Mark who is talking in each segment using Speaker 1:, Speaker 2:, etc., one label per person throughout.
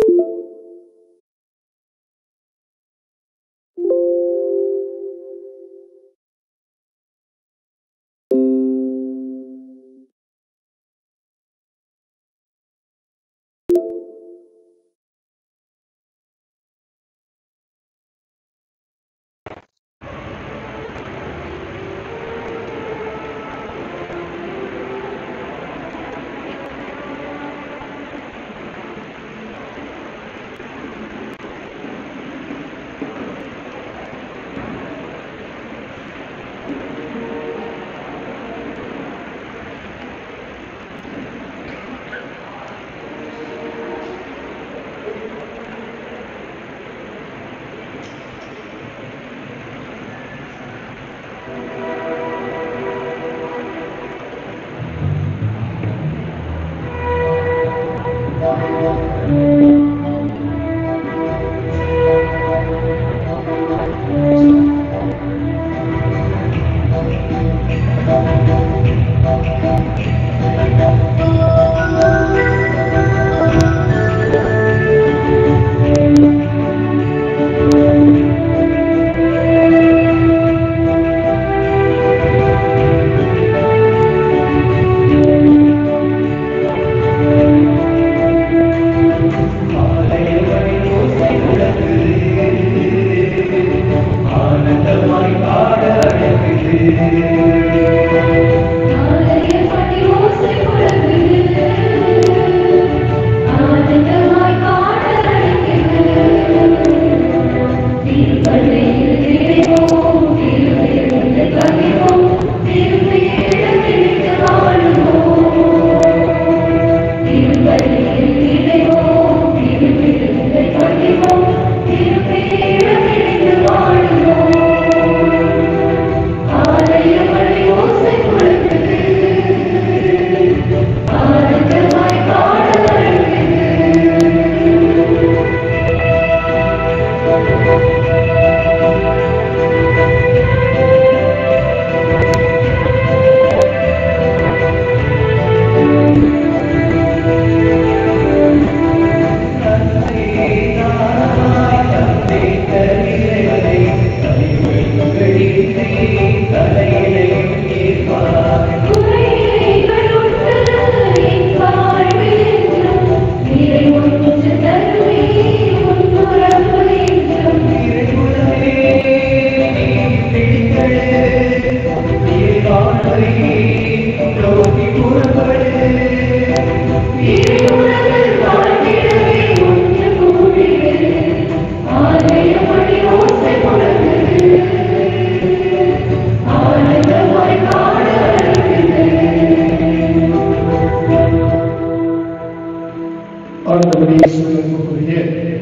Speaker 1: ஆண்டவரே சொல்லுக்குரிய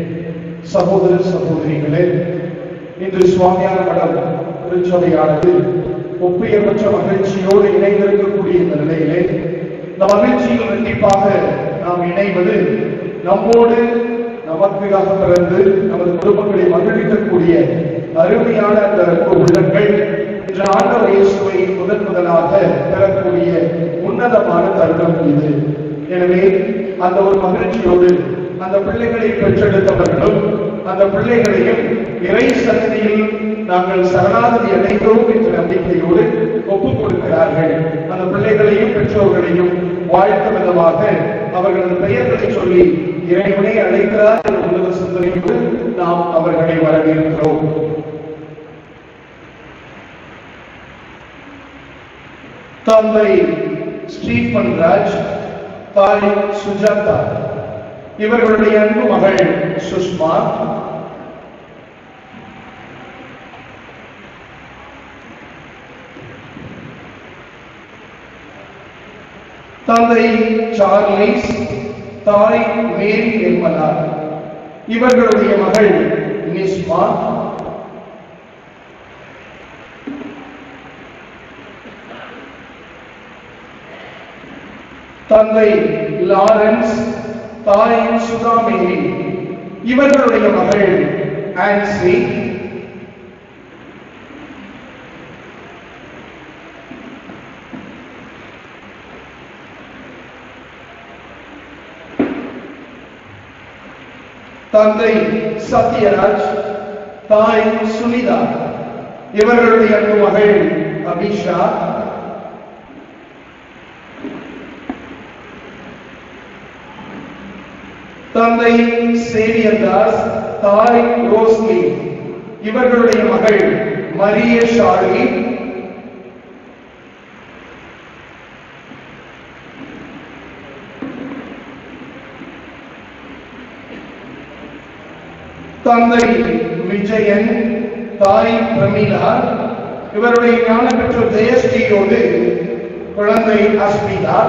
Speaker 1: சகோதர சகோதரிகளே இன்று சுவாமியான மடம் திருச்சபையானது ஒப்பியமற்ற மகிழ்ச்சியோடு இணைந்திருக்கக்கூடிய இந்த நிலையிலே இந்த மகிழ்ச்சியில் கண்டிப்பாக நாம் இணைவது நம்மோடு நமக்காக பிறந்து நமது குடும்பங்களை மகிழ்விக்கக்கூடிய அருமையான அந்த அன்பு உள்ளங்கள் இன்று ஆண்டவர் இயேசுவை முதன் முதலாக பெறக்கூடிய உன்னதமான தருணம் இது எனவே அந்த ஒரு மகிழ்ச்சியோடு அந்த பிள்ளைகளை பெற்றெடுத்தவர்களும் அந்த பிள்ளைகளையும் இறை சன்னதியில் நாங்கள் சரணாகதி அடைந்தோம் என்ற நம்பிக்கையோடு ஒப்புக் கொடுக்கிறார்கள் அந்த பிள்ளைகளையும் பெற்றோர்களையும் வாழ்த்த விதமாக அவர்களது பெயர்களை சொல்லி இறைவனை அழைக்கிறார் என்ற உலக சிந்தனையோடு நாம் அவர்களை வரவேற்கிறோம் தந்தை ஸ்டீஃபன் ராஜ் தாய் சுஜாதா இவர்களுடைய அன்பு மகள் சுஷ்மா தந்தை சார்லிஸ் தாய் மேரி நிர்மலா இவர்களுடைய மகள் நிஸ்மா தந்தை லாரன்ஸ் தாய் சுதாமேரி இவர்களுடைய மகள் ஆன்சி தந்தை சத்யராஜ் தாய் சுனிதா இவர்களுடைய அன்பு மகள் அபிஷா தந்தை சேவியர் தாஸ் தாய் ரோஸ்லி இவர்களுடைய மகள் மரிய ஷாலி தந்தை விஜயன் தாய் பிரமிளா இவருடைய ஞான பெற்றோர் ஜெயஸ்ரீயோடு குழந்தை அஸ்மிதா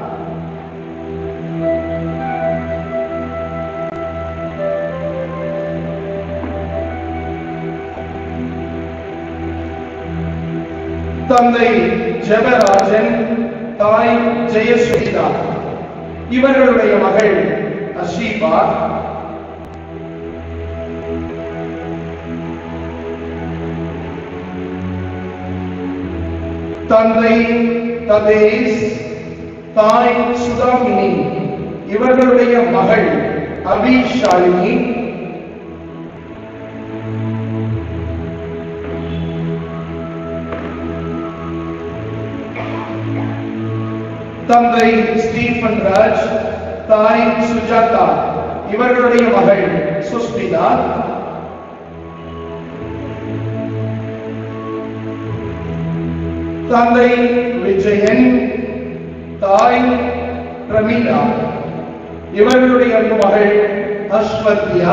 Speaker 1: தந்தை ஜெபராஜன் தாய் ஜெயசுமிதா இவர்களுடைய மகள் அஷீபா தந்தை ததேஸ் தாய் சுதாமினி இவர்களுடைய மகள் அபிஷாலினி தந்தை ஸ்டீஃபன் ராஜ் தாய் சுஜாதா இவர்களுடைய மகள் சுஸ்மிதா தந்தை விஜயன் தாய் பிரமீளா இவர்களுடைய அன்பு மகள் அஸ்வத்யா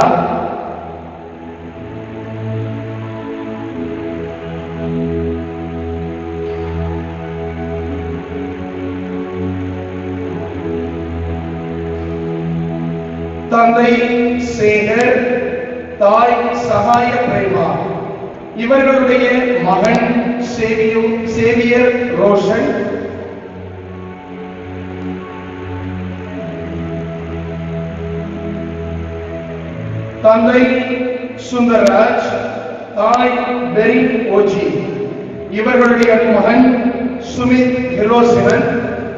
Speaker 1: தந்தை சேகர் தாய் சகாய பிரேமா இவர்களுடைய மகன் சேவியு சேவியர் ரோஷன் தந்தை சுந்தரராஜ் தாய் பெரி ஓஜி இவர்களுடைய மகன் சுமித் ஹிரோசிவன்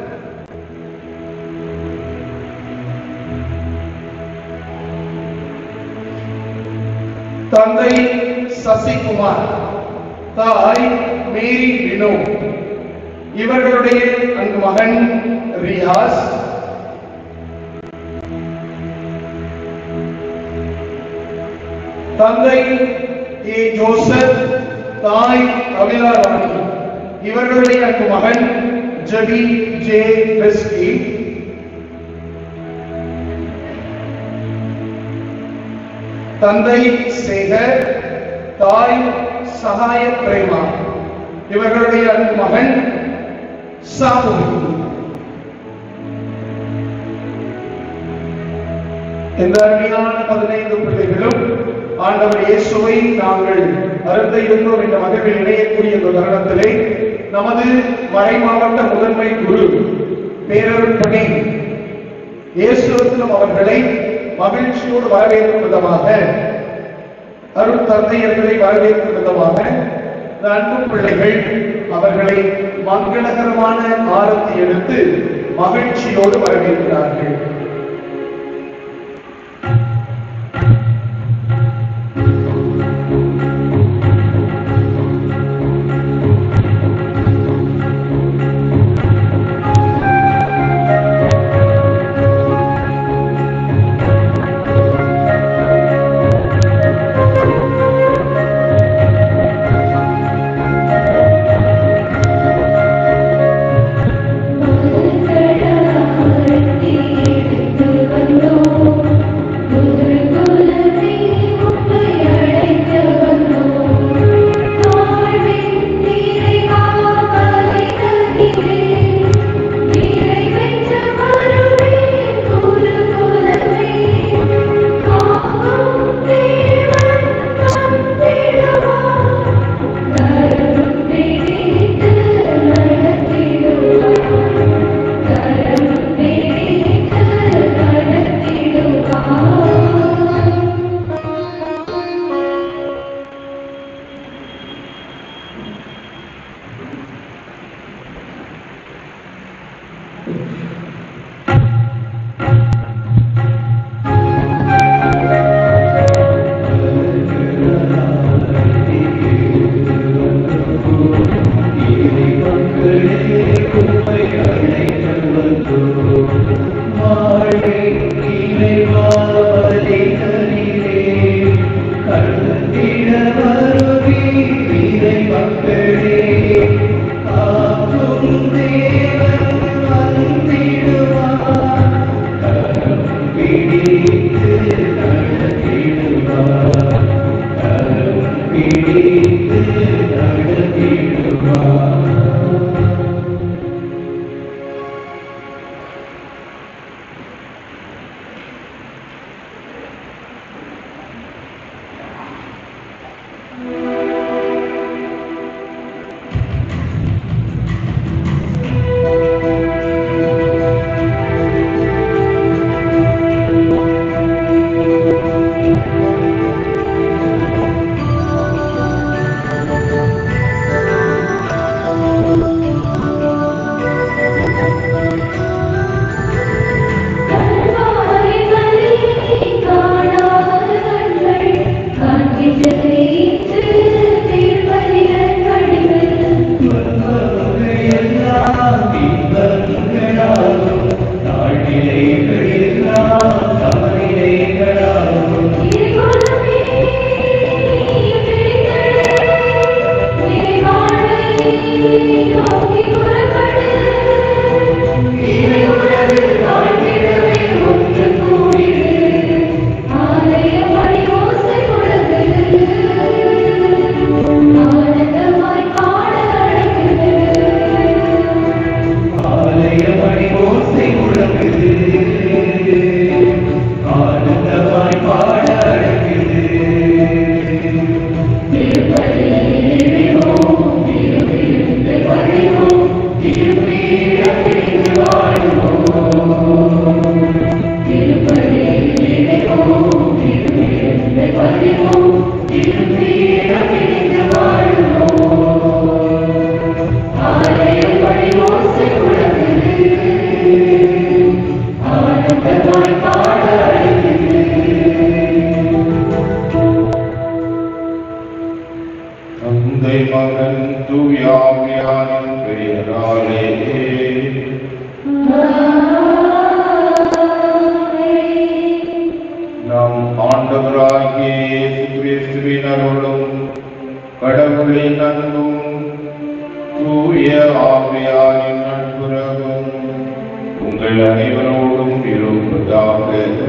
Speaker 1: தந்தை சசிகுமார் தாய் மேரி வினோ இவர்களுடைய அன்பு மகன் ரியாஸ் தந்தை ஏ ஜோசப் தாய் அவிலா ராணி இவர்களுடைய அன்பு மகன் ஜபி ஜே பெஸ்கி தந்தை சேகர் தாய் சகாய பிரேமா இவர்களுடைய அன்பு மகன் சாமுல் இந்த அருமையான பதினைந்து பிள்ளைகளும் ஆண்டவர் இயேசுவை நாங்கள் அருந்த இருந்தோம் என்ற மகிழ்வில் இணையக்கூடிய இந்த தருணத்திலே நமது மறை மாவட்ட முதன்மை குரு பேரருள் பணி இயேசுவிலும் அவர்களை மகிழ்ச்சியோடு வரவேற்கும் விதமாக அருள் தந்தையர்களை வரவேற்கும் விதமாக இந்த அன்பு பிள்ளைகள் அவர்களை மங்களகரமான ஆரத்தி எடுத்து மகிழ்ச்சியோடு வரவேற்கிறார்கள்
Speaker 2: மங்கள ஆரத்தி நம் ஆண்டவராகிய இயேசு கிறிஸ்துவின் அருளும் கடவுளின் அன்பும் தூய ஆவியாரின் நட்புறவும் உங்கள் அனைவரோடும் இருப்பதாக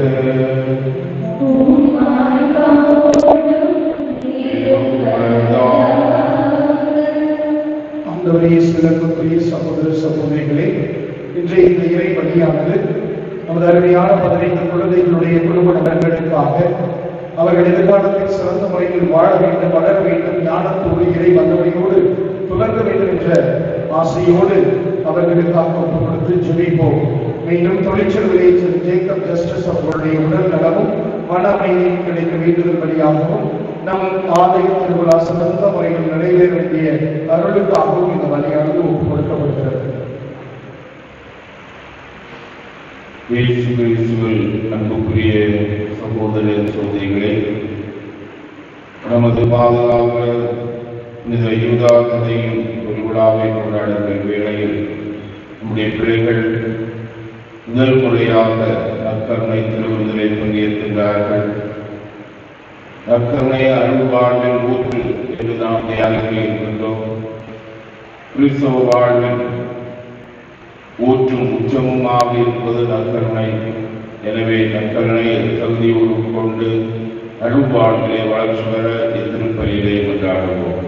Speaker 1: ஆண்டவரே சிறப்புக்குரிய சகோதர சகோதரிகளே இன்றைய இந்த இறை பணியானது நமது அருமையான பதினைந்து குழந்தைகளுடைய குடும்ப நலன்களுக்காக அவர்கள் எதிர்காலத்தில் சிறந்த முறையில் வாழ வேண்டும் வளர வேண்டும் ஞானத்தோடு இறை வந்தவரையோடு துலங்க வேண்டும் என்ற ஆசையோடு அவர்களுக்காக ஒப்பு கொடுத்து ஜெபிப்போம் மீண்டும் தொழிற்சல்களை ஜேக்கப் ஜஸ்டிஸ் அவர்களுடைய உடல் நலமும் மன அமைதியும் கிடைக்க வேண்டுதல் வழியாகவும் நம் ஆலய திருவிழா சிறந்த முறையில் நிறைவேற வேண்டிய அருளுக்காகவும் இந்த வழியானது ஒப்பு கொடுக்கப்படுகிறது
Speaker 2: இயேசு கிறிஸ்துவில் அன்புக்குரிய சகோதர சகோதரிகளே நமது பாதுகாப்பு இந்த யூதா கதையும் ஒரு விழாவை கொண்டாடுகிற வேளையில் நம்முடைய பிள்ளைகள் முதல் முறையாக நற்கருணை திருவிருந்திலே பங்கேற்கின்றார்கள் நற்கருணை அன்பு வாழ்வில் ஊற்று என்று நாம் தியானிக்க இருக்கின்றோம் கிறிஸ்தவ வாழ்வில் ஊற்றும் உச்சமுமாக இருப்பது நற்கருணை எனவே நற்கருணை தகுதியோடு கொண்டு அழுவாழ்விலே வளர்ச்சி பெற எதிர்ப்பலியிலே கொண்டாடுவோம்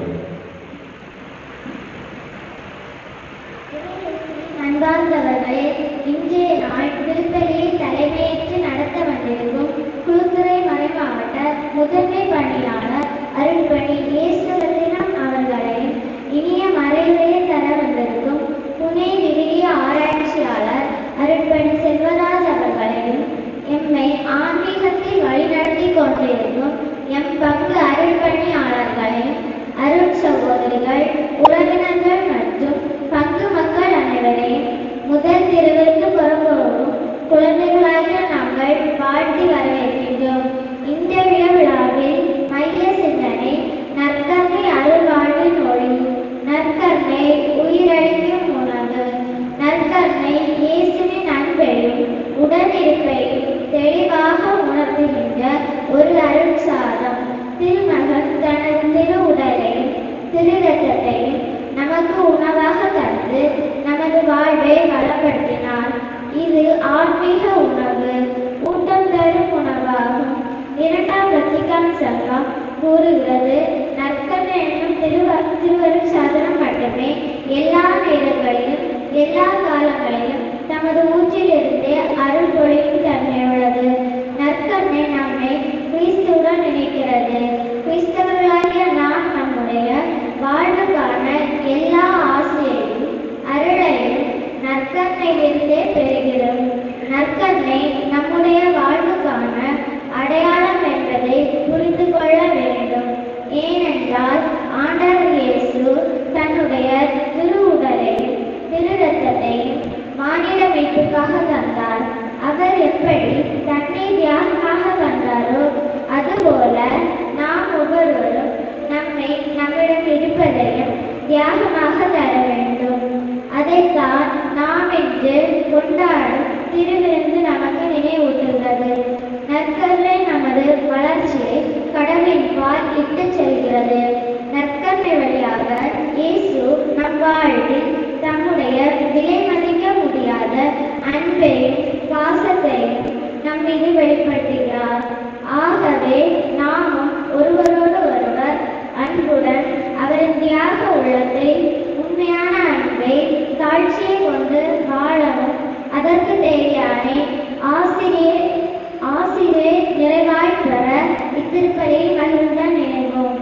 Speaker 3: அன்பார்ந்தவர்களே இன்றைய நாள் திருப்பலியை தலைமையேற்று நடத்த வந்திருக்கும் குழுத்துறை மறைமாவட்ட முதன்மை பணியாளர் அருள்பணி இயேசுவரத்தினம் அவர்களையும் இனிய மறைவுரையை தர வந்திருக்கும் துணை விரிகிய ஆராய்ச்சியாளர் அருள்பணி செல்வராஜ் அவர்களையும் எம்மை ஆன்மீகத்தில் வழிநடத்தி கொண்டிருக்கும் எம் பங்கு அருள்பணியாளர்களையும் அருள் சகோதரிகள் உறவினர்கள் மற்றும் பங்கு மக்கள் அனைவரையும் முதல் திருவிற்கு புறப்போரும் குழந்தைகளாகிய நாங்கள் வாழ்த்தி வரவேற்கின்றோம் இந்த விழாவில் மைய சிந்தனை நற்கருணை அருள் வாழ்வின் ஒளி நற்கருணை உயிரழிக்கும் உணவு நற்கருணை இயேசுவின் அன்பையும் உடனிருப்பையும் தெளிவாக உணர்த்துகின்ற ஒரு அருள் சாதம் திருமகன் தனது திரு உடலையும் திரு ரத்தத்தையும் நமக்கு உணவாக தந்து நமது வாழ்வை வளப்படுத்தினார் இது ஆன்மீக உணவு ஊட்டம் தரும் உணவாகும் இரண்டாம் வத்திக்கான் சங்கம் கூறுகிறது நற்கருணை என்னும் திருவ திருவருள் சாதனம் மட்டுமே எல்லா நேரங்களிலும் எல்லா காலங்களிலும் தமது ஊற்றிலிருந்தே அருள் பொழியும் தன்மையுள்ளது நற்கருணை நம்மை கிறிஸ்துவுடன் இணைக்கிறது கிறிஸ்தவர்களாகிய நாம் நம்முடைய வாழ்வுக்கான எல்லா ஆசையையும் அருளையும் நற்கருணையிலிருந்தே பெறுகிறோம் நற்கருணை நம்முடைய வாழ்வுக்கான அடையாளம் என்பதை புரிந்து கொள்ள வேண்டும் ஏனென்றால் ஆண்டவர் இயேசு தன்னுடைய திரு உடலையும் திரு ரத்தத்தையும் மானிட மீட்புக்காக தந்தார் அவர் எப்படி தன்னை தியாகமாக தந்தாரோ அதுபோல நாம் ஒவ்வொருவரும் நம்மை நம்மிடம் இருப்பதையும் தியாகமாக தர வேண்டும் அதைத்தான் நாம் இன்று கொண்டாடும் திருவிருந்து நமக்கு நினைவூட்டுகிறது நற்கருணை நமது வளர்ச்சியை கடவுளின் பால் இட்டுச் செல்கிறது நற்கருணை வழியாக இயேசு நம் வாழ்வில் தம்முடைய விலை மதிக்க முடியாத அன்பையும் பாசத்தையும் நம் மீது வெளிப்படுத்துகிறார் ஆகவே நாமும் ஒருவரோடு ஒருவர் அன்புடன் அவரின் தியாக உள்ளத்தை உண்மையான அன்பை தாழ்ச்சியை கொண்டு வாழவும் அதற்கு தேவையான ஆசிரியர் ஆசிரியர் நிறைவாய் பெற இத்திருப்பதை மகிழ்வுடன் நினைவோம்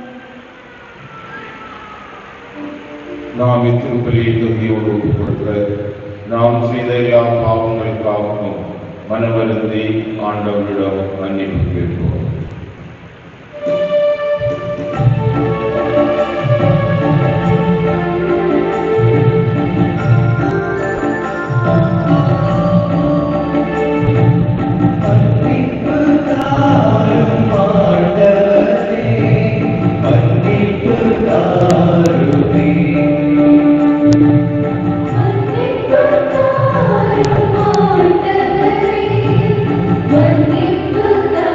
Speaker 2: நாம் இத்திருப்பலியை தகுதியோடு ஒப்புக் கொடுக்கிற நாம் செய்த எல்லா பாவங்களுக்காகவும் மனவருந்தி ஆண்டவரிடம் மன்னிப்பு கேட்போம்
Speaker 3: மன்னிப்பு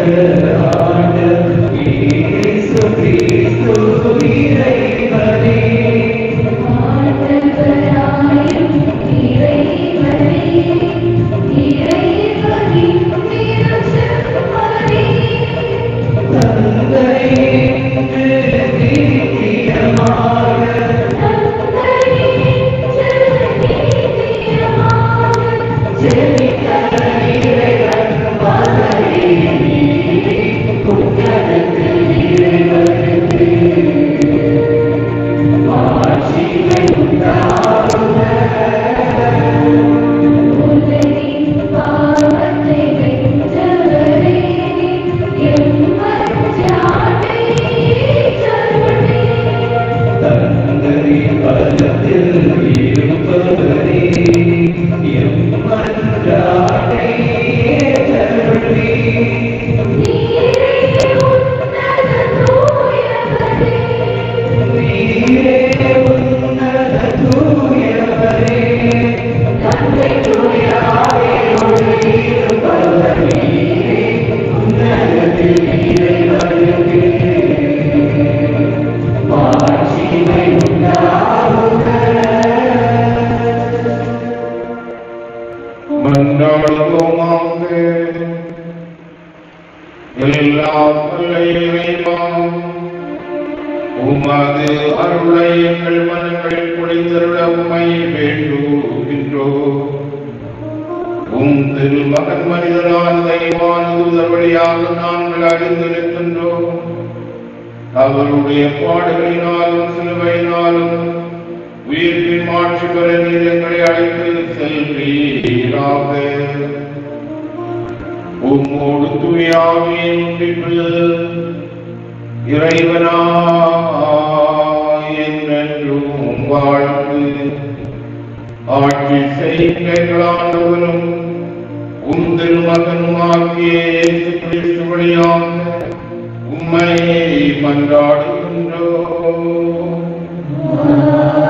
Speaker 2: மன்றாடுவோமாக எல்லாம் வல்ல இறைவா, உமது அருளை எங்கள் மனங்களில் குடித்தருள உமை வேண்டுகின்றோம் உம் திருமகன் மனிதனான தெய்வான தூதர் வழியாக நாங்கள் அறிந்திருக்கின்றோம் அவருடைய பாடுகளினாலும் சிலுவையினாலும் உயிர்ப்பின் மாட்சி பெற நீர் எங்களை அழைத்து செல்வீராக உம்மோடு தூயாவியின் ஒன்றிப்பில் இறைவனா என்றென்றும் வாழ்ந்து ஆட்சி செய்கிறாண்டவனும் உம் திருமகனுமாகிய இயேசு கிறிஸ்து வழியாக உம்மை மன்றாடுகின்றோம்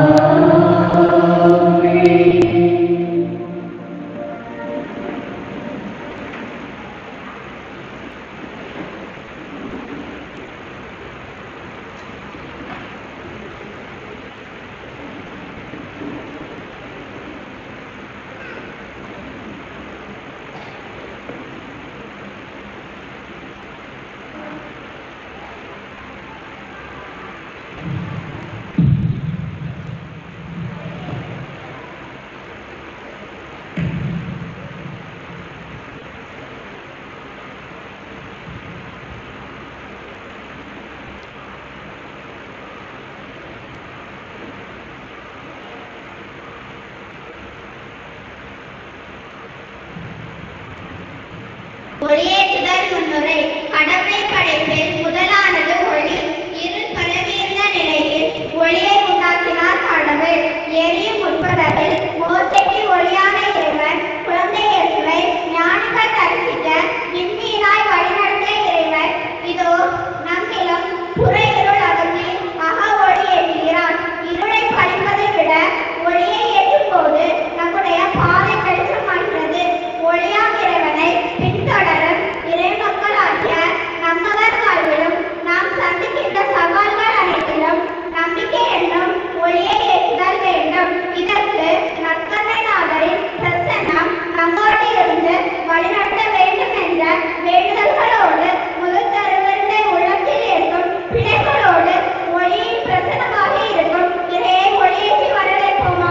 Speaker 4: ஒளியேற்றுதல் முன்னுரை கடவுளை படைப்பில் முதலானது ஒளி இருள் பரவியிருந்த நிலையில் ஒளியை உண்டாக்கினார் கடவுள் எரியும் உட்படவில் மோசைக்கு ஒளியான இறைவன் குழந்தை இயேசுவை ஞானிகள் தரிசிக்க விண்மீனாய் வழிநடத்திய இறைவன் இதோ நம்மிலும் புற இருள் அகற்றி மகா ஒளி ஏற்றுகிறான் இருளை பறிப்பதை விட ஒளியை ஏற்றும் போது நம்முடைய பாதை வெளிச்சமாகிறது ஒளியாம் இறைவனை பின்தொடரும் இறைமக்களாகிய நம்மவர் வாழ்விலும் நாம் சந்திக்கின்ற சவால்கள் அனைத்திலும் நம்பிக்கை என்னும் ஒளியை ஏற்றுதல் வேண்டும் இதற்கு நற்கதை நாதரின் பிரசன்னம் நம்மோடு இருந்து வழிநடத்த வேண்டும் என்ற வேண்டுதல்களோடு முதல் தருவருடைய உள்ளத்தில் இருக்கும் பிணைகளோடு ஒளியின் பிரசனமாக இருக்கும் இறையை ஒளியேற்றி வரவேற்போமா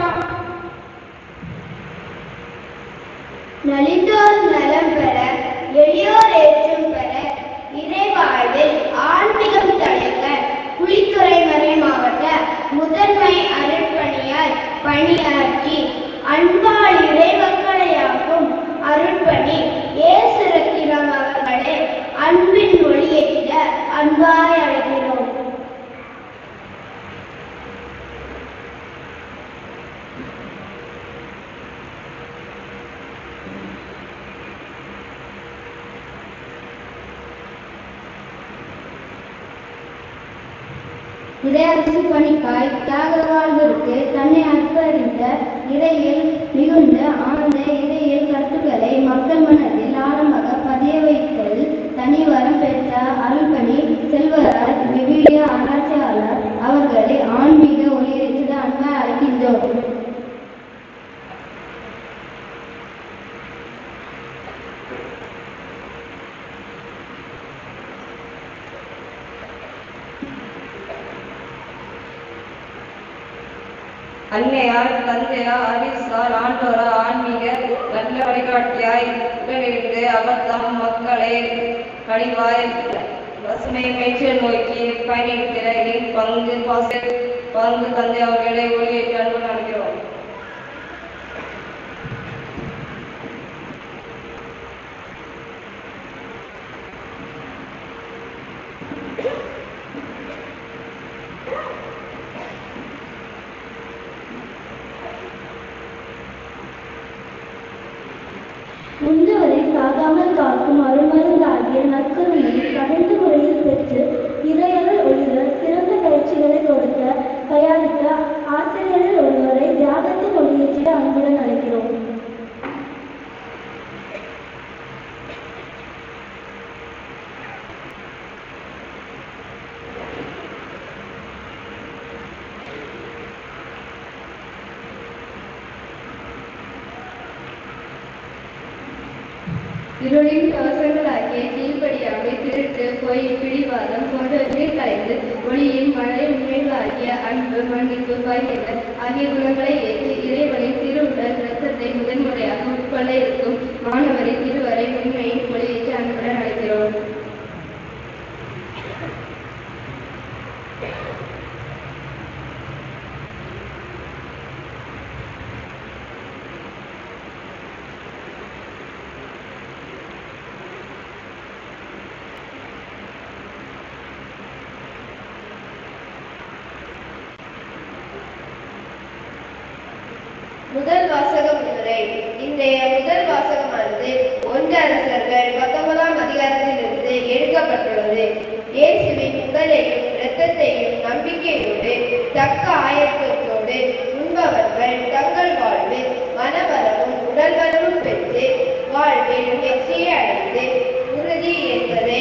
Speaker 4: நலிந்தோர் நலம் பெற எளியோர் ஏற்றம் பெற இறை வாழ்வில் ஆன்மீகம் தழைக்க குளித்துறை மறை மாவட்ட முதன்மை அருட்பணியாய் பணியாற்றி அன்பால் இறைமக்களையாக்கும் அருட்பணி இயேசு ரத்தினம் அவர்களே அன்பின் ஒளியேற்ற அன்பாய் அழைக்கிறோம்
Speaker 3: இறையரசு பணிக்காய் தியாக வாழ்விற்கு தன்னை அர்ப்பணித்த இறையில் மிகுந்த ஆழ்ந்த இறையில் கருத்துக்களை மக்கள் மனதில் ஆழமாக பதிய வைத்தல் தனி
Speaker 5: அன்னையார் தந்தையார் அரிசார் ஆண்டோரா ஆன்மீக நல்ல வழிகாட்டியாய் உடனிருந்து அபத்தம் மக்களை கழிவாய் பசுமை மேய்ச்சல் நோக்கி பயணிக்கிற என் பங்கு பாச பங்கு தந்தை அவர்களை ஒளியேற்று அன்பு நடக்கிறோம்
Speaker 3: முந்தவரை சாகாமல் காக்கும் அருமருந்தாகிய நற்கருணையை கடந்த முறையில் பெற்று இறையர்கள் ஒளிர சிறந்த பயிற்சிகளை கொடுக்க தயாரித்த ஆசிரியர்கள் ஒருவரை தியாகத்தின் ஒளியேற்றிட அன்புடன் அழைக்கிறோம்
Speaker 6: இருளின் கவசங்களாகிய கீழ்ப்படியாமை திருட்டு பொய் பிடிவாதம் போன்றவற்றை கலைந்து ஒளியின் மழை உண்மைகளாகிய அன்பு மன்னிப்பு பகிர்வு ஆகிய குணங்களை ஏற்று இறைவனின் திருவுடல் இரத்தத்தை முதன்முறையாக உட்கொள்ள இருக்கும் மாணவரை திருவரை உண்மையின் மொழியேற்று அன்புடன் அழைக்கிறோம்
Speaker 4: முதல் வாசக முன்னுரை இன்றைய முதல் வாசகமானது ஒன்று அரசர்கள் பத்தொன்பதாம் அதிகாரத்திலிருந்து எடுக்கப்பட்டுள்ளது இயேசுவின் உடலையும் இரத்தத்தையும் நம்பிக்கையோடு தக்க ஆயத்தத்தோடு உண்பவர்கள் தங்கள் வாழ்வில் மனவளமும் உடல் வளமும் பெற்று வாழ்வில் வெற்றியை அடைந்து உறுதி என்பதை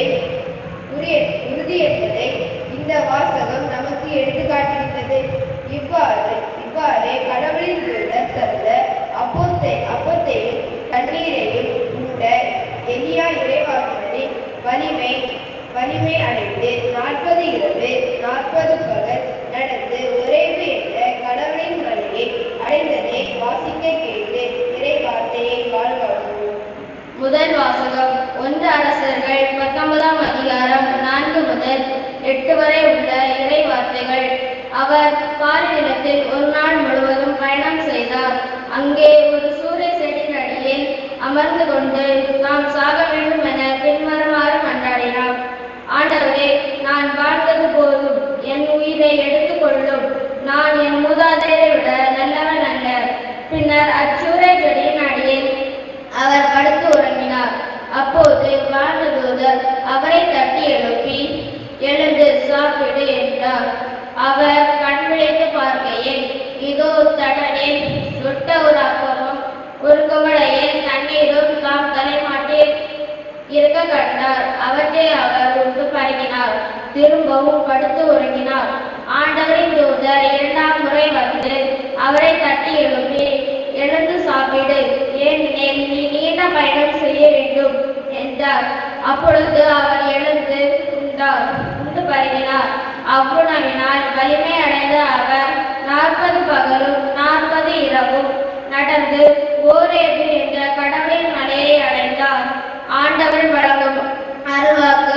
Speaker 4: உரிய- உறுதி என்பதை இந்த வாசகம் நமக்கு எடுத்துக்காட்டுகின்றது இவ்வாறு இவ்வாறே கடவுளின் தூதர் தந்த அப்பத்தை அப்பத்தையும் தண்ணீரையும் உண்ட எலியா இறைவாக்கினரின் வலிமை வலிமை அடைந்து நாற்பது இரவு நாற்பது பகல் நடந்து உறைவு என்ற கடவுளின் மலையை அடைந்ததை வாசிக்க கேட்டு இறை வார்த்தையை வாழ்வாழ்வோம்
Speaker 6: முதல் வாசகம் ஒன்று அரசர்கள் பத்தொன்பதாம் அதிகாரம் நான்கு முதல் எட்டு வரை உள்ள இறை வார்த்தைகள் அவர் பாலைநிலத்தில் ஒரு நாள் முழுவதும் பயணம் செய்தார் அங்கே ஒரு சூரிய செடியின் அடியில் அமர்ந்து கொண்டு தாம் சாக வேண்டும் என பின்வருமாறு மன்றாடினார் ஆண்டவரே நான் வாழ்ந்தது போதும் என் உயிரை எடுத்துக்கொள்ளும் நான் என் மூதாதையரை விட நல்லவன் அல்ல பின்னர் அச்சூரிய செடியின் அடியில் அவர் படுத்து உறங்கினார் அப்போது வானதூதர் அவரை தட்டி எழுப்பி எழுந்து சாப்பிடு என்றார் அவர் கண் விழித்து பார்க்கையில் இதோ தடனில் சுட்ட ஒரு அப்பமும் ஒரு குவளையில் தண்ணீரும் தாம் தலைமாட்டில் இருக்க கண்டார் அவற்றை அவர் உண்டு பழகினார் திரும்பவும் படுத்து உறங்கினார் ஆண்டவரின் தூதர் இரண்டாம் முறை வந்து அவரை தட்டி எழுப்பி எழுந்து சாப்பிடு ஏனெனில் நீ நீண்ட பயணம் செய்ய வேண்டும் என்றார் அப்பொழுது அவர் எழுந்து உண்டார் உண்டு பருகினார் அவ்வுணவினால் வலிமை அடைந்த அவர் நாற்பது பகலும் நாற்பது இரவும் நடந்து ஓரேபு என்ற கடவுளின் மலையை அடைந்தார் ஆண்டவர் வழங்கும் அருள்வாக்கு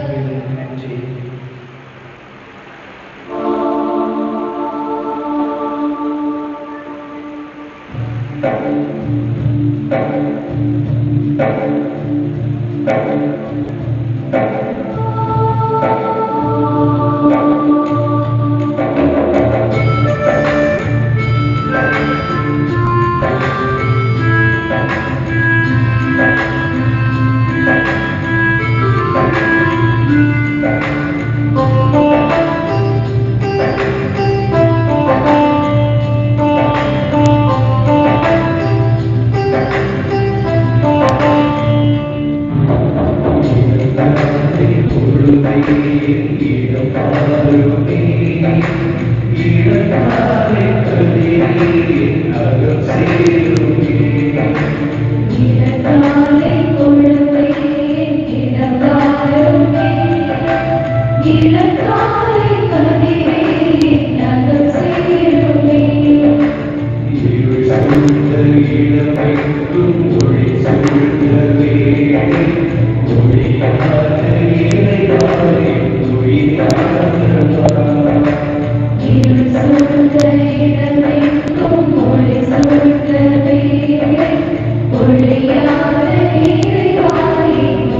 Speaker 1: நன்றி
Speaker 3: ஆ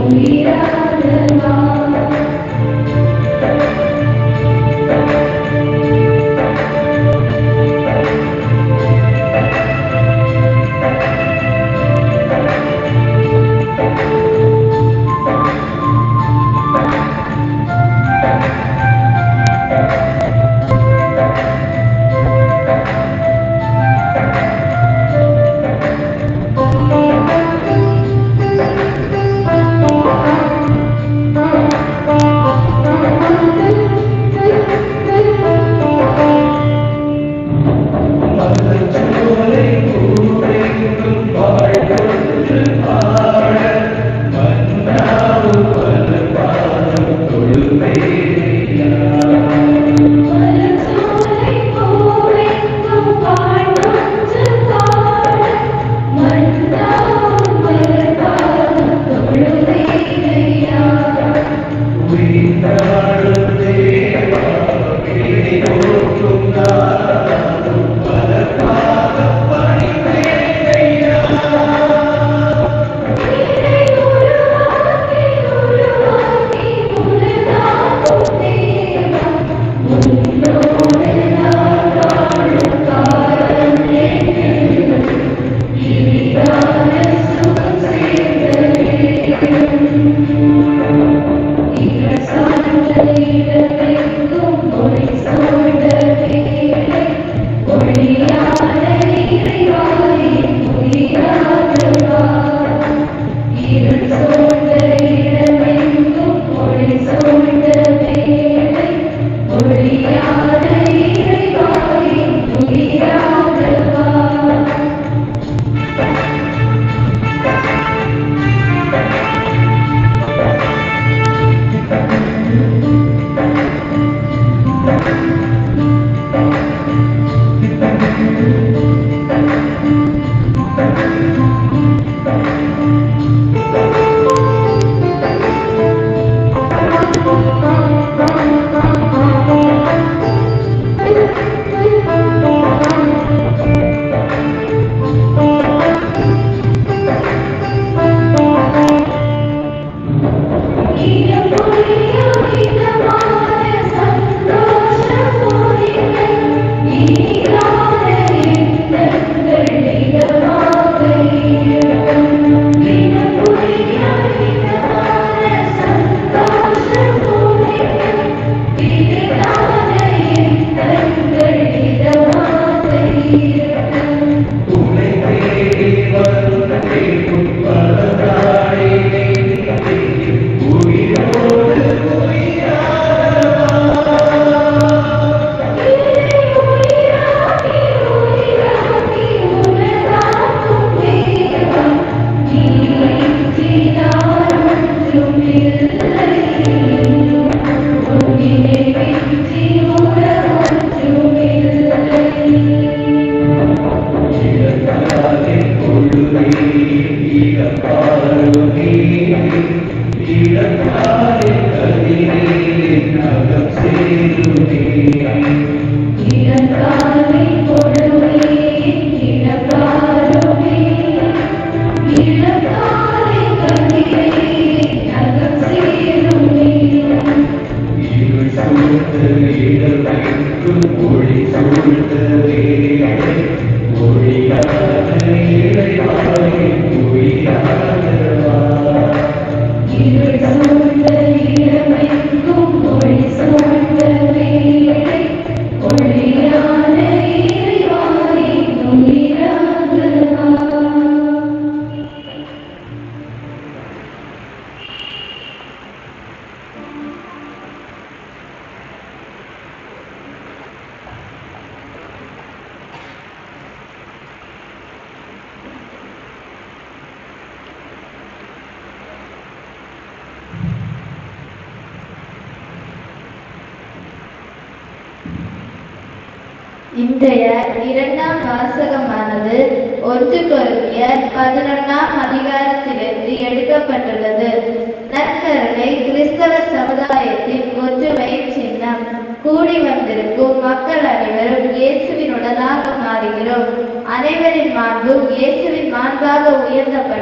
Speaker 6: இன்றைய இரண்டாம் வாசகமானது ஒன்று கொரிந்தியர் பதினொன்றாம் அதிகாரத்திலிருந்து எடுக்கப்பட்டுள்ளது நற்கருணை கிறிஸ்தவ சமுதாயத்தின் ஒற்றுமை சின்னம் கூடி வந்திருக்கும் மக்கள் அனைவரும் இயேசுவின் உடலாக மாறுகிறோம் அனைவரின் மாண்பும் இயேசுவின் மாண்பாக உயர்த்தப்படும்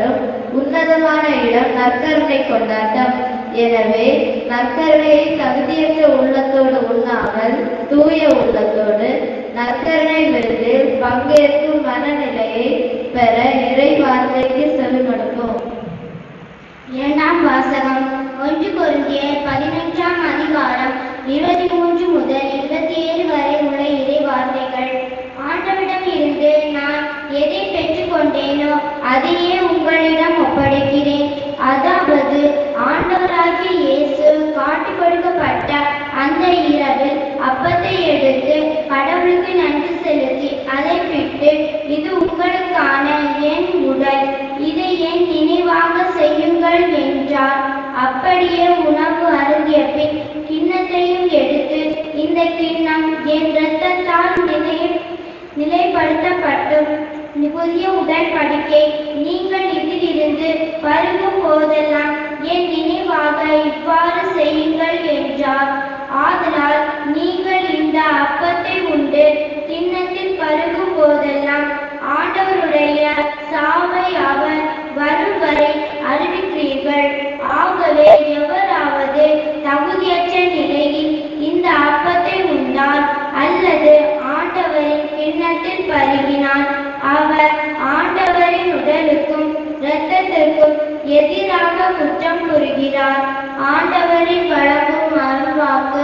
Speaker 6: உன்னதமான இடம் நற்கருணை கொண்டாட்டம் எனவே நற்கருணையை தகுதியற்ற உள்ளத்தோடு உண்ணாமல் தூய உள்ளத்தோடு நற்கருணை விருந்தில் பங்கேற்கும் மனநிலையை பெற இறை வார்த்தைக்கு செவிமடுப்போம்
Speaker 3: இரண்டாம் வாசகம் ஒன்று கொரிந்திய பதினொன்றாம் அதிகாரம் இருபத்தி மூன்று முதல் இருபத்தி ஏழு வரை உள்ள இறை வார்த்தைகள் ஆண்டவிடம் இருந்து நான் எதை பெற்றுக்கொண்டேனோ அதையே உங்களிடம் ஒப்படைக்கிறேன் அதாவது ஆண்டவராகிய இயேசு காட்டிக் கொடுக்கப்பட்ட அந்த இரவில் அப்பத்தை எடுத்து கடவுளுக்கு நன்றி செலுத்தி அதை பிட்டு இது உங்களுக்கான என் உடல் இதை என் நினைவாக செய்யுங்கள் என்றார் அப்படியே உணவு அருந்திய பின் கிண்ணத்தையும் எடுத்து இந்த கிண்ணம் என் இரத்தத்தால் நிலை நிலைப்படுத்தப்பட்டும் புதிய உடன்படிக்கை நீங்கள் இதிலிருந்து பருகும் போதெல்லாம் என் நினைவாக இவ்வாறு செய்யுங்கள் என்றார் ஆதலால் நீங்கள் இந்த அப்பத்தை உண்டு கிண்ணத்தில் பருகும் போதெல்லாம் ஆண்டவருடைய சாவை அவர் வரும் வரை அறிவிக்கிறீர்கள் ஆகவே எவராவது தகுதியற்ற நிலையில் இந்த அப்பத்தை உண்டால் அல்லது ஆண்டவரின் கிண்ணத்தில் பருகினால் அவர் ஆண்டவரின் உடலுக்கும் இரத்தத்திற்கும் எதிராக குற்றம் புரிகிறார் ஆண்டவரின் வழங்கும் அருள்வாக்கு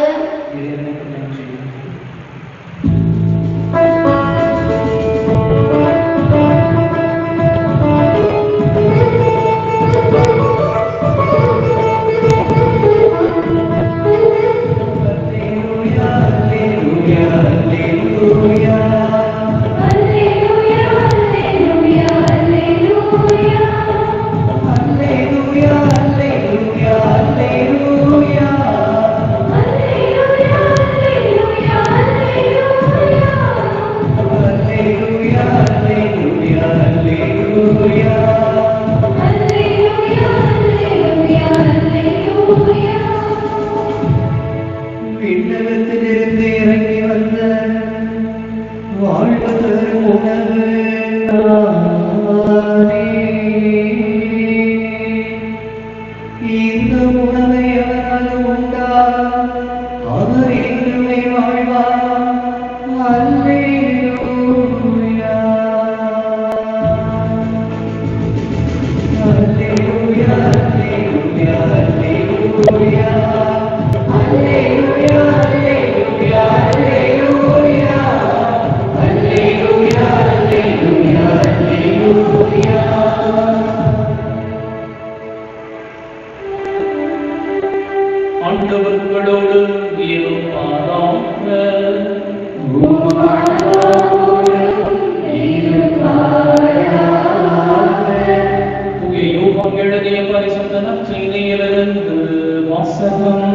Speaker 7: விண்ணகத்திலிருந்து இறங்கி வந்த வாழ்வு தரும் உணவு நானே. இந்த உணவை அவரால் உண்டார் அவர் என்றுமே வாழ்வார் அல்லேலூயா அல்லேலூயா அல்லேலூயா அல்லேலூயா அல்லேலூயா அல்லேலூயா அல்லேலூயா அல்லேலூயா அல்லேலூயா அல்லேலூயா
Speaker 8: ஆண்டவர்களோடு இருப்பாராக தூய யோகம் எழுதிய பரிசுத்த நற்செய்தியிலிருந்து வாசகம்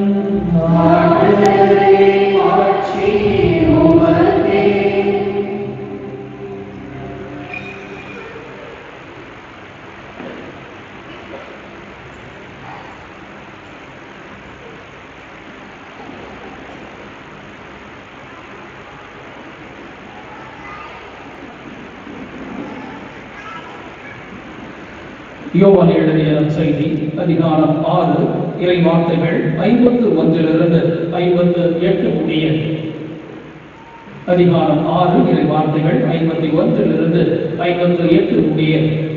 Speaker 8: யோவான் எழுதிய செய்தி அதிகாரம் ஆறு இறை வார்த்தைகள் ஐம்பத்து ஒன்றிலிருந்து ஐம்பத்து எட்டு முடிய அதிகாரம் ஆறு இறை வார்த்தைகள் ஐம்பத்தி ஒன்றிலிருந்து ஐம்பத்து எட்டு முடிய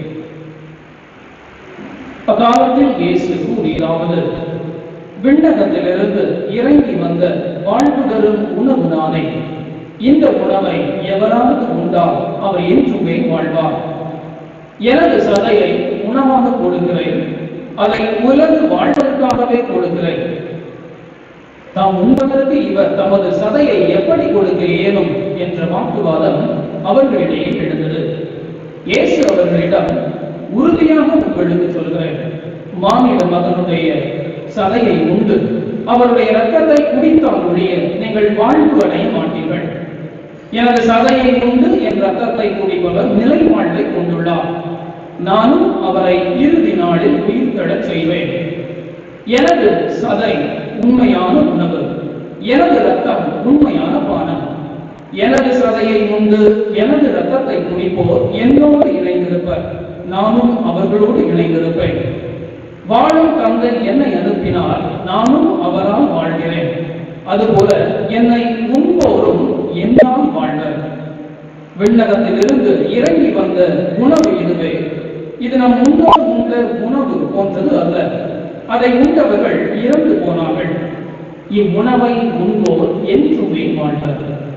Speaker 8: அக்காலத்தில் இயேசு கூறியதாவது விண்ணகத்திலிருந்து இறங்கி வந்த வாழ்வு தரும் உணவு நானே இந்த உணவை எவராவது உண்டால் அவர் என்றுமே வாழ்வார் எனது சதையை உணவாக கொடுக்கிறேன் அதை உலகு வாழ்வதற்காகவே கொடுக்கிறேன் தாம் உண்பதற்கு இவர் தமது சதையை எப்படி கொடுக்க இயலும் என்ற வாக்குவாதம் அவர்களிடையே எழுந்தது இயேசு அவர்களிடம் உறுதியாக உங்களுக்கு சொல்கிறேன் மானிட மகனுடைய சதையை உண்டு அவருடைய இரத்தத்தை குடித்தால் ஒழிய நீங்கள் வாழ்வு அடைய மாட்டீர்கள் எனது சதையை உண்டு என் ரத்தத்தை குடிப்பவர் நிலை வாழ்வை கொண்டுள்ளார் நானும் அவரை இறுதி நாளில் உயிர்த்தெழச் செய்வேன் எனது சதை உண்மையான உணவு எனது ரத்தம் உண்மையான பானம் எனது சதையை உண்டு எனது ரத்தத்தை குடிப்போர் என்னோடு இணைந்திருப்பர் நானும் அவர்களோடு இணைந்திருப்பேன் வாழும் தந்தை என்னை அனுப்பினார் நானும் அவரால் வாழ்கிறேன் அதுபோல என்னை முன்போரும் என்னால் வாழ்வர் விண்ணகத்திலிருந்து இறங்கி வந்த உணவு இதுவே இது நம் முன்னோர் உண்ட உணவு போன்றது அல்ல அதை உண்டவர்கள் இறந்து போனார்கள் இவ்வுணவை உண்போர் என்றுமே வாழ்வர்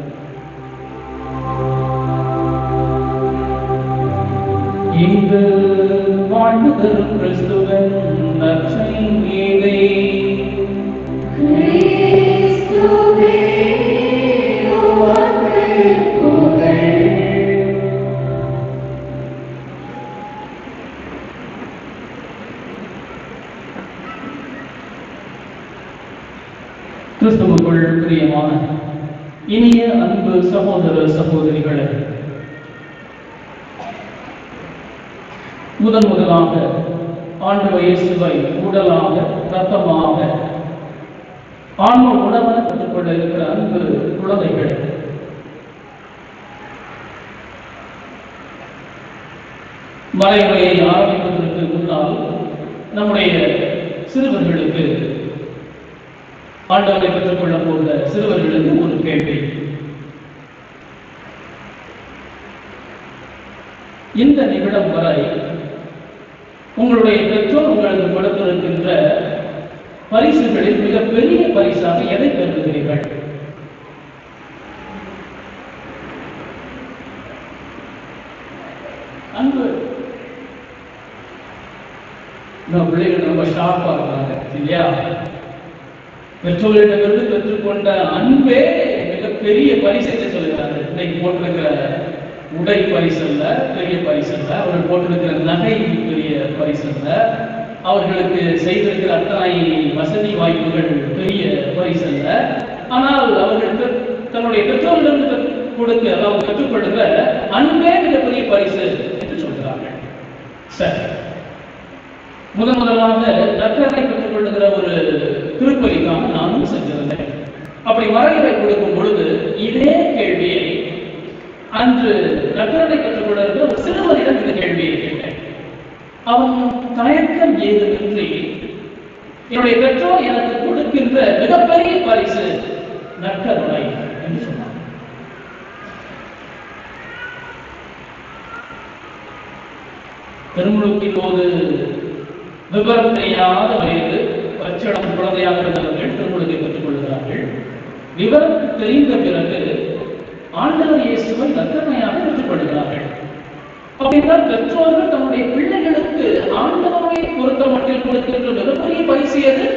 Speaker 8: இங்கு வாழ்வு தரும் கிறிஸ்துவன் நற்செய்தியை கிறிஸ்துவுக்குள் பிரியமான இனிய அன்பு சகோதர சகோதரிகளே முதன் முதலாக ஆண்டவர் இயேசுவை உடலாக ரத்தமாக ஆன்ம உணவன கற்றுக்கொள்ள இருக்கிற அன்பு குழந்தைகள் மறைமுறையை ஆரம்பிப்பதற்கு முன்னால் நம்முடைய சிறுவர்களுக்கு ஆண்டவரை பெற்றுக்கொள்ள போகிற சிறுவர்களுக்கு ஒரு கேள்வி இந்த நிமிடம் வரை உங்களுடைய பெற்றோர் உங்களுக்கு கொடுத்திருக்கின்ற பரிசுகளில் மிகப்பெரிய பரிசாக எதை கருதுகிறீர்கள் அன்பு நம்ம பிள்ளைகள் ரொம்ப ஷார்ப்பா இருக்காங்க இல்லையா பெற்றோர்களிடமிருந்து பெற்றுக்கொண்ட அன்பே மிகப்பெரிய பரிசு என்று சொல்லுகிறார்கள் இன்னைக்கு போட்டிருக்கிற உடை பரிசு அல்ல பெரிய பரிசு அல்ல அவர்கள் போட்டிருக்கிற நகை பெரிய பரிசு அல்ல அவர்களுக்கு செய்திருக்கிற அத்தனை வசதி வாய்ப்புகள் பெரிய பரிசு அல்ல ஆனால் அவர்கள் பெற்- தன்னுடைய பெற்றோரிடமிருந்து பெற்- கொடுக்க அதாவது பெற்றுக்கொள்ளுகிற அன்பே மிகப்பெரிய பரிசு என்று சொல்கிறார்கள் சரி முதன் முதலாக நற்கரை பெற்றுக் கொள்ளுகிற ஒரு திருப்பலிக்காக நானும் சென்றிருந்தேன் அப்படி மறைவை கொடுக்கும் பொழுது இதே கேள்வியை அன்று நற்கரை பெற்றுக் கொள்ளுகிற ஒரு சிறுவனிடம் இந்த கேள்வியை கேட்டேன் அவன் தயக்கம் ஏதுமின்றி என்னுடைய பெற்றோர் எனக்கு கொடுக்கின்ற மிகப்பெரிய பரிசு நற்கருணை என்று சொன்னான் பெருமுழுக்கில் ஒரு விவரம் தெரியாத வயது பச்சளம் குழந்தையாக இருந்தவர்கள் திருமுழுக்கை பெற்றுக் கொள்கிறார்கள் விவரம் தெரிந்த பிறகு ஆண்டவர் இயேசுவை நற்கருணையாக பெற்றுக் கொள்கிறார்கள் அப்படின்னால் பெற்றோர்கள் தன்னுடைய பிள்ளைகளுக்கு ஆண்டவரை பொறுத்த மட்டில் கொடுக்கின்ற மிகப்பெரிய பரிசு எது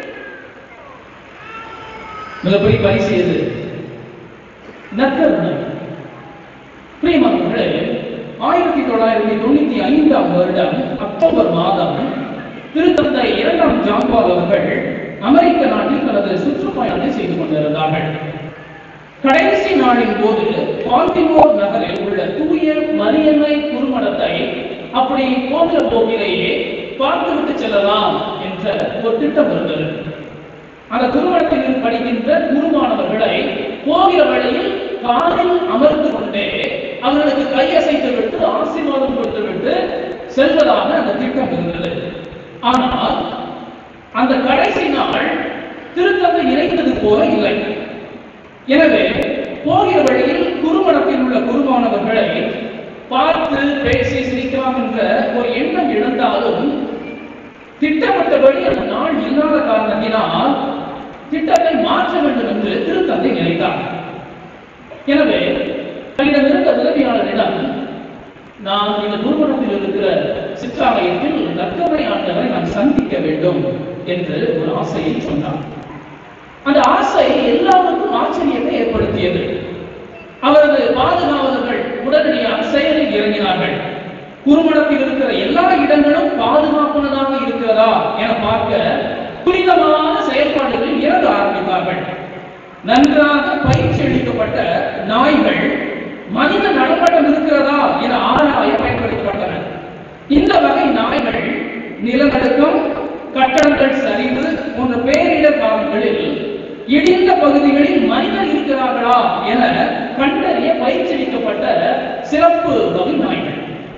Speaker 8: மிகப்பெரிய பரிசு எது நற்கருணை பிரியமானவர்களே ஆயிரத்தி தொள்ளாயிரத்தி தொண்ணூத்தி ஐந்தாம் வருடம் அக்டோபர் மாதம் திருத்தந்தை இரண்டாம் ஜான்பால் அவர்கள் அமெரிக்க நாட்டில் தனது சுற்றுப்பயணத்தை செய்து கொண்டிருந்தார்கள் கடைசி நாளின் போது பால்டிமோர் நகரில் உள்ள தூய மரியன்னை குறுமடத்தை அப்படி போகிற போக்கிலேயே பார்த்துவிட்டு செல்லலாம் என்ற ஒரு திட்டம் இருந்தது அந்த குருமடத்தில் படிக்கின்ற குருமானவர்களை போகிற வழியில் காரில் அமர்ந்து கொண்டே அவர்களுக்கு கையசைத்து விட்டு ஆசீர்வாதம் கொடுத்து விட்டு செல்வதாக அந்த திட்டம் இருந்தது ஆனால் அந்த கடைசி நாள் திருத்தந்தை நினைத்தது போல இல்லை எனவே போகிற வழியில் குருமணத்தில் உள்ள குருமானவர்களை பார்த்து பேசி சிரிக்கலாம் என்ற ஒரு எண்ணம் இருந்தாலும் திட்டமிட்டபடி அந்த நாள் இல்லாத காரணத்தினால் திட்டத்தை மாற்ற வேண்டும் என்று திருத்தந்தை நினைத்தார் எனவே தன்னிடம் இருந்த உதவியாளரிடம் நான் இந்த குருமணத்தில் இருக்கிற சிற்றாலயத்தில் நற்கரை ஆண்டவரை நான் சந்திக்க வேண்டும் என்று ஒரு ஆசையை சொன்னார் அந்த ஆசை எல்லாருக்கும் ஆச்சரியத்தை ஏற்படுத்தியது அவரது பாதுகாவலர்கள் உடனடியாக செயலில் இறங்கினார்கள் குறுமணத்தில் இருக்கிற எல்லா இடங்களும் பாதுகாப்பானதாக இருக்கிறதா என பார்க்க துரிதமான செயல்பாடுகளில் இறங்க ஆரம்பித்தார்கள் நன்றாக பயிற்சி அளிக்கப்பட்ட நாய்கள் மனித நடமாட்டம் இருக்கிறதா என ஆராய பயன்படுத்தப்பட்டன இந்த வகை நாய்கள் நிலநடுக்கம் கட்டடங்கள் சரிவு போன்ற பேரிடர் காலங்களில் இடிந்த பகுதிகளில் மனிதர் இருக்கிறார்களா என கண்டறிய பயிற்சியளிக்கப்பட்ட சிறப்பு வகை நாய்கள்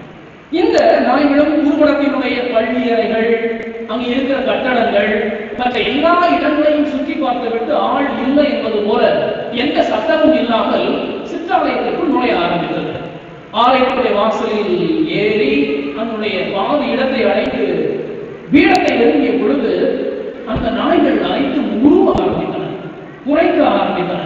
Speaker 8: இந்த நாய்களும் ஊர்வலத்தினுடைய பள்ளி அறைகள் அங்கு இருக்கிற கட்டடங்கள் மற்ற எல்லா இடங்களையும் சுற்றி பார்த்துவிட்டு ஆள் இல்லை என்பது போல எந்த சத்தமும் இல்லாமல் சிற்றாலயத்திற்குள் நுழைய ஆரம்பித்தது ஆலயத்துடைய வாசலில் ஏறி அதனுடைய பாதி இடத்தை அடைந்து வீடத்தை நெருங்கிய பொழுது அந்த நாய்கள் அனைத்தும் உருவ ஆரம்பித்தன குறைக்க ஆரம்பித்தன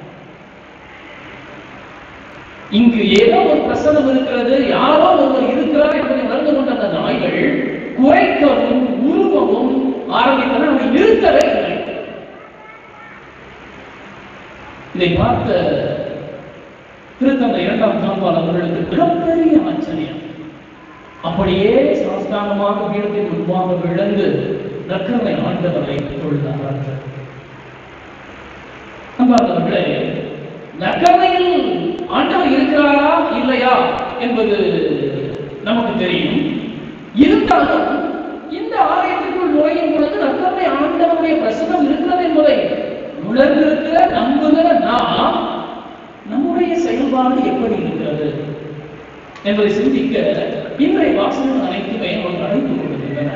Speaker 8: இங்கு ஏதோ ஒரு பிரசனம் இருக்கிறது யாரோ ஒருவர் இருக்கிறார் என்பதை உணர்ந்து கொண்ட அந்த நாய்கள் குறைக்கவும் உருவவும் ஆரம்பித்தன அவை நிறுத்தவே இல்லை இதை பார்த்த திருத்தந்தை இரண்டாம் தாழ்வாள் அவர்களுக்கு மிகப்பெரிய ஆச்சரியம் அப்படியே சாஸ்தானமாக பீடத்தின் முன்பாக விழுந்து நற்கரை ஆண்டவரை தொழுதார்கள் அன்பார்ந்தவர்களே நற்கரையில் ஆண்டவர் இருக்கிறாரா இல்லையா என்பது நமக்கு தெரியும் இருந்தாலும் இந்த ஆலயத்திற்குள் நுழையும் பொழுது நற்கரை ஆண்டவருடைய பிரசனம் இருக்கிறது என்பதை உணர்ந்திருக்கிற நம்புகிற நாம் நம்முடைய செயல்பாடு எப்படி இருக்கிறது என்பதை சிந்திக்க இன்றைய வாசகங்கள் அனைத்துமே அவர் அழைத்து கொடுக்கின்றன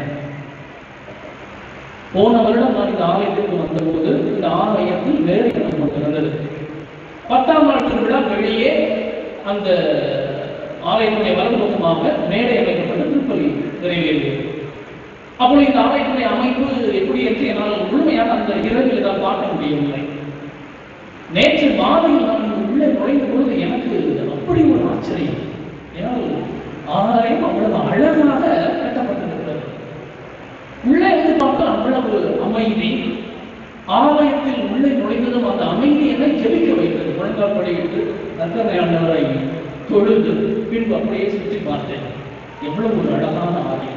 Speaker 8: போன வருடம் நான் இந்த ஆலயத்திற்கு வந்தபோது இந்த ஆலயத்தில் வேறு இடம் கொண்டிருந்தது பத்தாம் நாள் திருவிழா வெளியே அந்த ஆலயத்துடைய வலதுபக்கமாக மேடை அமைக்கப்பட்ட திருப்பலி நிறைவேறியது அப்பொழுது இந்த ஆலயத்துடைய அமைப்பு எப்படி என்று என்னால் முழுமையாக அந்த இரவில் தான் பார்க்க முடியவில்லை நேற்று மாலையில் நான் இங்கு உள்ளே நுழைந்த பொழுது எனக்கு அப்படி ஒரு ஆச்சரியம் ஏனால் ஆலயம் அவ்வளவு அழகாக கட்டப்பட்டிருக்கிறது உள்ளே வந்து பார்த்தால் அவ்வளவு அமைதி ஆலயத்தில் உள்ளே நுழைந்ததும் அந்த அமைதி என்னை ஜெபிக்க வைத்தது முழங்கால் படியிட்டு நற்கரையாண்டவரை தொழுது பின்பு அப்படியே சுற்றி பார்த்தேன் எவ்வளவு ஒரு அழகான ஆலயம்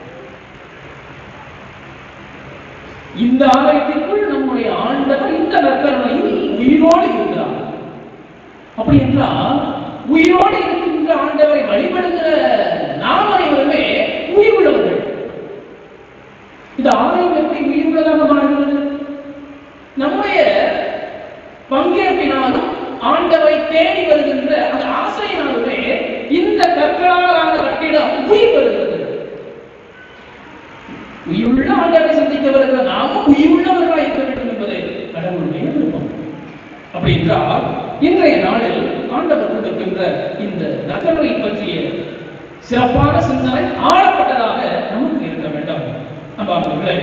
Speaker 8: இந்த ஆலயத்திற்குள் நம்முடைய ஆண்டவர் இந்த நற்கரணையில் உயிரோடு இருக்கிறார் அப்படி என்றால் உயிரோடு இருக்கின்ற ஆண்டவரை வழிபடுகிற நாம் அனைவருமே உயிர் உள்ளவர்கள் இந்த ஆலயம் எப்படி உயிர் உள்ளதாக மாறுகிறது நம்முடைய பங்கேற்பினாலும் ஆண்டவரை தேடி வருகின்ற அந்த ஆசையினாலுமே இந்த கற்களாலான கட்டிடம் உயிர் வருகிறது உயிருள்ள ஆண்டவரை சந்திக்க வருகிற நாமும் உயிருள்ளவர்களாக இருக்க வேண்டும் என்பதே கடவுளுடைய விருப்பம் அப்படி என்றால் இன்றைய நாளில் ஆண்டவர் கொடுக்கின்ற இந்த நகரை பற்றிய சிறப்பான சிந்தனை ஆழப்பட்டதாக நமக்கு இருக்க வேண்டும் அன்பார்ந்தவர்களே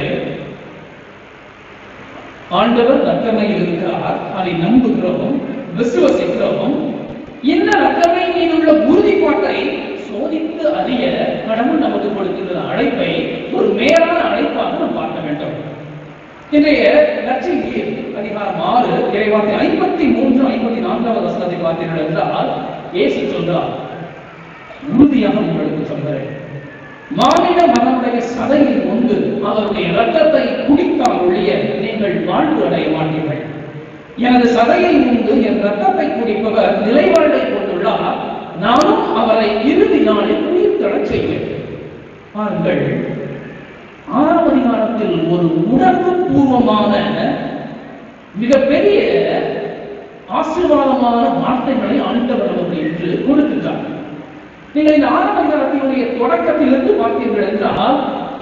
Speaker 8: ஆண்டவர் நற்கமையில் இருக்கிறார் அதை நம்புகிறோம் விசுவசிக்கிறோம் இந்த நற்கமை மீது உள்ள உறுதிப்பாட்டை சோதித்து அறிய கடவுள் நமக்கு கொடுக்கின்ற அழைப்பை ஒரு மேலான அழைப்பாக நாம் பார்க்க வேண்டும் இன்றைய நற்செய்தியில் அதிகாரம் ஆறு இறைவார்த்தை ஐம்பத்தி மூன்று ஐம்பத்தி நான்காவது வசனத்தை பார்த்தீர்கள் என்றால் இயேசு சொல்கிறார் உறுதியாக உங்களுக்கு சொல்கிறேன் மானிட மகனுடைய சதையில் கொண்டு அவருடைய இரத்தத்தை குடித்தால் ஒழிய நீங்கள் வாழ்வு அடைய மாட்டீர்கள் எனது சதையை உண்டு என் இரத்தத்தை குடிப்பவர் நிலைவாழ்வை கொண்டுள்ளார் நானும் அவரை இறுதி நாளில் உயிர் தரச் செய்வேன் பாருங்கள் ஆறாம் அதிகாரத்தில் ஒரு உணர்வு பூர்வமான மிகப்பெரிய ஆசீர்வாதமான வார்த்தைகளை ஆண்டவர் நமக்கு என்று கொடுக்கின்றார் நீங்கள் இந்த ஆறாம் அதிகாரத்தினுடைய தொடக்கத்திலிருந்து பார்த்தீர்கள் என்றால்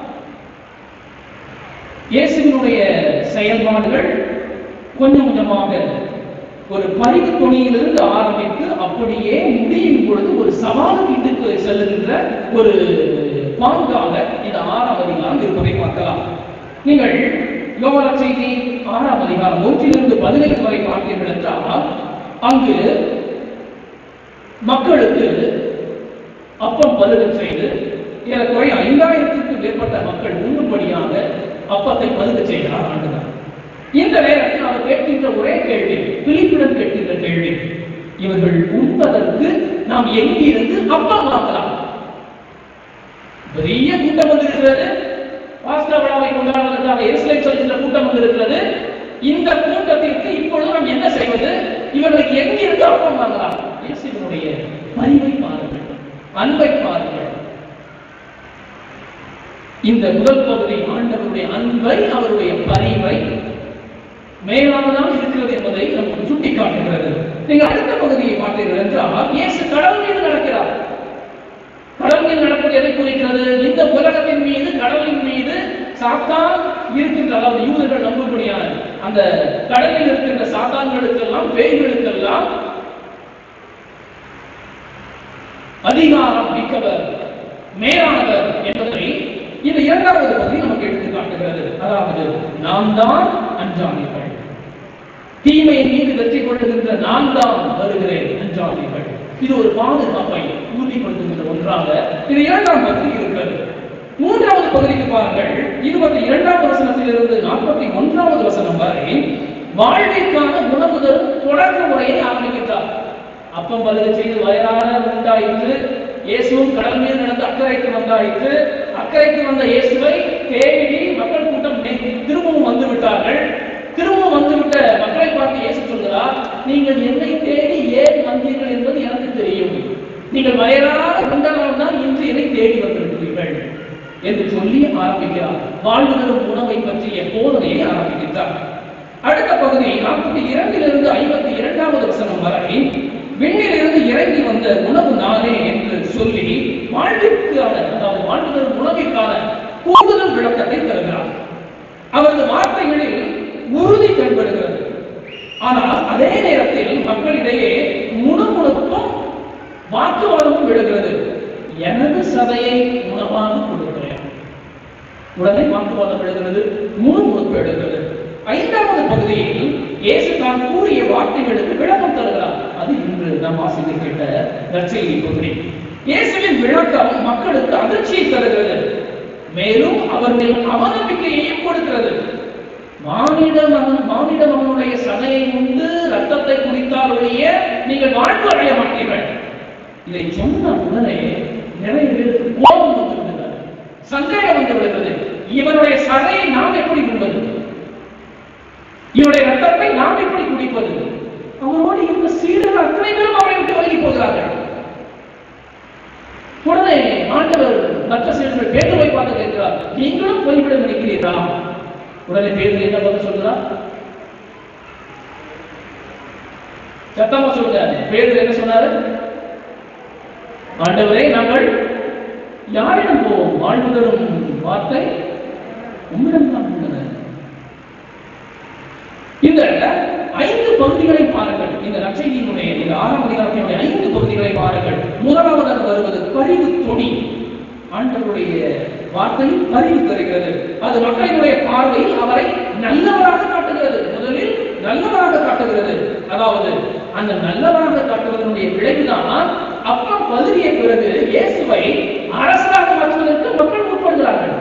Speaker 8: இயேசுவினுடைய செயல்பாடுகள் கொஞ்சம் கொஞ்சமாக ஒரு பரிவு துணியிலிருந்து ஆரம்பித்து அப்படியே முடியும் பொழுது ஒரு சவால் வீட்டுக்கு செல்லுகின்ற ஒரு பாங்காக இந்த ஆறாம் அதிகாரம் இருப்பதை பார்க்கலாம் நீங்கள் யோகா செய்தி ஆறாம் அதிகாரம் ஒன்றிலிருந்து பதினைந்து வரை பார்த்தீர்கள் என்றால் அங்கு மக்களுக்கு அப்பம் பருகச் செய்து ஏறக்குறைய ஐந்தாயிரத்திற்கும் மேற்பட்ட மக்கள் உண்ணும்படியாக அப்பத்தை பருகச் செய்கிறார் ஆண்டுதான் இந்த நேரத்தில் அவர் கேட்கின்ற ஒரே கேள்வி பிலிப்பிடம் கேட்கின்ற கேள்வி இவர்கள் உண்பதற்கு நாம் எங்கிருந்து அப்பம் வாங்கலாம் பெரிய கூட்டம் வந்திருக்கிறது பாஸ்கா விழாவை கொண்டாடுவதற்காக எருசலேம் செல்கின்ற கூட்டம் வந்திருக்கிறது இந்த கூட்டத்திற்கு இப்பொழுது நாம் என்ன செய்வது இவர்களுக்கு எங்கிருந்து அப்பம் வாங்கலாம் இயேசுவினுடைய பரிவை பாருங்கள் அன்பை பாருங்கள் இந்த முதல் பகுதி ஆண்டவருடைய அன்பை அவருடைய பரிவை மேலானதாக இருக்கிறது என்பதை நமக்கு சுட்டிக்காட்டுகிறது நீங்கள் அடுத்த பகுதியை பார்த்தீர்கள் என்றால் இயேசு கடவுள் மீது நடக்கிறார் கடவுள் மீது நடக்க என்பது எதை குறிக்கிறது இந்த உலகத்தின் மீது கடலின் மீது சாத்தான் இருக்கின்ற அதாவது யூதர்கள் நம்பும்படியான அந்த கடலில் இருக்கின்ற சாத்தான்களுக்கெல்லாம் பேய்களுக்கெல்லாம் அதிகாரம் மிக்கவர் மேலானவர் என்பதை இந்த இரண்டாவது பகுதி நமக்கு எடுத்து காட்டுகிறது அதாவது நாம் தான் அஞ்சாதீர்கள் தீமையின் மீது வெற்றி கொள்ளுகின்ற நான் தான் வருகிறேன் அஞ்சாதீர்கள் இது ஒரு பாதுகாப்பை உறுதிப்படுத்துகின்ற ஒன்றாக இது இரண்டாம் பகுதி இருக்கிறது மூன்றாவது பகுதிக்கு பாருங்கள் இருபத்தி இரண்டாம் வசனத்திலிருந்து நாற்பத்தி ஒன்றாவது வசனம் வரை வாழ்விற்கான உணவு தரும் தொடக்க முறையை ஆரம்பிக்கின்றார் அப்பம் பருக செய்து வயதான உண்டாயிற்று இயேசுவும் கடல் மீது நடந்து அக்கறைக்கு வந்தாயிற்று அக்கறைக்கு வந்த இயேசுவை தேடி மக்கள் கூட்டம் நே- திரும்பவும் வந்து விட்டார்கள் திரும்பவும் வந்துவிட்ட மக்களை பார்த்து இயேசு சொல்கிறார் நீங்கள் என்னை தேடி ஏன் வந்தீர்கள் என்பது எனக்கு தெரியும் நீங்கள் வயதான உண்டனால் தான் இன்று என்னை தேடி வந்திருக்கிறீர்கள் என்று சொல்லி ஆரம்பிக்கிறார் வாழ்வு தரும் உணவை பற்றிய போதனையை ஆரம்பிக்கின்றார் அடுத்த பகுதி நாற்பத்தி இரண்டிலிருந்து ஐம்பத்தி இரண்டாவது வசனம் வரை விண்ணிலிருந்து இறங்கி வந்த உணவு நானே என்று சொல்லி வாழ்விற்கான அதாவது வாழ்வு தரும் உணவிற்கான கூடுதல் விளக்கத்தை தருகிறார் அவரது வார்த்தைகளில் உறுதி தென்படுகிறது ஆனால் அதே நேரத்தில் மக்களிடையே முணுமுணுப்பும் வாக்குவாதமும் விழுகிறது எனது சதையை உணவாக கொடுக்கிறேன் உடனே வாக்குவாதம் எழுகிறது முணுமுணுப்பு எழுகிறது ஐந்தாவது பகுதியில் இயேசு தான் கூறிய வார்த்தைகளுக்கு விளக்கம் தருகிறார் அது இன்று நாம் வாசித்து கேட்ட நற்செய்தி பகுதி இயேசுவின் விளக்கம் மக்களுக்கு அதிர்ச்சியை தருகிறது மேலும் அவர்கள் அவநம்பிக்கையையும் கொடுக்கிறது மானிட மகன் மானிட மகனுடைய சதையை உண்டு ரத்தத்தை குடித்தால் ஒழிய நீங்கள் வாழ்வு அடைய மாட்டீர்கள் இதை சொன்ன உடனே நிறைய பேருக்கு கோபம் வந்து விடுகிறது சந்தேகம் வந்து விடுகிறது இவனுடைய சதையை நாம் எப்படி உண்பது இவனுடைய ரத்தத்தை நாம் எப்படி குடிப்பது அவனோடு இருந்த சீடர்கள் அத்தனை பேரும் அவரை விட்டு விலகி போகிறார்கள் உடனே ஆண்டவர் மற்ற சீடர்கள் பேதுருவை பார்த்து கேட்கிறார் நீங்களும் போய்விட நினைக்கிறீர்களா உடனே பேதுரு என்ன பதில் சொல்கிறார் சத்தமா சொல்லுங்க பேதுரு என்ன சொன்னாரு ஆண்டவரே நாங்கள் யாரிடம் போவோம் வாழ்வு தரும் வார்த்தை உம்மிடம் தான் உள்ளது இந்த ஐந்து பகுதிகளை பாருங்கள் இந்த நற்செய்தியினுடைய இந்த ஆறாம் அதிகாரத்தினுடைய ஐந்து பகுதிகளை பாருங்கள் முதலாவதாக வருவது பரிவு தொனி ஆண்டவருடைய வார்த்தையில் பரிவு தருகிறது அது மக்களினுடைய பார்வையில் அவரை நல்லவராக காட்டுகிறது முதலில் நல்லவராக காட்டுகிறது அதாவது அந்த நல்லவராக காட்டுவதனுடைய விளைவுதான் அப்பம் பதவிய பிறகு இயேசுவை அரசராக மாற்றுவதற்கு மக்கள் முற்படுகிறார்கள்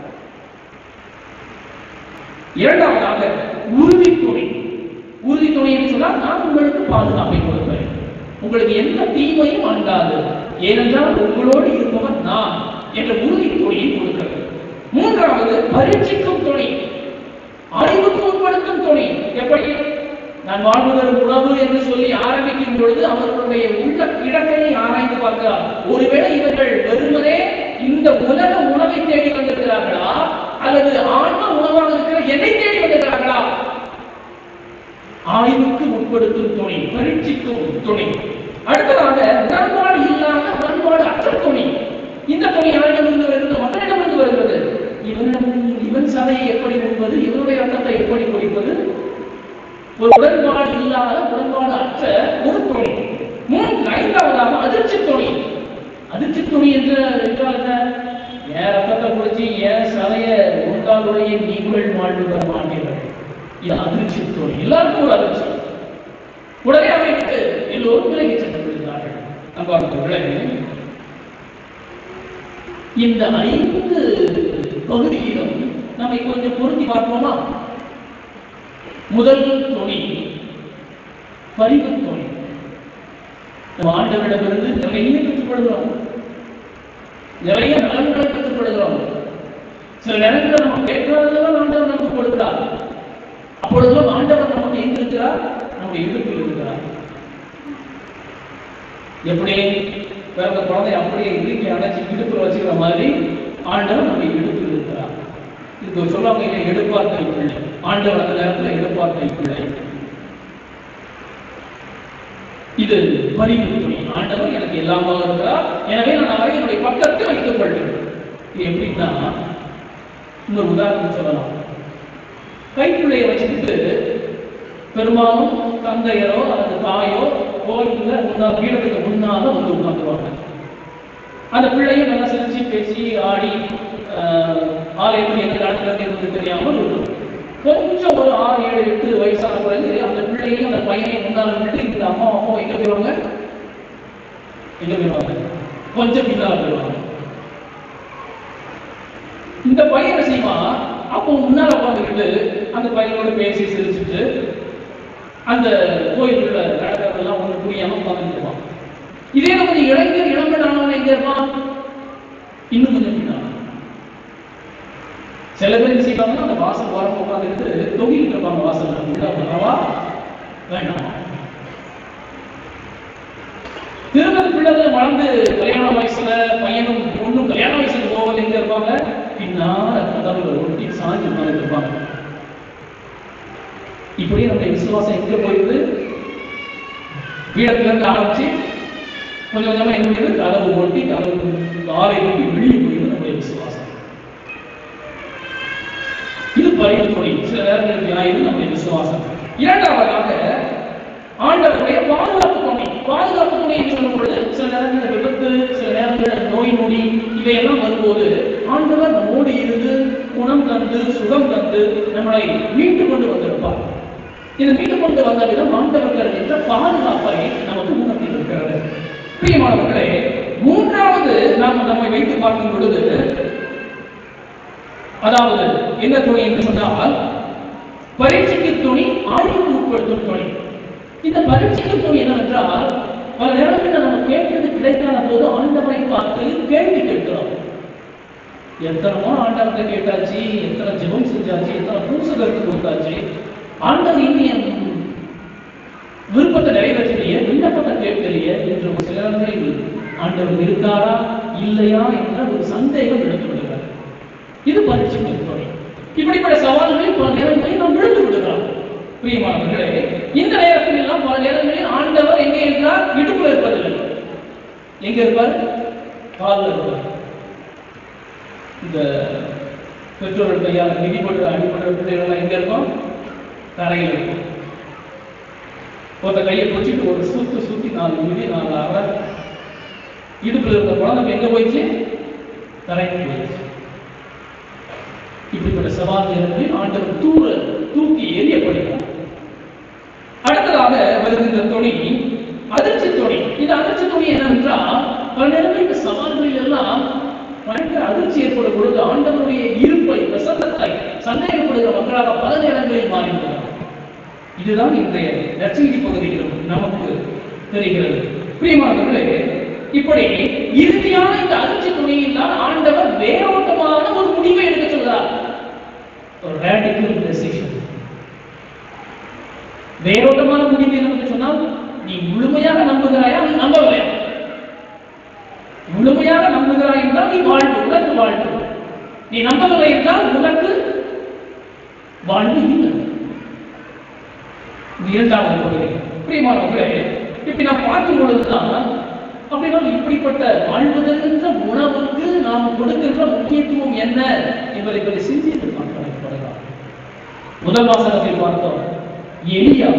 Speaker 8: இரண்டாவதாக உறுதித்துணை உறுதித்துணை என்று சொன்னால் நான் உங்களுக்கு பாதுகாப்பை கொடுப்பேன் உங்களுக்கு எந்த தீமையும் அண்டாது ஏனென்றால் உங்களோடு இருப்பவன் நான் என்ற உறுதித்துணையை கொடுக்கிறது மூன்றாவது பரீட்சிக்கும் துணை அறிவுக்கு உட்படுத்தும் துணை எப்படி நான் வாழ்வதற்கு உணவு என்று சொல்லி ஆரம்பிக்கும் பொழுது அவர்களுடைய உள்ள கிடக்கையை ஆராய்ந்து பார்க்கிறார் ஒருவேளை இவர்கள் வெறுமனே இந்த உலக உணவை தேடி வந்திருக்கிறார்களா அல்லது ஆன்ம உணவாக இருக்கிற என்னை தேடி வந்திருக்கிறார்களா ஆய்வுக்கு உட்படுத்தும் துணை பரீட்சிக்கும் துணை அடுத்ததாக உடன்பாடு இல்லாத உடன்பாடு அற்ற துணை இந்த துணை யாரிடமிருந்து வருகிறது மக்களிடமிருந்து வருகிறது இவனிடம் இவன் சதையை எப்படி உண்பது இவனுடைய ரத்தத்தை எப்படி குடிப்பது ஒரு உடன்பாடு இல்லாத உடன்பாடு அற்ற ஒரு துணை மூன்று ஐந்தாவதாக அதிர்ச்சி துணை அதிர்ச்சி துணி என்று என்றால் என்ன என் ரத்தத்தை குடிச்சு என் சதைய உண்டாளுடைய நீங்கள் வாழ்வு பெற மாட்டீர்கள் இது அதிர்ச்சி துணி எல்லாருக்கும் ஒரு அதிர்ச்சி உடனே அவை விட்டு எல்லோரும் விலகி சென்று விடுகிறார்கள் அன்பார்ந்தவர்களே இந்த ஐந்து பகுதியிலும் நம்மை கொஞ்சம் பொருத்தி பார்ப்போமா முதல் துணி பரிவு துணி நம்ம ஆண்டவரிடமிருந்து நிறைய கற்றுக்கொள்கிறோம் நிறைய நலன்களை கற்றுக்கொள்கிறோம் சில நேரங்களில் நம்ம கேட்காததெல்லாம் ஆண்டவர் நமக்கு கொடுக்கிறார் அப்பொழுதெல்லாம் ஆண்டவர் நமக்கு எங்க இருக்கிறார் நம்முடைய இடுப்பில் இருக்கிறார் எப்படி பிறந்த குழந்தை அப்படியே இடுக்கி அணைச்சி இடுப்பில் வச்சுக்கிற மாதிரி ஆண்டவர் நம்முடைய இடுப்பில் இருக்கிறார் இதுக்கு சொல்லுவாங்க இல்லை எடுப்பார்த்தை பிள்ளை ஆண்டவர் அந்த நேரத்தில் எடுப்பார்த்தை பிள்ளை இது பரிவு துணி ஆண்டவர் எனக்கு எல்லாமாக இருக்கிறார் எனவே நான் அவரை என்னுடைய பக்கத்தில் வைத்துக் கொள்வேன் இது எப்படின்னா இன்னொரு உதாரணம் சொல்லலாம் கைப்பிள்ளையை வச்சுக்கிட்டு பெரும்பாலும் தந்தையரோ அல்லது தாயோ கோயில்ல முன்னா பீடத்துக்கு முன்னால வந்து உட்கார்ந்துருவாங்க அந்த பிள்ளையும் நல்லா சிரிச்சு பேசி ஆடி ஆஹ், ஆலயத்தில் எந்த இடத்துல இருந்து தெரியாமல் இருக்கும் கொஞ்சம் ஒரு ஆறு ஏழு எட்டு வயசான பிறகு அந்த பிள்ளையும் அந்த பையனையும் முன்னால விட்டு இந்த அம்மா அப்பா எங்க போயிடுவாங்க எங்க போயிடுவாங்க கொஞ்சம் பின்னால போயிடுவாங்க இந்த பையன் என்ன செய்வான் அப்போ முன்னால உட்காந்துக்கிட்டு அந்த பையனோட பேசி சிரிச்சுட்டு அந்த கோயிலுக்குள்ள நடக்கிறதெல்லாம் ஒண்ணு புரியாம உட்காந்துட்டு இருப்பான் இதே நம்ம இளைஞர் இளம்பெண் ஆனவன் எங்க இருப்பான் இன்னும் கொஞ்சம் பின்னால சில பேர் என்ன செய்வாங்கன்னா அந்த வாசல் ஓரம் உட்காந்துக்கிட்டு தொங்கிட்டு இருப்பாங்க வாசல்ல உள்ள வரவா வேண்டாமா திருமண பிள்ளைகள் வளர்ந்து கல்யாண வயசுல பையனும் பொண்ணும் கல்யாண வயசுக்கு போவது எங்க இருப்பாங்க பின்னால கதவுல ஒட்டி சாஞ்சு உட்கார்ந்து இருப்பாங்க இப்படியே நம்முடைய விசுவாசம் எங்க போயிடுது வீடத்துல இருந்து ஆரம்பிச்சு கொஞ்சம் கொஞ்சமா எங்க போயிடுது கதவு ஒட்டி கதவு காலை ஒட்டி வெளியே போயிடுது நம்முடைய விசுவாசம் இது பரிந்துரை சில நேரங்களுக்கு ஆயுது நம்முடைய விசுவாசம் இரண்டாவதாக ஆண்டவருடைய பாதுகாப்பு துணை பாதுகாப்பு துணை என்று சொல்லும் பொழுது சில நேரங்களில் விபத்து சில நேரங்களில் நோய் நொடி இவையெல்லாம் வரும்போது ஆண்டவர் நம்மோடு இருந்து குணம் தந்து சுகம் தந்து நம்மளை மீட்டு கொண்டு வந்திருப்பார் இது மீட்டு கொண்டு வந்த விதம் ஆண்டவர் தருகின்ற பாதுகாப்பை நமக்கு உணர்த்தியிருக்கிறது பிரியமானவர்களே மூன்றாவது நாம் நம்மை வைத்து பார்க்கும் பொழுது அதாவது என்ன துணி என்று சொன்னால் பரீட்சைக்கு துணி ஆய்வுக்கு உட்படுத்தும் துணி இந்த பரீட்சைக்கு துணி என்னவென்றால் பல நேரங்களில் நம்ம கேட்கிறது கிடைக்காத போது ஆண்டவரை பார்த்து கேள்வி கேட்கிறோம் எத்தனமோ ஆண்டவர்கிட்ட கேட்டாச்சு எத்தனை ஜெபம் செஞ்சாச்சு எத்தனை பூசகருக்கு கொடுத்தாச்சு ஆண்டவர் இன்னும் என் விருப்பத்தை நிறைவேற்றலையே விண்ணப்பத்தை கேட்கலையே என்று ஒரு சில நேரங்களில் ஆண்டவர் இருக்காரா இல்லையா என்ற ஒரு சந்தேகம் எடுத்துவிடுகிறார் இது பரீட்சைக்கு துணை இப்படிப்பட்ட சவால்களை பல நேரங்களில் நாம் விழுந்து விடுகிறோம் பிரியமானவர்களே இந்த நேரத்தில் எல்லாம் பல நேரங்களில் ஆண்டவர் எங்கே இருக்கிறார் இடுப்புல இருப்பதில்லை எங்க இருப்பார் காலில் இருப்பார் இந்த பெற்றோர்கள் கையால் மிதிப்பட்டு அடிப்பட்ட பிள்ளைகள் எங்க இருக்கும் தரையில் இருக்கும் ஒருத்த கையை பிடிச்சிட்டு ஒரு சுத்து சுத்தி நாலு மிதி நாலு அரை இடுப்புல இருந்த குழந்தை எங்க போயிடுச்சு தரைக்கு போயிடுச்சு இப்படிப்பட்ட சவால் நேரங்களில் ஆண்டவர் தூர தூக்கி எரியப்படுகிறார் அடுத்ததாக வருகின்ற துணி அதிர்ச்சி துணி இந்த அதிர்ச்சி துணி என்னவென்றால் பல நேரங்களில் இந்த சவால்களில் எல்லாம் பயங்கர அதிர்ச்சி ஏற்படும் பொழுது ஆண்டவருடைய இருப்பை பிரசன்னத்தை சந்தேகப்படுகிற மக்களாக பல நேரங்களில் மாறிவிடுகிறார் இதுதான் இன்றைய நற்செய்தி பகுதியிலும் நமக்கு தெரிகிறது பிரியமானவர்களே இப்படி இறுதியான இந்த அதிர்ச்சி துணியில் தான் ஆண்டவர் வேரோட்டமான ஒரு முடிவை எடுக்க சொல்கிறார் ஒரு radical decision வேரோட்டமான முடிவு என்னன்னு சொன்னால் நீ முழுமையாக நம்புகிறாயா நீ நம்பவில்லையா முழுமையாக நம்புகிறாய் என்றால் நீ வாழ்வு உனக்கு வாழ்வு நீ நம்பவில்லை என்றால் உனக்கு வாழ்வு இல்லை இது இரண்டாவது பகுதி பிரியமானவர்களே இப்படி நாம் பார்க்கும் பொழுதுதான் அப்படின்னா இப்படிப்பட்ட வாழ்வதற்கின்ற உணவுக்கு நாம் கொடுக்கின்ற முக்கியத்துவம் என்ன என்பதை பற்றி சிந்தித்து பார்க்கலாம் முதல் வாசகத்தில் பார்த்தோம் எலியா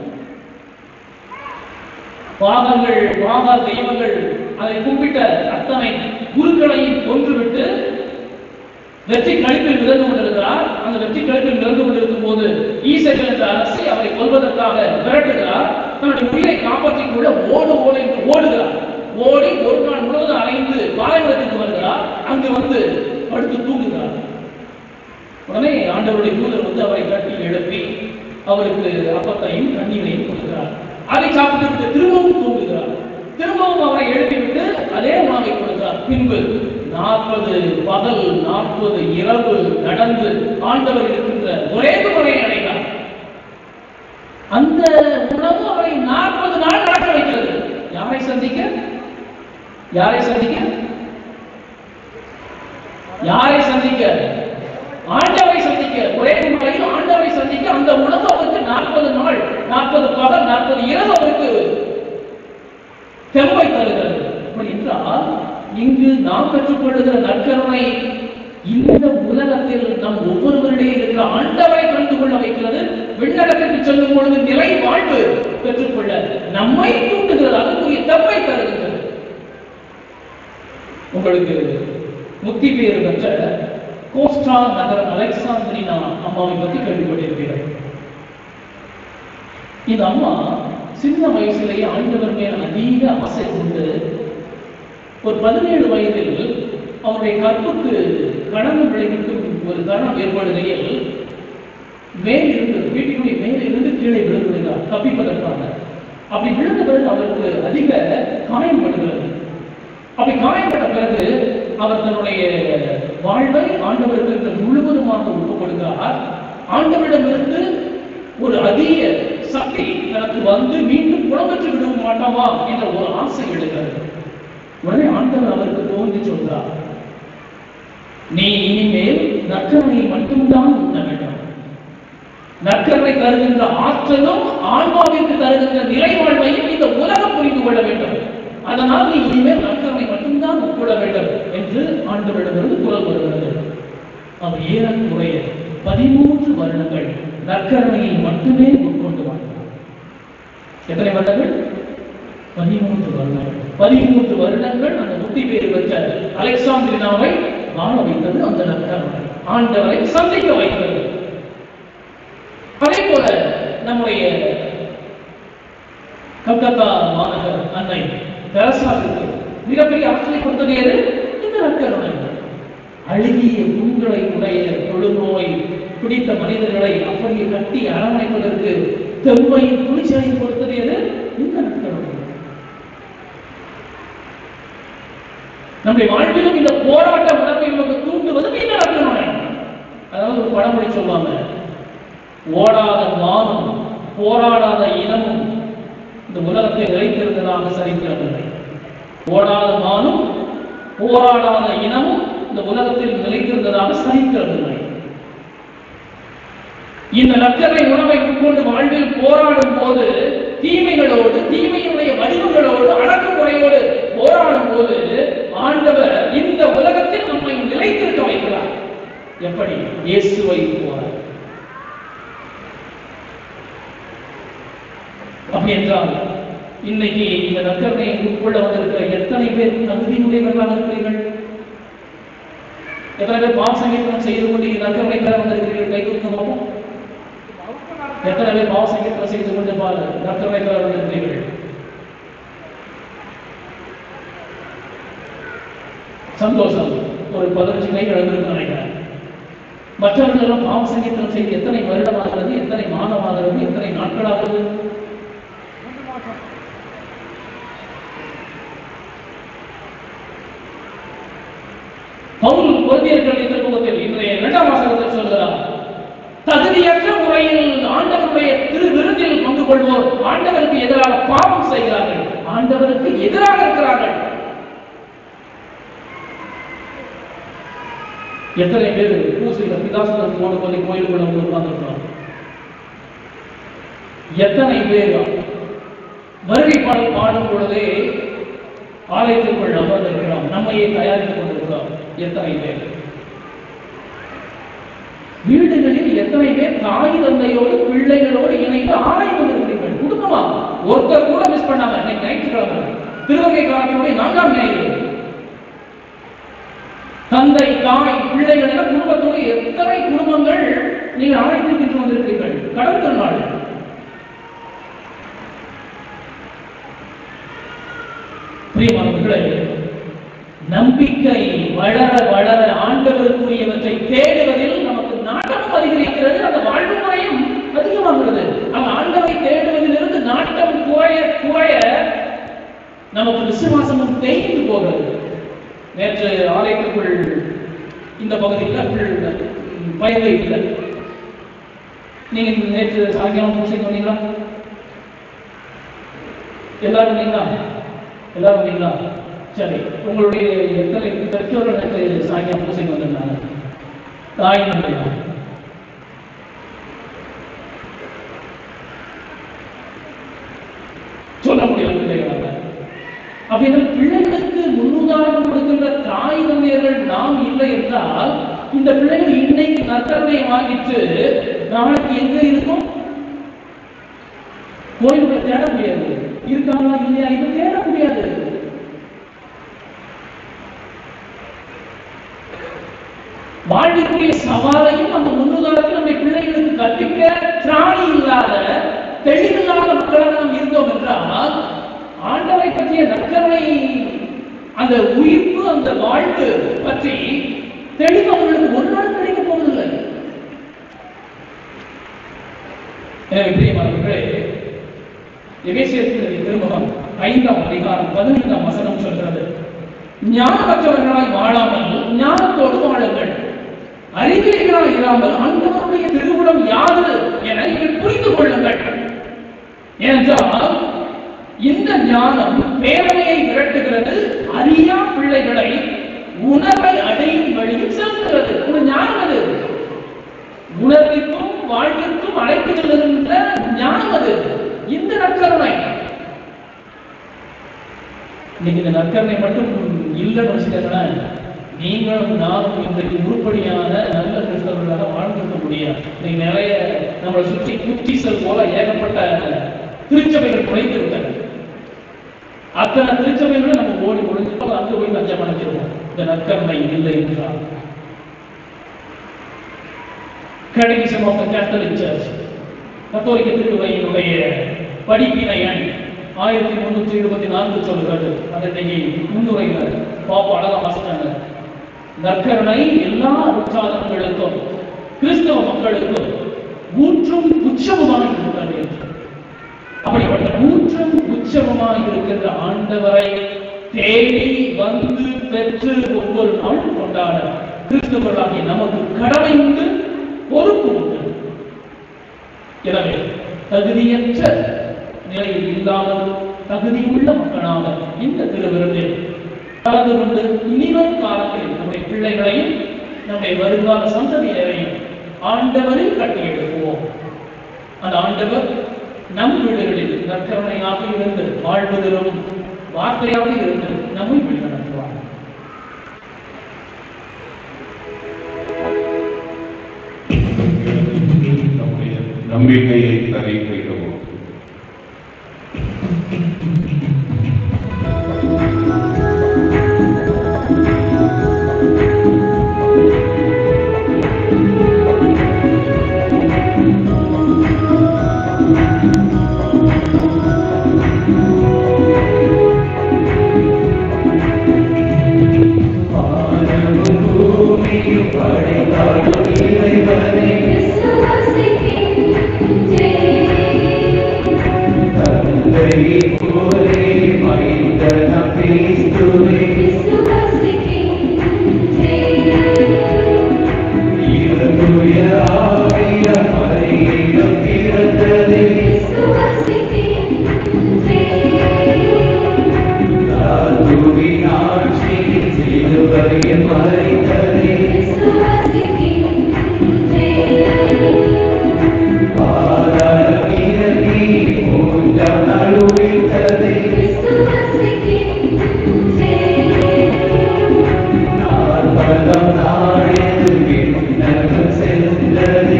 Speaker 8: பாகங்கள் பாக தெய்வங்கள் அதை கும்பிட்ட அத்தனை குருக்களையும் கொன்றுவிட்டு வெற்றி கழிப்பில் மிதந்து கொண்டிருக்கிறார் அந்த வெற்றி கழிப்பில் மிதந்து கொண்டிருக்கும் போது ஈசர்கள் என்ற அரசை அவரை கொல்வதற்காக விரட்டுகிறார் தன்னுடைய உயிரை காப்பாற்றிக் கொள்ள ஓடு ஓடு என்று ஓடுகிறார் ஓடி ஒரு நாள் முழுவதும் அலைந்து பாலைவனத்துக்கு வருகிறார் அங்கு வந்து படுத்து தூங்குகிறார் உடனே ஆண்டவருடைய தூதர் வந்து அவரை கட்டி எழுப்பி அவருக்கு அப்பத்தையும் தண்ணீரையும் கொடுக்கிறார் அதை சாப்பிட்டு விட்டு திரும்பவும் தூங்குகிறார் திரும்பவும் அவரை எழுப்பிவிட்டு அதே உணவை கொடுக்கிறார் பின்பு நாற்பது பகல் நாற்பது இரவு நடந்து ஆண்டவர் இருக்கின்ற ஒரே முறை அடைகிறார் அந்த உணவு அவரை நாற்பது நாள் நடக்க வைக்கிறது யாரை சந்திக்க யாரை சந்திக்க யாரை சந்திக்க ஆண்டவரை சந்திக்க ஒரே முறையில் ஆண்டவரை சந்திக்க அந்த உணவு அவருக்கு நாற்பது நாள் நாற்பது பகல் நாற்பது இரவு அவருக்கு இங்கு நாம் கற்றுக்கொள்ளுகிற நற்கருணை இந்த உலகத்தில் நம் ஒவ்வொருவரிடையே இருக்கிற ஆண்டவரை கண்டு கொள்ள வைக்கிறது விண்ணகத்திற்கு செல்லும் பொழுது நிலை வாழ்வு பெற்றுக்கொள்ள நம்மை தூண்டுகிறது அதுக்குரிய தப்பை தருகின்றது உங்களுக்கு முக்தி பேர் பெற்ற கோஸ்டா நகரம் அலெக்சாந்திரினா அம்மாவை பற்றி கேள்விப்பட்டிருக்கிறேன் இந்த அம்மா சின்ன வயசுலேயே ஆண்டவர் மேல் அதிக ஆசை கொண்டு ஒரு பதினேழு வயதில் அவருடைய கற்புக்கு கணவன் விளைவிக்கும் ஒரு தருணம் ஏற்படுகையில் மேலிருந்து வீட்டினுடைய மேலிருந்து கீழே விழுந்துகிறார் தப்பிப்பதற்காக அப்படி விழுந்த பிறகு அவருக்கு அதிக காயப்படுகிறது அப்படி காயப்பட்ட பிறகு அவர் தன்னுடைய வாழ்வை ஆண்டவருக்கு முழுவதுமாக ஒப்புக் கொடுக்கிறார் ஆண்டவரிடமிருந்து ஒரு அதிக சக்தி தனக்கு வந்து மீண்டும் புலம்பெற்று விட மாட்டாமா என்ற ஒரு ஆசை எழுகிறது உடனே ஆண்டவர் அவருக்கு தோன்றி சொல்றார் நீ இனிமேல் நற்கருணையை மட்டும்தான் உண்ண வேண்டும் நற்கருணை தருகின்ற ஆற்றலும் ஆன்மாவிற்கு தருகின்ற நிலை வாழ்வையும் இந்த உலகம் புரிந்து கொள்ள வேண்டும் அதனால் நீ இனிமேல் நற்கருணை மட்டும்தான் உட்கொள்ள வேண்டும் என்று ஆண்டவரிடமிருந்து குரல் வருகிறது அவர் ஏறக்குறைய பதிமூன்று வருடங்கள் நற்கருணையை மட்டுமே உட்கொண்டு வாழ்ந்தார் எத்தனை வருடங்கள் பதிமூன்று வருடங்கள் பதிமூன்று வருடங்கள் அந்த முக்தி பேர் பெற்ற அலெக்சாந்திரினாவை வாழ வைத்தது அந்த நற்கருணை ஆண்டவரை சந்திக்க வைத்தது அதே போல நம்முடைய கல்கத்தா மாநகர் அன்னை தெரசாவுக்கு மிகப்பெரிய ஆற்றலை கொடுத்தது எது இந்த நற்கருணை அழுகிய புண்களை உடைய தொழுநோய் பிடித்த மனிதர்களை அப்படியே கட்டி அரவணைப்பதற்கு தெம்மையும் துணிச்சலையும் கொடுத்தது எது இந்த நற்கருணை நம்முடைய வாழ்விலும் இந்த போராட்ட உணர்வை நமக்கு தூண்டுவது இந்த நற்கருணை அதாவது ஒரு பழமொழி சொல்லுவாங்க ஓடாத மானும் போராடாத இனமும் இந்த உலகத்தை நிலைத்திருந்ததாக சரித்திரமில்லை ஓடாத மானும் போராடாத இனமும் இந்த உலகத்தில் நிலைத்திருந்ததாக சரித்திரமில்லை இந்த நற்கரை உணவை உட்கொண்டு வாழ்வில் போராடும் போது தீமைகளோடு தீமையினுடைய வடிவங்களோடு அடக்குமுறையோடு போராடும் போது ஆண்டவர் இந்த உலகத்தில் நம்மை நிலைத்திருக்க வைக்கிறார் எப்படி இயேசுவை போறார் அப்படி என்றால் இன்னைக்கு இந்த நற்கருணையை உட்கொள்ள வந்திருக்கிற எத்தனை பேர் தகுதியுடையவர்களாக இருக்கிறீர்கள் எத்தனை பேர் பாவ சங்கீர்த்தனம் செய்து கொண்டு இந்த நற்கருணை பெற வந்திருக்கிறீர்கள் கை கொடுக்க பார்ப்போம் எத்தனை பேர் பாவ சங்கீர்த்தனம் செய்து கொண்டு பாரு நற்கருணை பெற வந்திருக்கிறீர்கள் சந்தோஷம் ஒரு பதினஞ்சு கை எழுந்திருக்கு நினைக்கிறேன் மற்றவர்கள் எல்லாம் பாவ சங்கீர்த்தனம் செய்து எத்தனை வருடமாகிறது எத்தனை மாதமாகிறது எத்தனை நாட்களாகிறது பவுல் பொருந்தியர்கள் என்ற முகத்தில் இன்றைய இரண்டாம் வாசகத்தில் சொல்கிறார் தகுதியற்ற முறையில் ஆண்டவருடைய திரு விருந்தில் பங்கு கொள்வோர் ஆண்டவருக்கு எதிராக பாவம் செய்கிறார்கள் ஆண்டவருக்கு எதிராக இருக்கிறார்கள் எத்தனை பேர் பூசையில பிதாசனத்துக்கு போன போது கோயிலுக்குள்ள வந்து உட்கார்ந்துருக்கிறோம் எத்தனை பேர் வருகை பாடல் பாடும் பொழுதே ஆலயத்திற்குள் அமர்ந்திருக்கிறோம் நம்மையே தயாரித்துக் கொண்டிருக்கிறோம் எத்தனை பேர் வீடுகளில் எத்தனை பேர் தாய் தந்தையோடு பிள்ளைகளோடு இணைந்து ஆலயம் வந்திருக்கிறீர்கள் குடும்பமா ஒருத்தர் கூட மிஸ் பண்ணாம இன்னைக்கு ஞாயிற்றுக்கிழமை திருவகை காலத்தினுடைய நான்காம் ஞாயிறு தந்தை தாய் பிள்ளைகள் என குடும்பத்தோடு எத்தனை குடும்பங்கள் நீங்கள் ஆலயத்திற்கு வந்திருக்கிறீர்கள் கடல் திருநாள் பிரியமானவர்களே நம்பிக்கை வளர வளர ஆண்டவருக்குரியவற்றை தேடுவதில் நமக்கு நாட்டமும் அதிகரிக்கிறது அந்த வாழ்வு முறையும் அதிகமாகிறது அந்த ஆண்டவரை தேடுவதிலிருந்து நாட்டம் குறைய குறைய நமக்கு விசுவாசமும் தேய்ந்து போகிறது நேற்று ஆலயத்துக்குள் இந்த பகுதியில் பயந்து இல்லை நீங்க நேற்று சாயங்காலம் பூசை சொன்னீங்களா எல்லாரும் வந்தீங்களா எல்லாரும் வந்தீங்களா சரி உங்களுடைய எத்தனை பெற்றோர்கள் நேற்று சாயங்காலம் பூசைக்கு வந்திருந்தாங்க தாய் நம்பிக்கை சொல்ல முடியல பிள்ளைகளால அப்படின்னா பிள்ளைகளுக்கு முன்னுதாரணம் கொடுக்க பிள்ளைகள் நாம் இல்லை என்றால் இந்த பிள்ளைகள் இன்னைக்கு நற்கரவை வாங்கிட்டு நாளைக்கு எங்க இருக்கும் கோயிலுக்குள்ள தேட முடியாது இருக்காங்களா இல்லையா இது தேட முடியாது வாழ்விற்குரிய சவாலையும் அந்த முன்னுதாரத்தில் நம்முடைய பிள்ளைகளுக்கு கற்பிக்க திராணி இல்லாத தெளிவில்லாத மக்களாக நாம் இருந்தோம் என்றால் ஆண்டவரை பற்றிய நற்கருணை அந்த உயிர்ப்பு அந்த வாழ்வு பற்றி தெளிவு அவர்களுக்கு ஒரு நாள் கிடைக்க போவதில்லை எனவே பிரியமானவர்களே எபேசியத்தினுடைய திருமுகம் ஐந்தாம் அதிகாரம் பதினைந்தாம் வசனம் சொல்கிறது ஞானமற்றவர்களாய் வாழாமல் ஞானத்தோடு வாழுங்கள் அறிவியர்களாய் இராமல் ஆண்டவருடைய திருவுளம் யாது என நீங்கள் புரிந்து கொள்ளுங்கள் ஏனென்றால் இந்த ஞானம் பேரவையை விரட்டுகிறது அறியா பிள்ளைகளை உணவை அடையும் வழியில் செலுத்துகிறது ஒரு ஞானம் அது உணர்விற்கும் வாழ்விற்கும் அழைத்து செல்லுகின்ற ஞானம் அது இந்த நற்கருணை இன்னைக்கு இந்த நற்கருணை மட்டும் இல்லைன்னு வச்சுக்கோங்களேன் நீங்களும் நானும் இன்றைக்கு உருப்படியான நல்ல கிறிஸ்தவர்களாக வாழ்ந்திருக்க முடியாது இன்னைக்கு நிறைய நம்மளை சுற்றி குட்டிசல் போல ஏகப்பட்ட திருச்சபைகள் குறைந்து விட்டன அத்தனை திருச்சபைகளும் நம்ம ஓடி ஒழிஞ்சு அங்க போய் லஞ்சம் அடைஞ்சிருவோம் இந்த நற்கருணை இல்லை என்றால் Catechism of the Catholic Church கத்தோலிக்க திருவையினுடைய படிப்பினை எண் ஆயிரத்தி முன்னூற்றி இருபத்தி நான்கு சொல்கிறது அதை இன்னைக்கு முன்னுரையில் பாப்பா அழகா வாசிட்டாங்க நற்கருணை எல்லா உற்சாகங்களுக்கும் கிறிஸ்தவ மக்களுக்கும் ஊற்றும் உற்சவமாக இருக்கிறது அப்படிப்பட்ட ஊற்றும் உற்சவமாக இருக்கின்ற ஆண்டவரை தேடி வந்து பெற்று ஒவ்வொரு நாள் கொண்டாட கிறிஸ்தவர்களாகிய நமக்கு கடமை உண்டு பொறுப்பு உண்டு எனவே தகுதியற்ற நிலையில் இல்லாமல் தகுதியுள்ள மக்களாக இந்த திருவிருந்தில் கலந்து கொண்டு இனிவரும் காலத்தில் நம்முடைய பிள்ளைகளையும் நம்முடைய வருங்கால சந்ததியரையும் ஆண்டவரில் கட்டி எழுப்புவோம் அந்த ஆண்டவர் நம் வீடுகளில் நற்கருணையாக இருந்து வாழ்வதிலும் வார்த்தையாக இருந்து நம்மை வழி நடத்துவார்
Speaker 2: நம்முடைய நம்பிக்கையை அறிவிக்கவும்
Speaker 7: வானமும் பூமியும் படைத்தாடும் இறைவனே தந்தை போலே மைந்தனம் கிறிஸ்துவே இவனுடைய ஆவிய மறையிடம் பிறந்ததே தாதுவின் ஆட்சியில் சிலுவையில் மறைத்ததே பாதாளம் இறங்கி மூன்றாம் நாள் உயிர்த்ததே நாற்பதாம் நாளில் விண்ணகம் சென்றதே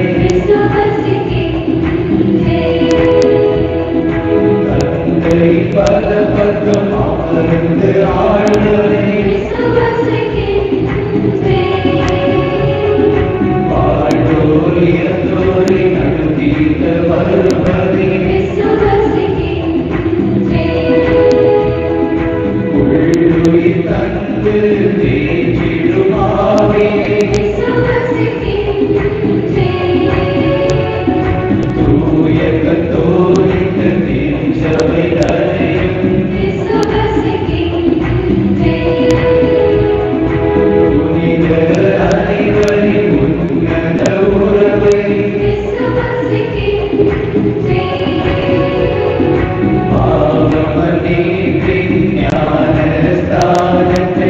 Speaker 7: தந்தை பதபத்தம் அமர்ந்து ஆழ்ந்ததே வாழ்வோர் இறந்தோரை நடுத்தீர்த்த வருவதே உள்ளுயிர் தந்து தேற்றிடும் ஆவியே தூய கத்தோலிக்க திருச்சபை தரையும் புனிதர் அனைவரின் உன்னத உறவை பாவமன்னிப்பின் ஞான ஸ்தானத்தை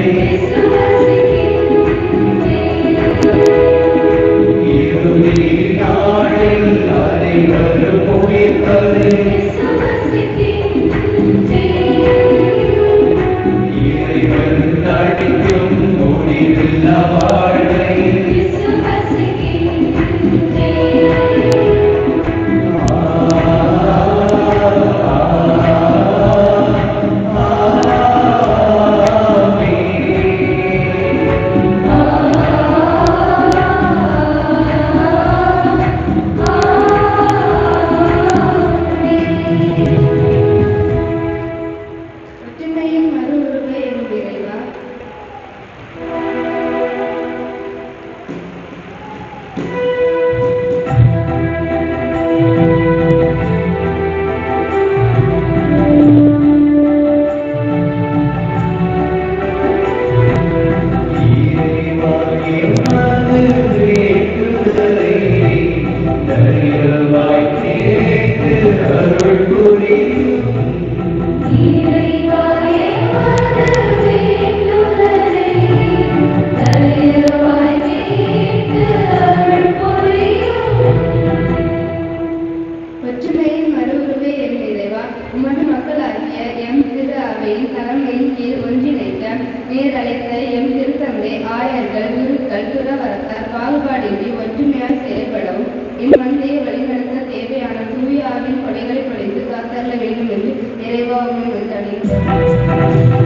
Speaker 7: இறுதி நாளில் அனைவரும் உயிர்ப்பதே இறைவன் அடிக்கும் முடிவில்
Speaker 9: என் மந்தையை வழிநடத்த தேவையான தூய ஆவின் கொடைகளை படைத்து காத்தரல வேண்டும் என்று இறைவா உண்மை வந்தடைகிறேன்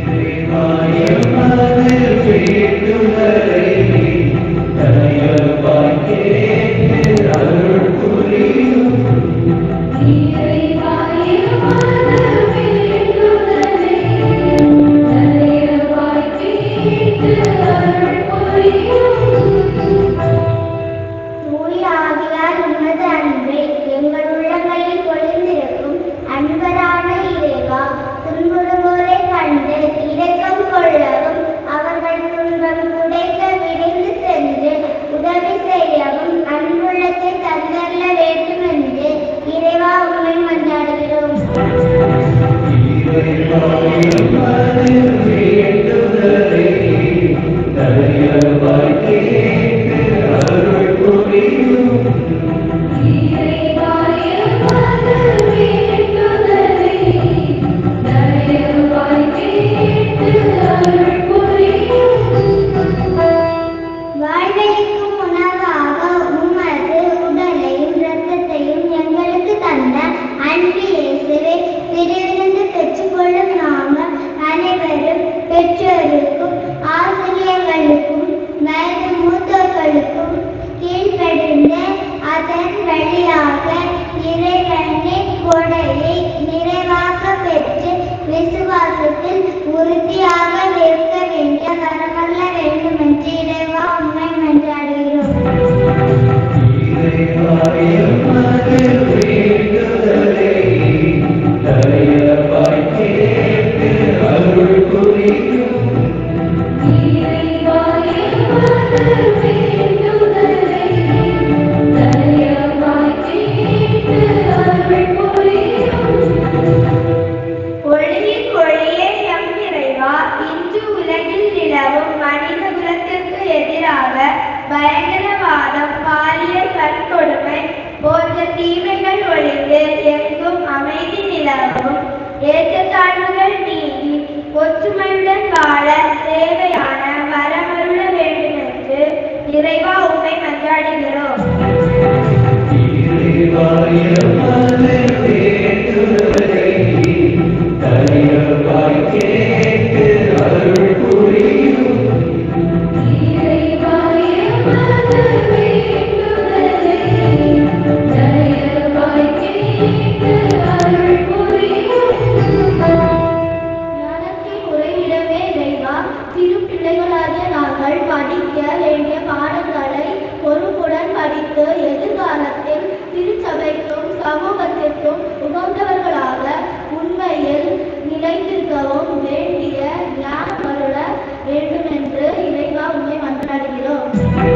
Speaker 3: தூய ஆவியார் உமது அன்பை எங்கள் உள்ளங்களில் பொழிந்திருக்கும் அன்பரான இறைவா துன்புறுவோரை கண்டு இரக்கம் கொள்ளவும் அவர்கள் துன்பம் துடைக்க விரைந்து சென்று உதவி செய்யவும் அன்புள்ளத்தை தந்தரல வேண்டும் என்று இறைவா உண்மை மன்றாடுகிறோம் வாழ்வளிக்கும் உணவாக உமது உடலையும் இரத்தத்தையும் எங்களுக்கு தந்த அன்பு இயேசுவே திருவிருந்து பெற்றுக்கொள்ளும் நாங்கள் அனைவரும் பெற்றோருக்கும் ஆசிரியர்களுக்கும் வயது மூத்தோர்களுக்கும் கீழ்ப்படிந்து அதன் வழியாக இறைவனின் கொடையை நிறைவாக பெற்று விசுவாசத்தில் உறுதியாக நிற்க வேண்டிய வரமல்ல வேண்டும் என்று இறைவா உண்மை மன்றாடுகிறோம் ஒளியின் ஒளியே எம் இறைவா இன்று உலகில் நிலவும் மனித குலத்திற்கு எதிராக பயங்கரவாதம் பாலியல் வன்கொடுமை போன்ற தீமைகள் ஒழிந்து எங்கும் அமைதி நிலவும் ஏற்றத்தாழ்வுகள் நீங்கி ஒற்றுமையுடன் வாழ தேவையான வரமருள வேண்டும் என்று இறைவா உண்மை மன்றாடுகிறோம் ஞானத்தின் உறைவிடமே இறைவா சிறு பிள்ளைகளாகிய நாங்கள் படிக்க வேண்டிய பாடங்களை பொறுப்புடன் படித்து எதிர்காலத்தில் திருச்சபைக்கும் சமூகத்திற்கும் உகந்தவர்களாக உண்மையில் நிலைத்திருக்கவும் வேண்டிய ஞானம் அருள வேண்டும் என்று இறைவா உண்மை மன்றாடுகிறோம்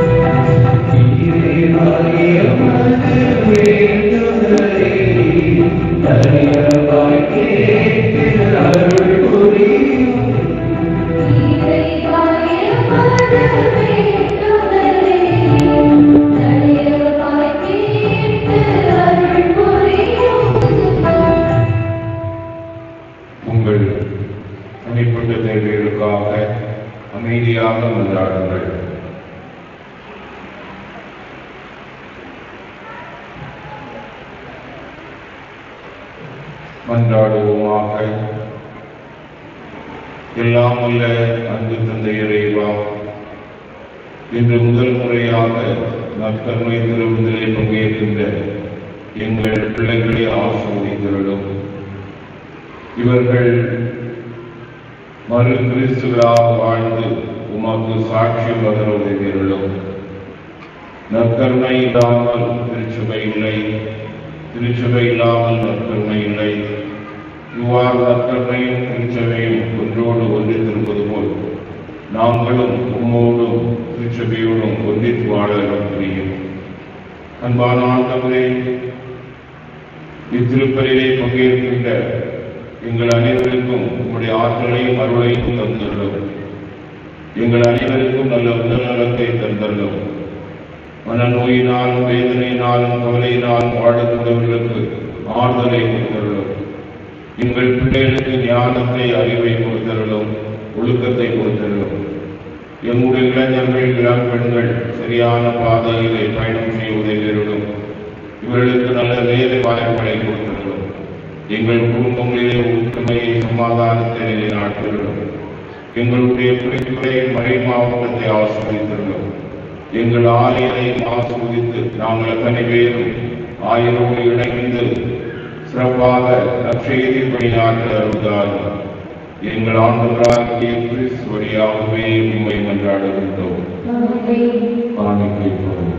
Speaker 2: உங்கள் தனிப்பட்ட தேவைகளுக்காக அமைதியாக மன்றாடுங்கள் மன்றாடுவோமாக எல்லாம் அல்ல அன்பு தந்தை இறைவா இன்று முதல் முறையாக நற்கருணை திருவிழலை பங்கேற்கின்ற எங்கள் பிள்ளைகளை ஆசிர்வதித்தருளும் இவர்கள் மறு கிறிஸ்துவராக வாழ்ந்து உமக்கு சாட்சியம் பகர உதவியருளும் நற்கருணை இல்லாமல் திருச்சபை இல்லை திருச்சபை இல்லாமல் நற்கருணை இல்லை இவ்வாறு நற்கருணையும் திருச்சபையும் ஒன்றோடு ஒன்றித்திருப்பது போல் நாங்களும் உம்மோடும் திருச்சபையோடும் ஒன்றித்து வாழ புரியும் அன்பான ஆண்டவரே இத்திருப்பலிலே பங்கேற்கின்ற எங்கள் அனைவருக்கும் உங்களுடைய ஆற்றலையும் அருளையும் தந்துள்ளோம் எங்கள் அனைவருக்கும் நல்ல உடல் நலத்தை தந்துள்ளோம் மனநோயினாலும் வேதனையினாலும் கவலையினாலும் வாழக்கூடியவர்களுக்கு ஆறுதலை கொடுத்தருளும் எங்கள் பிள்ளைகளுக்கு ஞானத்தை அறிவை கொடுத்தருளும் ஒழுக்கத்தை கொடுத்தருளும் எங்களுடைய இளைஞர்கள் இளம் பெண்கள் சரியான பாதையிலே பயணம் செய்ய உதவியருளும் வாய்ப்புகளை கொடுத்திருக்கிறோம் எங்கள் குடும்பங்களிலே ஒற்றுமையை சமாதானத்தை நிலைநாட்டுகிறோம் எங்களுடைய பிரிவுகளின் மறை மாவட்டத்தை ஆசிரியத்திருக்கிறோம் எங்கள் ஆலயத்தை ஆசிர்வதித்து நாங்கள் அத்தனை பேரும் ஆயிரோடு இணைந்து சிறப்பாக நற்செய்தி பணியாற்ற அருள்தார்கள் எங்கள் ஆண்டவராகிய கிறிஸ்து வழியாகவே உண்மை மன்றாடுகின்றோம் காணிக்கை போதும்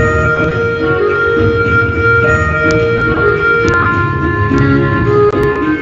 Speaker 7: Thank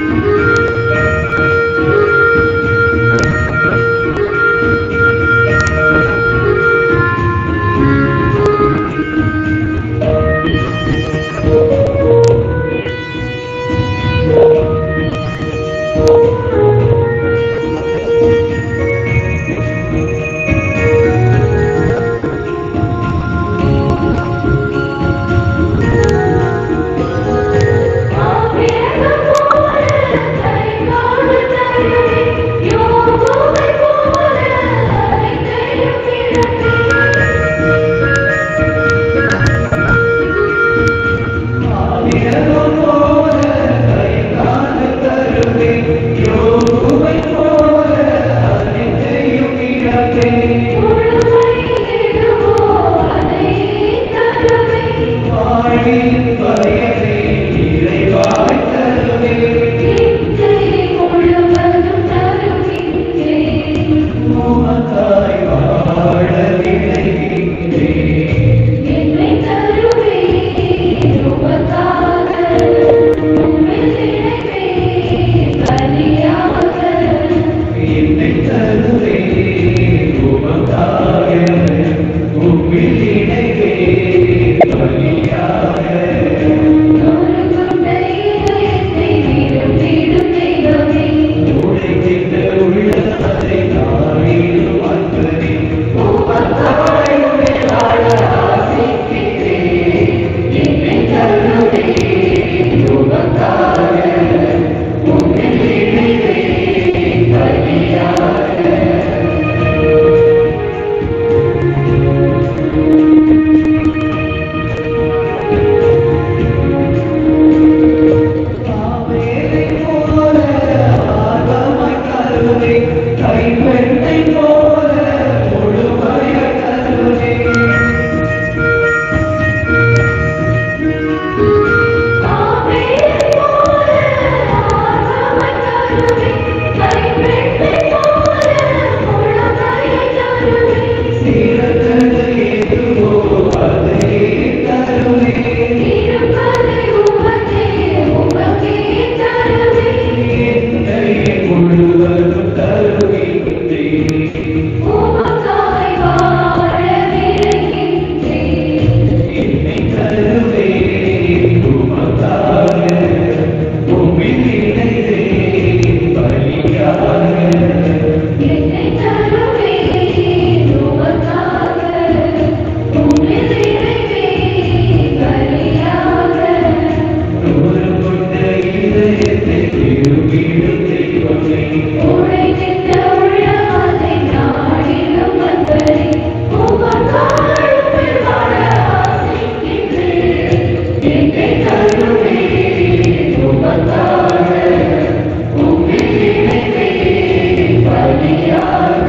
Speaker 7: திருவிடும் தெய்வமே
Speaker 3: உழைக்கின்ற உள்ளமதை நாடிலும் வந்ததை உமக்காழ்ப்பில் வாழ ஆசைக்கின்றேன். என்னை தருவே உமக்காக உம்மில் இணைவே பலியாக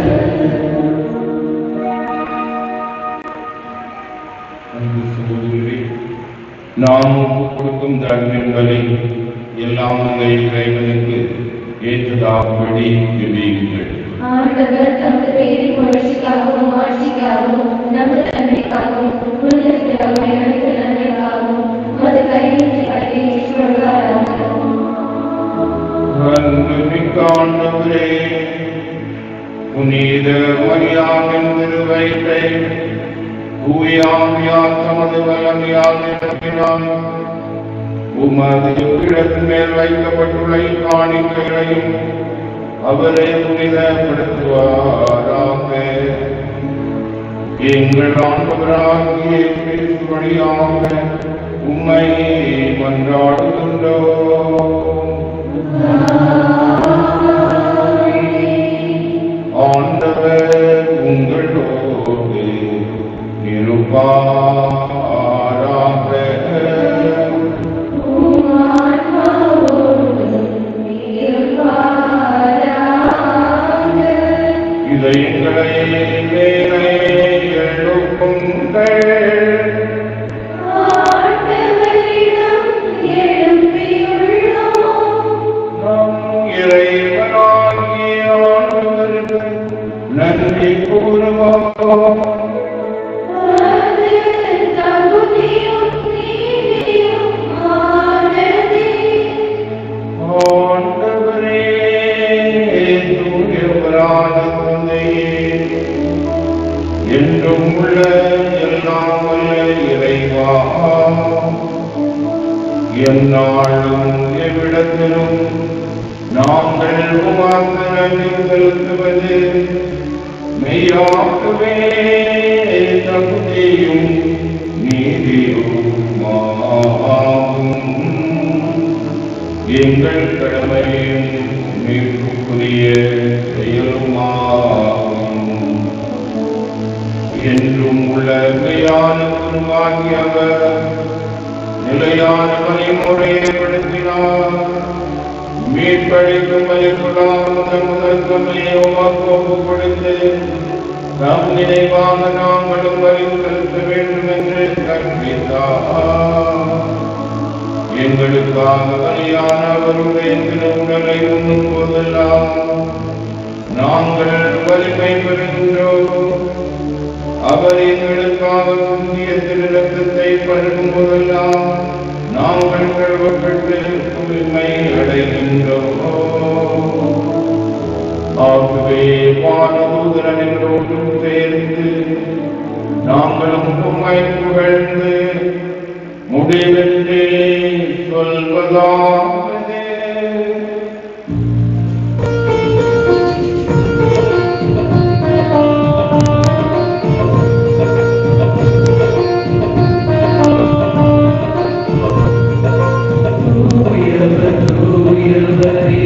Speaker 2: அன்பு சகோதரரே, நாம் ஒப்புக் கொடுக்கும் தர்மங்களை எல்லாம் அந்த இறைவனுக்கு ஏற்றதாகும்படி ஜெபியுங்கள்
Speaker 3: ஆண்டவர் தமது பேரின் புகழ்ச்சிக்காகவும் ஆட்சிக்காகவும் நமது நன்மைக்காகவும் புனிதத்திற்காகவும் எனக்கு நன்மைக்காகவும் உமது கையின்றி கல்வி ஏற்றுக்கொள்வாராக
Speaker 2: அன்புமிக்க ஆண்டவரே, புனித மரியாவின் திருவயிற்றை தூயாமியார் தமது வல்லமையால் நிரப்பினார் உமது இடத்தின் மேல் வைக்கப்பட்டுள்ள காணிக்கைகளையும் அவரை புனிதப்படுத்துவாராக எங்கள் ஆண்டவராகிய கிறிஸ்து வழியாக உம்மை மன்றாடுகின்றோம் ஆண்டவர் உங்களோடு இருப்பாராக இதயங்களை மேலே எழுப்புங்கள் நம் இறைவனாகிய ஆண்டவருக்கு நன்றி கூறுவோம் ஆண்டவரே தூயவரான தந்தையே என்றும் உள்ள எல்லாம் வல்ல இறைவா எந்நாளும் எவ்விடத்திலும் நாங்கள் உமாக்கு நன்றி செலுத்துவது மெய்யாகவே தகுதியும் நீதியுமாகும் எங்கள் கடமையும் மீட்புக்குரிய செயலுமாகும் என்றும் உள்ள மெய்யான குருவாகியவர் நிலையான வழிமுறையப்படுத்தினார் மீட்பளிக்கும் மதிப்புலாம் முதல் முதல் தம்மையை உமக்கு ஒப்புக் கொடுத்து நம் நினைவாக நாங்களும் வரி செலுத்த வேண்டும் என்று கற்பித்தார் எங்களுக்காக பலியான அவருடைய திருவுடலை உண்ணும் போதெல்லாம் நாங்கள் வலிமை பெறுகின்றோம் அவர் எங்களுக்காக சிந்திய திருநத்தத்தை பருகும் போதெல்லாம் நாங்கள் கழுவப்பட்டு தூய்மை அடைகின்றோம் ஆகவே வானதூதரன் என்றோடும் சேர்ந்து நாங்களும் உம்மை புகழ்ந்து முடிவின்றி சொல்வதாவது
Speaker 7: தூயவர் தூயவரே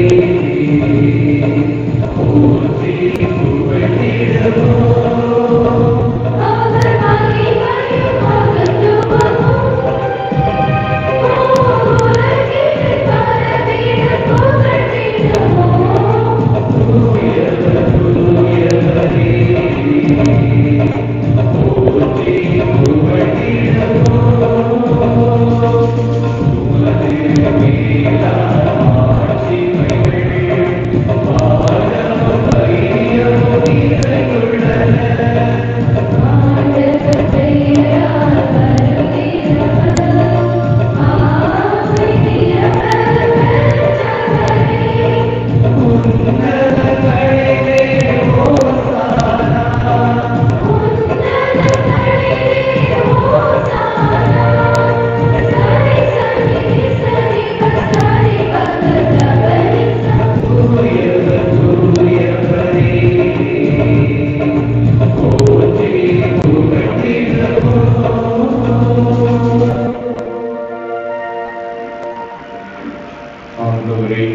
Speaker 7: போற்றி புகழ்ந்திடுவோம் உமது மேலாட்சி
Speaker 2: ஆண்டவரே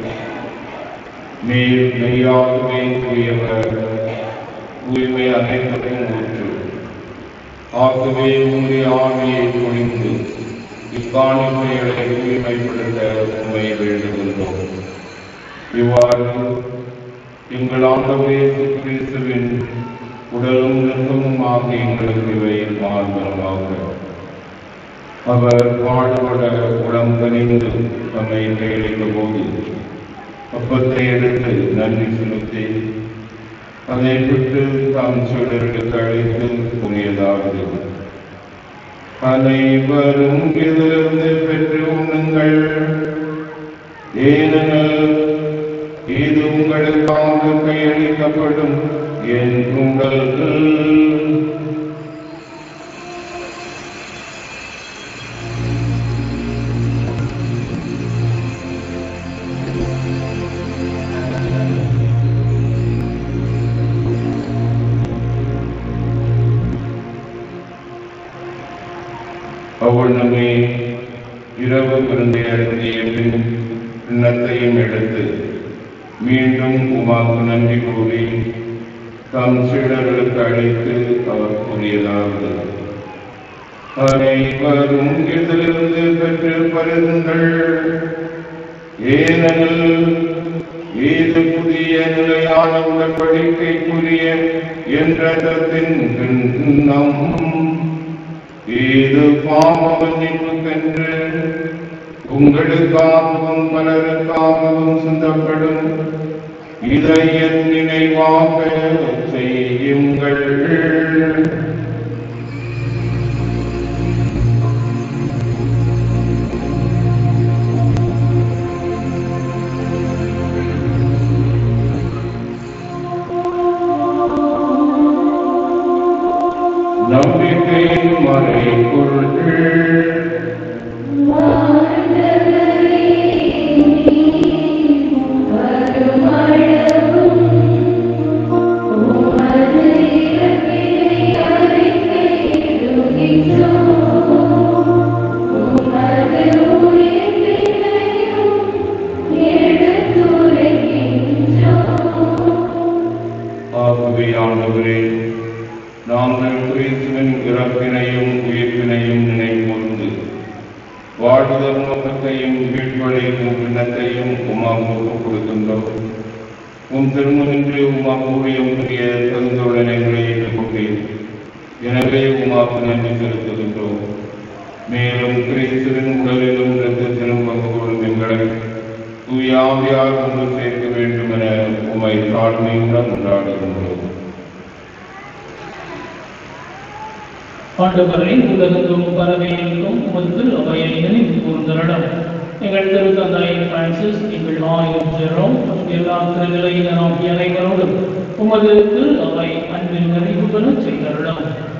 Speaker 2: நீர் மெய்யாகவே தூயவர் தூய்மை அனைத்துக்கும் ஊற்று ஆகவே உங்களுடைய ஆவியை பொழிந்து இக்காணிக்கைகளை தூய்மைப்படுத்த உண்மை வேண்டுகின்றோம் இவ்வாறு எங்கள் ஆண்டவரே கிறிஸ்துவின் உடலும் நெருக்கமுமாக எங்களுக்கு இவை மாறுபரமாக அவர் பாடுபட உடம் கனிந்து தம்மை கையளித்த போது அப்பத்தை எடுத்து நன்றி செலுத்தி அதை விட்டு தாம் சீடர்களுக்கு அழைத்து கூறியதாவது அனைவரும் இதிலிருந்து பெற்று உண்ணுங்கள் ஏனெனில் இது உங்களுக்காக கையளிக்கப்படும் என் உங்கள் அவ்வளமே இரவு விருந்தை அருந்திய பின் கிண்ணத்தையும் எடுத்து மீண்டும் உமாக்கு நன்றி கூறி தம் சீடர்களுக்கு அழைத்து அவர் கூறியதாவது அனைவரும் இதிலிருந்து பெற்று பருங்கள் ஏனெனில் இது புதிய நிலையான உடன்படிக்கைக்குரிய என்றத்தின் கிண்ணம் இது பாவ மன்னிப்புக்கென்று உங்களுக்காகவும் பலருக்காகவும் சிந்தப்படும் இதை என் நினைவாக செய்யுங்கள் நம்பிக்கையின் மறைக்குள் ஆகவே ஆண்டவரே நாங்கள் கிறிஸ்துவின் இறப்பினையும் உயிர்ப்பினையும் நினைவுகூர்ந்து வாழ்தல் நோக்கத்தையும் கீழ்ப்படைக்கும் பின்னத்தையும் உமாவுக்கு கொடுக்கின்றோம் உம் திருமணின்று உமா ஊழியம் புரிய தகுந்தொடனைகளை ஏற்றுக்கொண்டேன் எனவே உமாக்கு நன்றி செலுத்துகின்றோம் மேலும் கிறிஸ்துவின் உடலிலும் இரத்தத்திலும் பங்கு கொள்ளும் எங்களை தூயாவியார் கொண்டு சேர்க்க வேண்டும் என உமை தாழ்மையுடன் கொண்டாடுகின்றோம்
Speaker 8: ஆண்டவரை உலகெங்கும் பரவி இருக்கும் உமது அவையை நினைவு கூர்ந்தரிடம் எங்கள் திருத்தந்தை பிரான்சிஸ் எங்கள் ஆயுள் ஜெரோம் எல்லா திருநிலையினர் ஆகிய அனைவரோடும் உமது திரு அவை அன்பில் நிறைவு பெற செய்தருடம்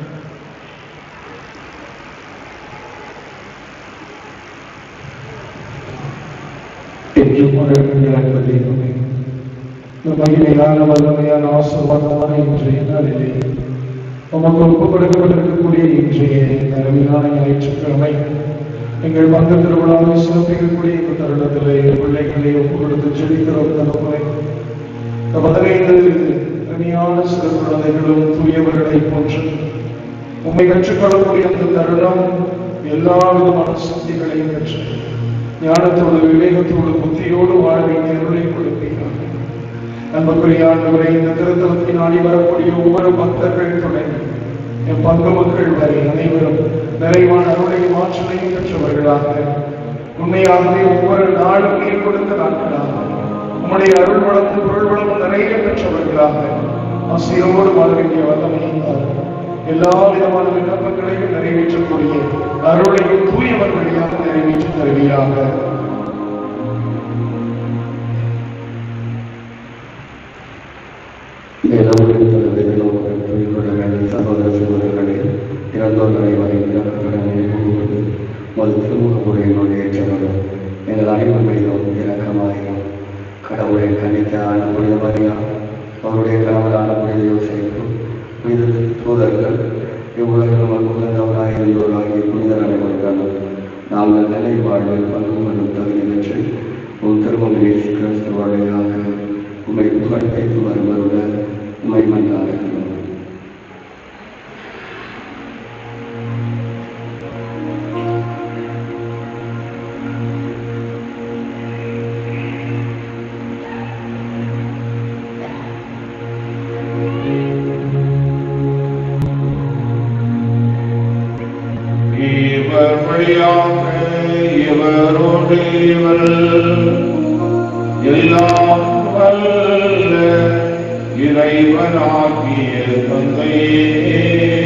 Speaker 1: மகிமையான வல்லமையான ஆசீர்வாதமான இன்றைய நாளிலே உமக்கு ஒப்புக் கொடுக்கப்பட்டிருக்கக்கூடிய இன்றைய இந்த அருமையான ஞாயிற்றுக்கிழமை எங்கள் பங்கு திருவிழாவை சிறப்பிக்கக்கூடிய இந்த தருணத்திலே பிள்ளைகளை ஒப்புக் கொடுத்து செழிக்கிறோம் தலைமுறை இந்த பதினைந்து அருமையான சிறு குழந்தைகளும் தூயவர்களை போன்று உண்மை கற்றுக்கொள்ளக்கூடிய அந்த தருணம் எல்லா விதமான சக்திகளையும் பெற்று ஞானத்தோடு விவேகத்தோடு புத்தியோடு வாழ்வின் அருளை கொடுப்பீர்கள் அன்புக்குரிய ஆண்டவரை இந்த திருத்தலத்தின் நாடி வரக்கூடிய ஒவ்வொரு பக்தர்கள் தொடங்கி என் பங்கு மக்கள் வரை அனைவரும் நிறைவான அருளையும் ஆற்றலையும் பெற்றவர்களாக உண்மையாகவே ஒவ்வொரு நாளும் நீ கொடுத்த நாட்களாக உம்முடைய அருள் வளர்த்து பொருள் வளம் நிறைய பெற்றவர்களாக ஆசியோடு வாழ வேண்டிய வல்லமையும் எல்லா விதமான விண்ணப்பங்களையும் நிறைவேற்றக்கூடிய அருளையும் தூயவர் வழியாக நிறைவேற்றி தருவீராக
Speaker 10: சகோதர சகோதரர்களே இறந்தோர்களை வரைந்து மது திருமுகமுறையினுடைய ஏற்றவர்கள் எங்கள் அனைவர் மீதும் இறக்கமாயும் கடவுளை கணித்தான புனித மரியா அவருடைய கணவரான புனித யோசிப்பு புனித தூதர்கள் இவ்வுலகிலும் அற்புதந்தவராக இருந்தோராகிய புனிதர் அனைவருடன் நாங்கள் நிலை வாழ்வில் பங்கு கொள்ளும் தகுதி பெற்று உன் திருமண இயேசு கிறிஸ்து வழியாக உம்மை புகழ்பெற்று வருவருட உம்மை மன்றாடுகிறோம்
Speaker 2: இவர் வழியாக இவரோடு இவர் எல்லாம் வல்ல இறைவனாகிய தந்தையே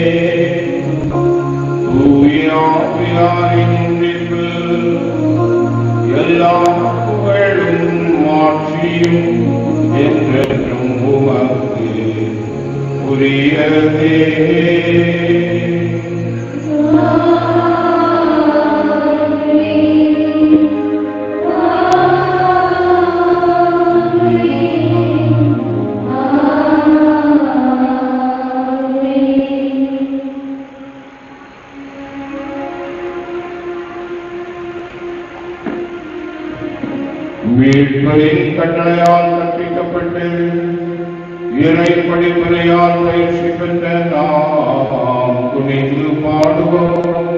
Speaker 2: தூயாவியாரின் ஒன்றிப்பு எல்லா புகழும் மாட்சியும் என்றென்றும் உமக்கு உரியதே மீட்பரின் கட்டளையால் கற்பிக்கப்பட்டு இறை படிப்பினையால் பயிற்சி பெற்ற நாம் துணிந்து பாடுவோம்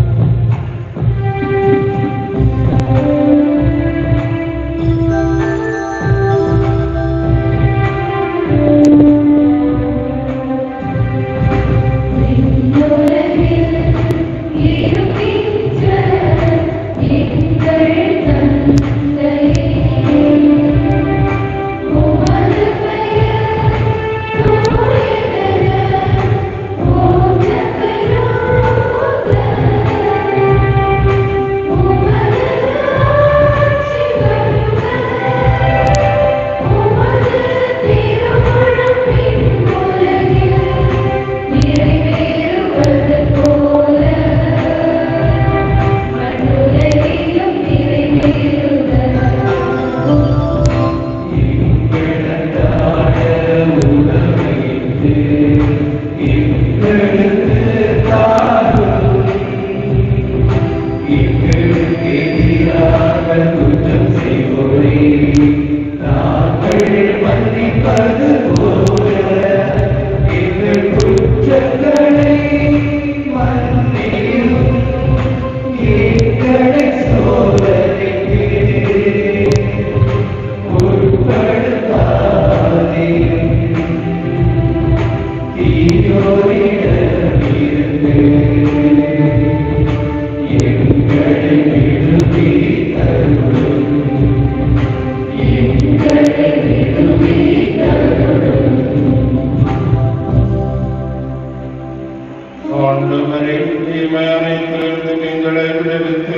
Speaker 2: ஆண்டவரே தீமை அனைத்திலிருந்து எங்களை விடுவித்து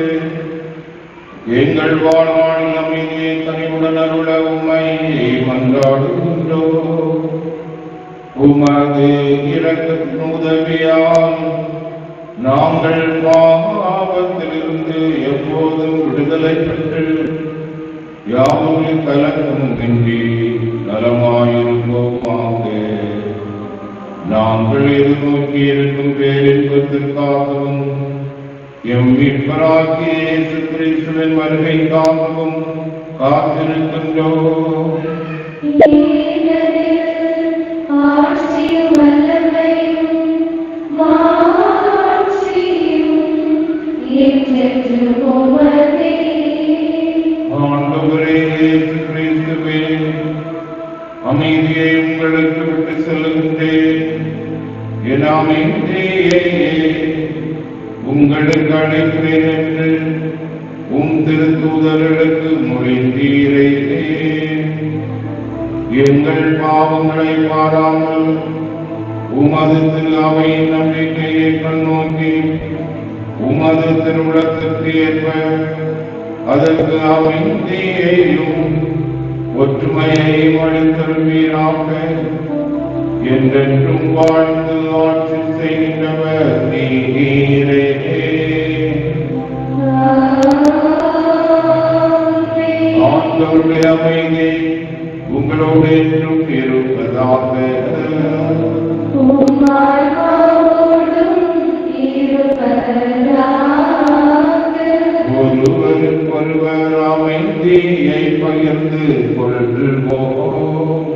Speaker 2: எங்கள் வாழ்வானில் அமைதியை தனிவுடன் அருள உம்மை மன்றாடுகின்றோம் உமது இரக்கத்தின் உதவியால் நாங்கள் பாவத்திலிருந்து எப்போதும் விடுதலை பெற்று யாவும் கலக்கமும் இன்றி நலமாயிருப்போமாக நாங்கள் எதிர்நோக்கி இருக்கும் பேரின்பத்திற்காகவும் எம் மீட்பராகிய இயேசு கிறிஸ்துவின் வருகைக்காகவும் காத்திருக்கின்றோம்
Speaker 3: ஆட்சியும் வல்லமையும் மாட்சியும் என்றென்றும் உமதே.
Speaker 2: ஆண்டவரே இயேசு கிறிஸ்துவே அமைதியை உங்களுக்கு விட்டு செல்லுகின்றேன் என் அமைதியை உங்களுக்கு அழைக்கிறேன் என்று உம் திருத்தூதர்களுக்கு மொழிந்தீரே எங்கள் பாவங்களை பாராமல் உமது திரு அவையின் நம்பிக்கையை கண்ணோக்கி உமது திருவிழத்திற்கு ஏற்ப அதற்கு அமைதியையும் ஒற்றுமையையும் அளித்தருவீராக என்றென்றும் வாழ்ந்து ஆட்சி செய்கின்றவர் நீரே ஆண்டவருடைய அமைதி உங்களோடு என்றும் இருப்பதாக
Speaker 3: உம்மாழ்வோடும் இருப்பதாக
Speaker 2: ஒருவருக்கு ஒருவருக்கொருவர் அமைதியை பகிர்ந்து கொள்வோம்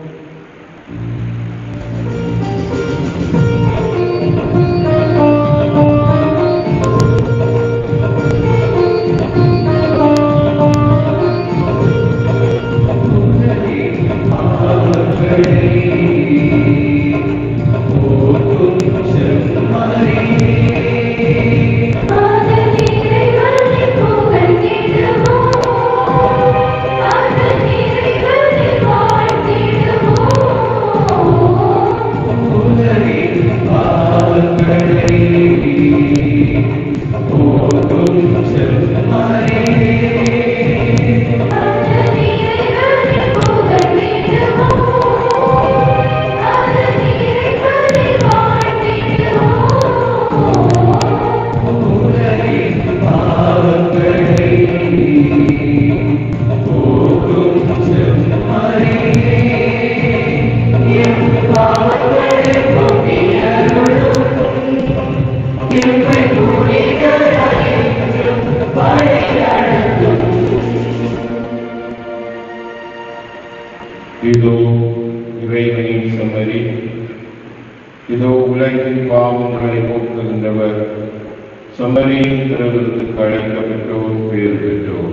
Speaker 2: இதோ இறைவனின் சம்மரி இதோ உலகின் பாவங்களை போக்குகின்றவர் சம்மரியின் திருவிருந்துக்கு அழைக்கப்பட்டோர் பேர் பெற்றோர்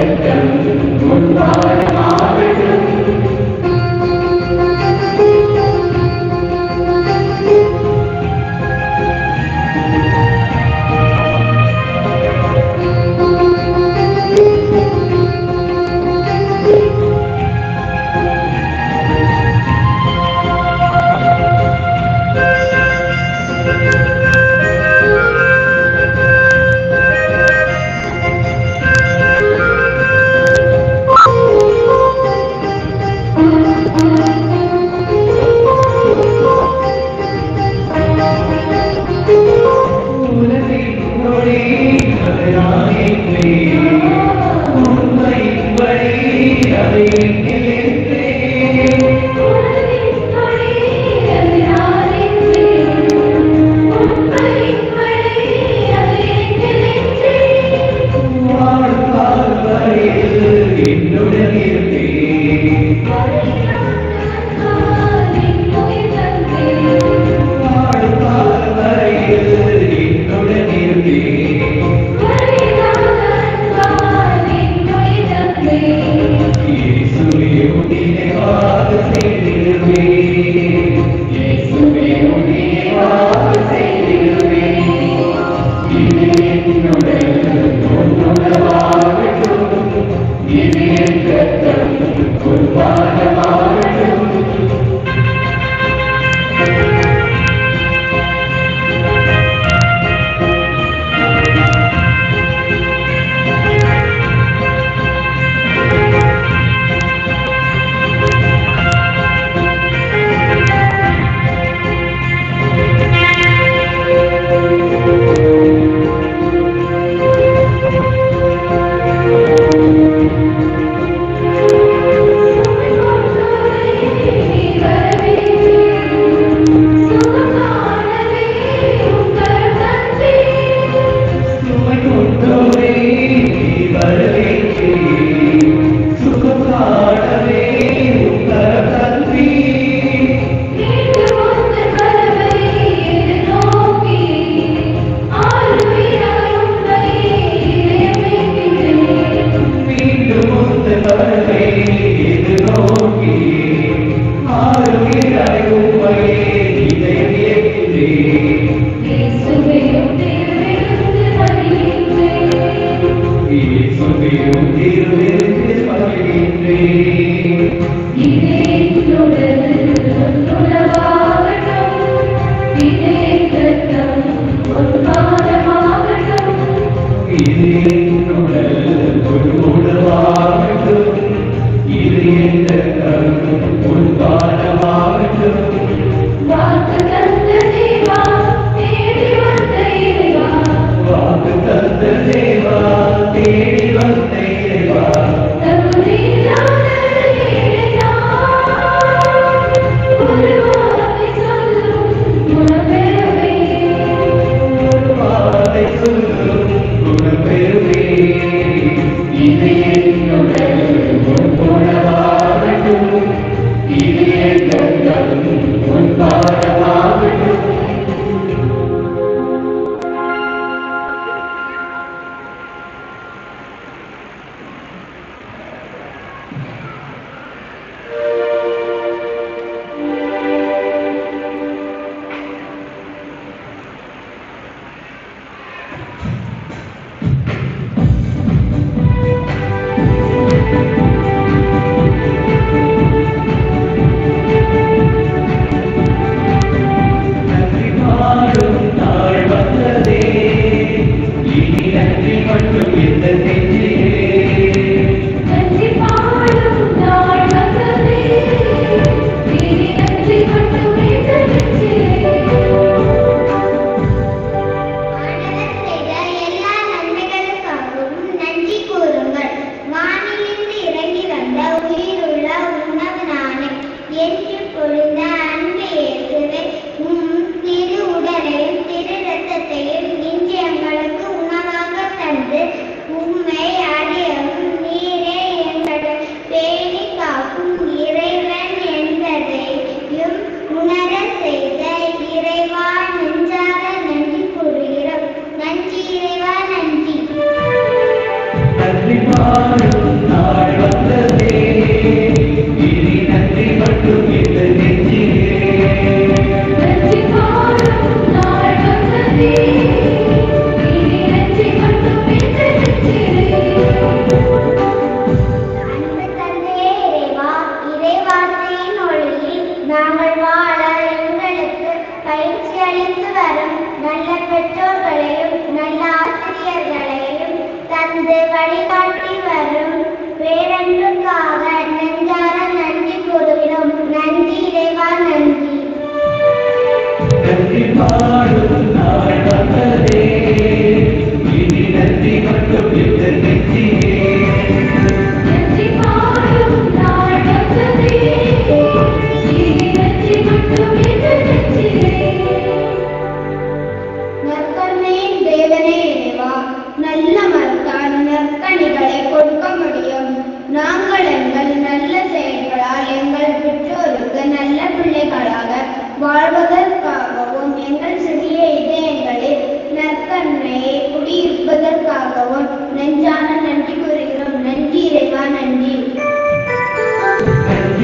Speaker 11: Thank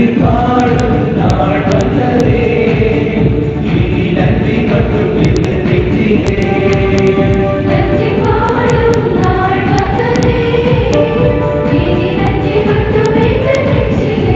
Speaker 7: உயிர் வாழும் நாள் வந்ததே இனி நன்றி மட்டும் இந்த நெஞ்சிலே
Speaker 3: நன்றி வாழும் நாள் வந்ததே இனி நன்றி மட்டுமே நெஞ்சிலே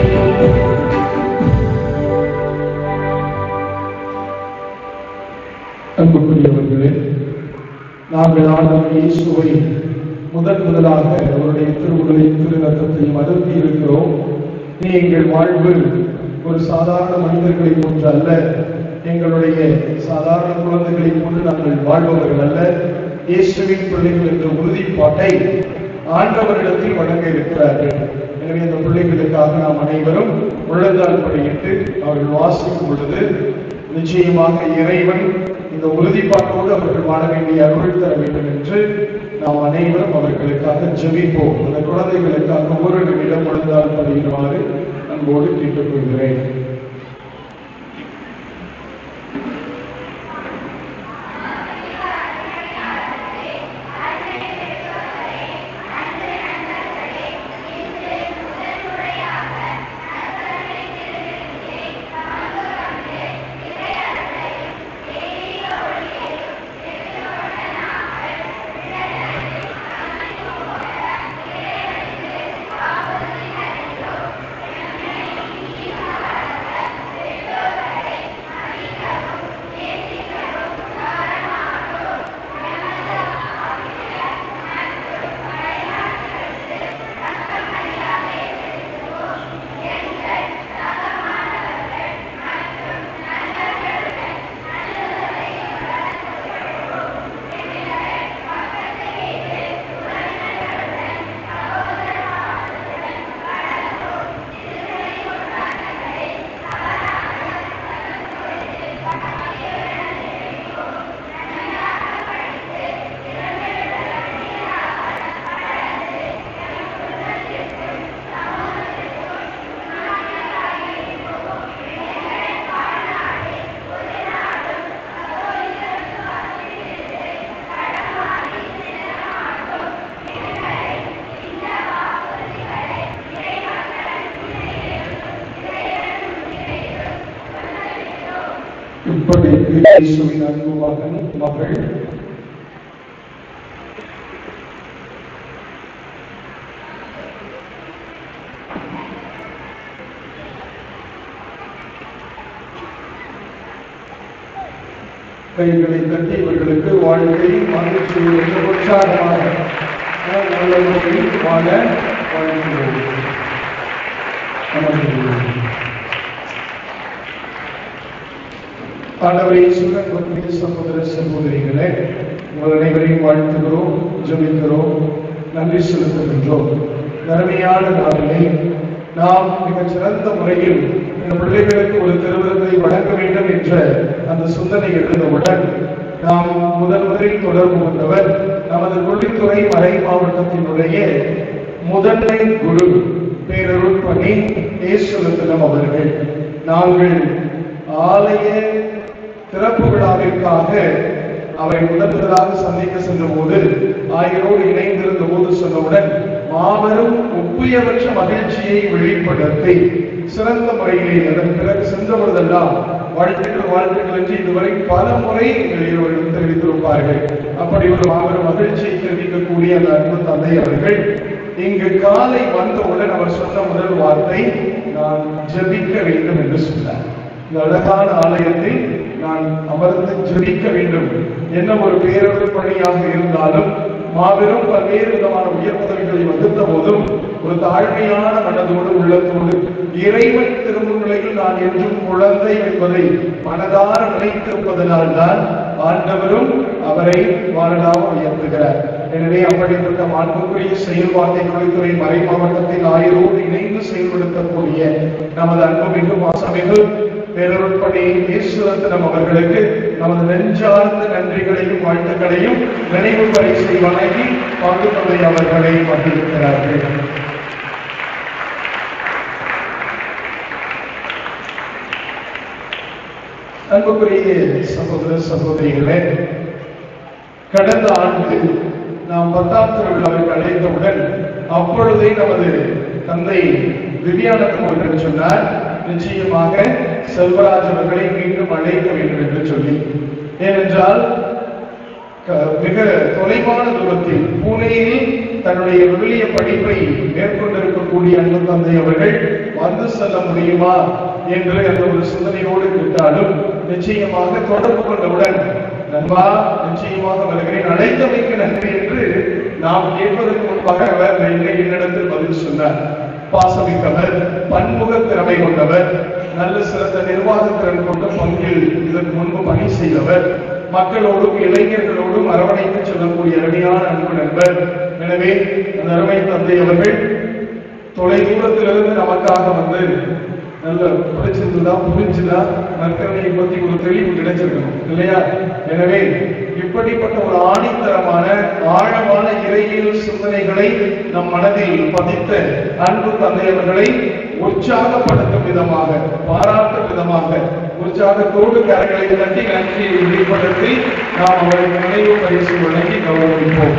Speaker 1: அன்புக்குரியவர்களே நாங்கள் ஆண்டவர் இயேசுவை முதன் முதலாக அவருடைய திருவுடலையும் திரு ரத்தத்தையும் அருந்தி இருக்கிறோம் நீ எங்கள் வாழ்வு ஒரு சாதாரண மனிதர்களை போன்று அல்ல எங்களுடைய சாதாரண குழந்தைகளை போன்று நாங்கள் வாழ்பவர்கள் அல்ல இயேசுவின் பிள்ளைகள் என்ற உறுதிப்பாட்டை ஆண்டவரிடத்தில் வழங்க இருக்கிறார்கள் எனவே அந்த பிள்ளைகளுக்காக நாம் அனைவரும் உள்ளதால் படையிட்டு அவர்கள் வாசிக்கும் பொழுது நிச்சயமாக இறைவன் இந்த உறுதிப்பாட்டோடு அவர்கள் வாழ வேண்டிய அருள் தர வேண்டும் என்று நாம் அனைவரும் அவர்களுக்காக ஜெபிப்போம் அந்த குழந்தைகளுக்காக ஒரு நிமிடம் உழுந்தால் படுகிறவாறு அன்போடு கேட்டுக்கொள்கிறேன் இப்படிக்கு இயேசுவின் அன்பு மகன் மகள் கைகளை தட்டி இவர்களுக்கு வாழ்க்கை மகிழ்ச்சி என்ற உற்சாகமாக அஹ், நல்ல முறையில் வாழ வாழ்கிறோம் அமர்கிறோம். ஆண்டவரை சுகக்கூடிய சகோதர சகோதரிகளே உங்கள் அனைவரையும் வாழ்த்துகிறோம் ஜெபிக்கிறோம் நன்றி செலுத்துகின்றோம் அருமையான நாளிலே நாம் மிகச் சிறந்த முறையில் இந்த பிள்ளைகளுக்கு ஒரு திருவிருந்தை வழங்க வேண்டும் என்ற அந்த சிந்தனை எழுந்தவுடன் நாம் முதல் முதலில் தொடர்பு கொண்டவர் நமது கொள்ளித்துறை மறை மாவட்டத்தினுடைய முதன்மை குரு பேரருள் பணி ஏசுலத்தினம் அவர்கள் நாங்கள் ஆலய திறப்பு விழாவிற்காக அவரை முதன் முதலாக சந்திக்க சென்ற போது ஆயரோடு இணைந்திருந்த போது சொன்னவுடன் மாபெரும் ஒப்புயவற்ற மகிழ்ச்சியை வெளிப்படுத்தி சிறந்த முறையிலே அதன் பிறகு சென்ற பொழுதெல்லாம் வாழ்த்துக்கள் வாழ்த்துக்கள் என்று இதுவரை பல முறை எங்கள் இருவரும் தெரிவித்திருப்பார்கள் அப்படி ஒரு மாபெரும் மகிழ்ச்சியை தெரிவிக்கக்கூடிய அந்த அன்பு தந்தை அவர்கள் இங்கு காலை வந்தவுடன் அவர் சொன்ன முதல் வார்த்தை நான் ஜெபிக்க வேண்டும் என்று சொன்னார் இந்த அழகான ஆலயத்தில் நான் அமர்ந்து ஜெபிக்க வேண்டும் என்ன ஒரு பேரொரு பணியாக இருந்தாலும் மாபெரும் பல்வேறு விதமான உயர் பதவிகளை வகுத்த போதும் ஒரு தாழ்மையான மனதோடு உள்ளத்தோடு இறைவன் திருமுன்னிலையில் நான் என்றும் குழந்தை என்பதை மனதார நினைத்திருப்பதனால் தான் ஆண்டவரும் அவரை வாழலாக உயர்த்துகிறார் எனவே அப்படிப்பட்ட மாண்புக்குரிய செயல்பாட்டை குறைத்துறை மறை மாவட்டத்தில் ஆயிரோடு இணைந்து செயல்படுத்தக்கூடிய நமது அன்புமிகு மாசமிகு பேரருட்பணி ஈஸ்வரத்தினம் அவர்களுக்கு நமது நெஞ்சார்ந்த நன்றிகளையும் வாழ்த்துக்களையும் நினைவு பரிசை வழங்கி பங்குத்தொகை அவர்களை மகிழ்கிறார்கள் அன்புக்குரிய சகோதர சகோதரிகளே கடந்த ஆண்டு நாம் பத்தாம் திருவிழாவை அழைத்தவுடன் அப்பொழுதே நமது தந்தை திவ்யானந்தம் அவர்கள் சொன்னார் நிச்சயமாக செல்வராஜ் அவர்களை மீண்டும் அழைக்க வேண்டும் என்று சொல்லி ஏனென்றால் க- மிக தொலைவான தூரத்தில் புனேயில் தன்னுடைய விவிலிய படிப்பை மேற்கொண்டிருக்கக்கூடிய அன்பு தந்தை அவர்கள் வந்து செல்ல முடியுமா என்று அந்த ஒரு சிந்தனையோடு கேட்டாலும் நிச்சயமாக தொடர்பு கொண்டவுடன் நண்பா நிச்சயமாக வருகிறேன் அழைத்தமைக்கு நன்றி என்று நாம் கேட்பதற்கு முன்பாக அவர் என்னை என்னிடத்தில் பதில் சொன்னார் பாசமிக்கவர் பன்முக திறமை கொண்டவர் நல்ல சிறந்த நிர்வாக திறன் கொண்ட பங்கில் இதற்கு முன்பு பணி செய்தவர் மக்களோடும் இளைஞர்களோடும் அரவணைத்து செல்லக்கூடிய அருமையான அன்பு நண்பர் எனவே அந்த அருமை தந்தை அவர்கள் தொலை தூரத்திலிருந்து நமக்காக வந்து நல்ல பிடிச்சிருந்ததா புரிஞ்சுதா நற்கரணையை பத்தி ஒரு தெளிவு கிடைச்சிருக்கணும் இல்லையா எனவே இப்படிப்பட்ட ஒரு ஆணித்தரமான ஆழமான இறையியல் சிந்தனைகளை நம் மனதில் பதித்த அன்பு தந்தை அவர்களை உற்சாகப்படுத்தும் விதமாக பாராட்டும் விதமாக உற்சாகத்தோடு கரங்களை தட்டி நன்றியை வெளிப்படுத்தி நாம் அவருக்கு நினைவு பரிசு வழங்கி கௌரவிப்போம்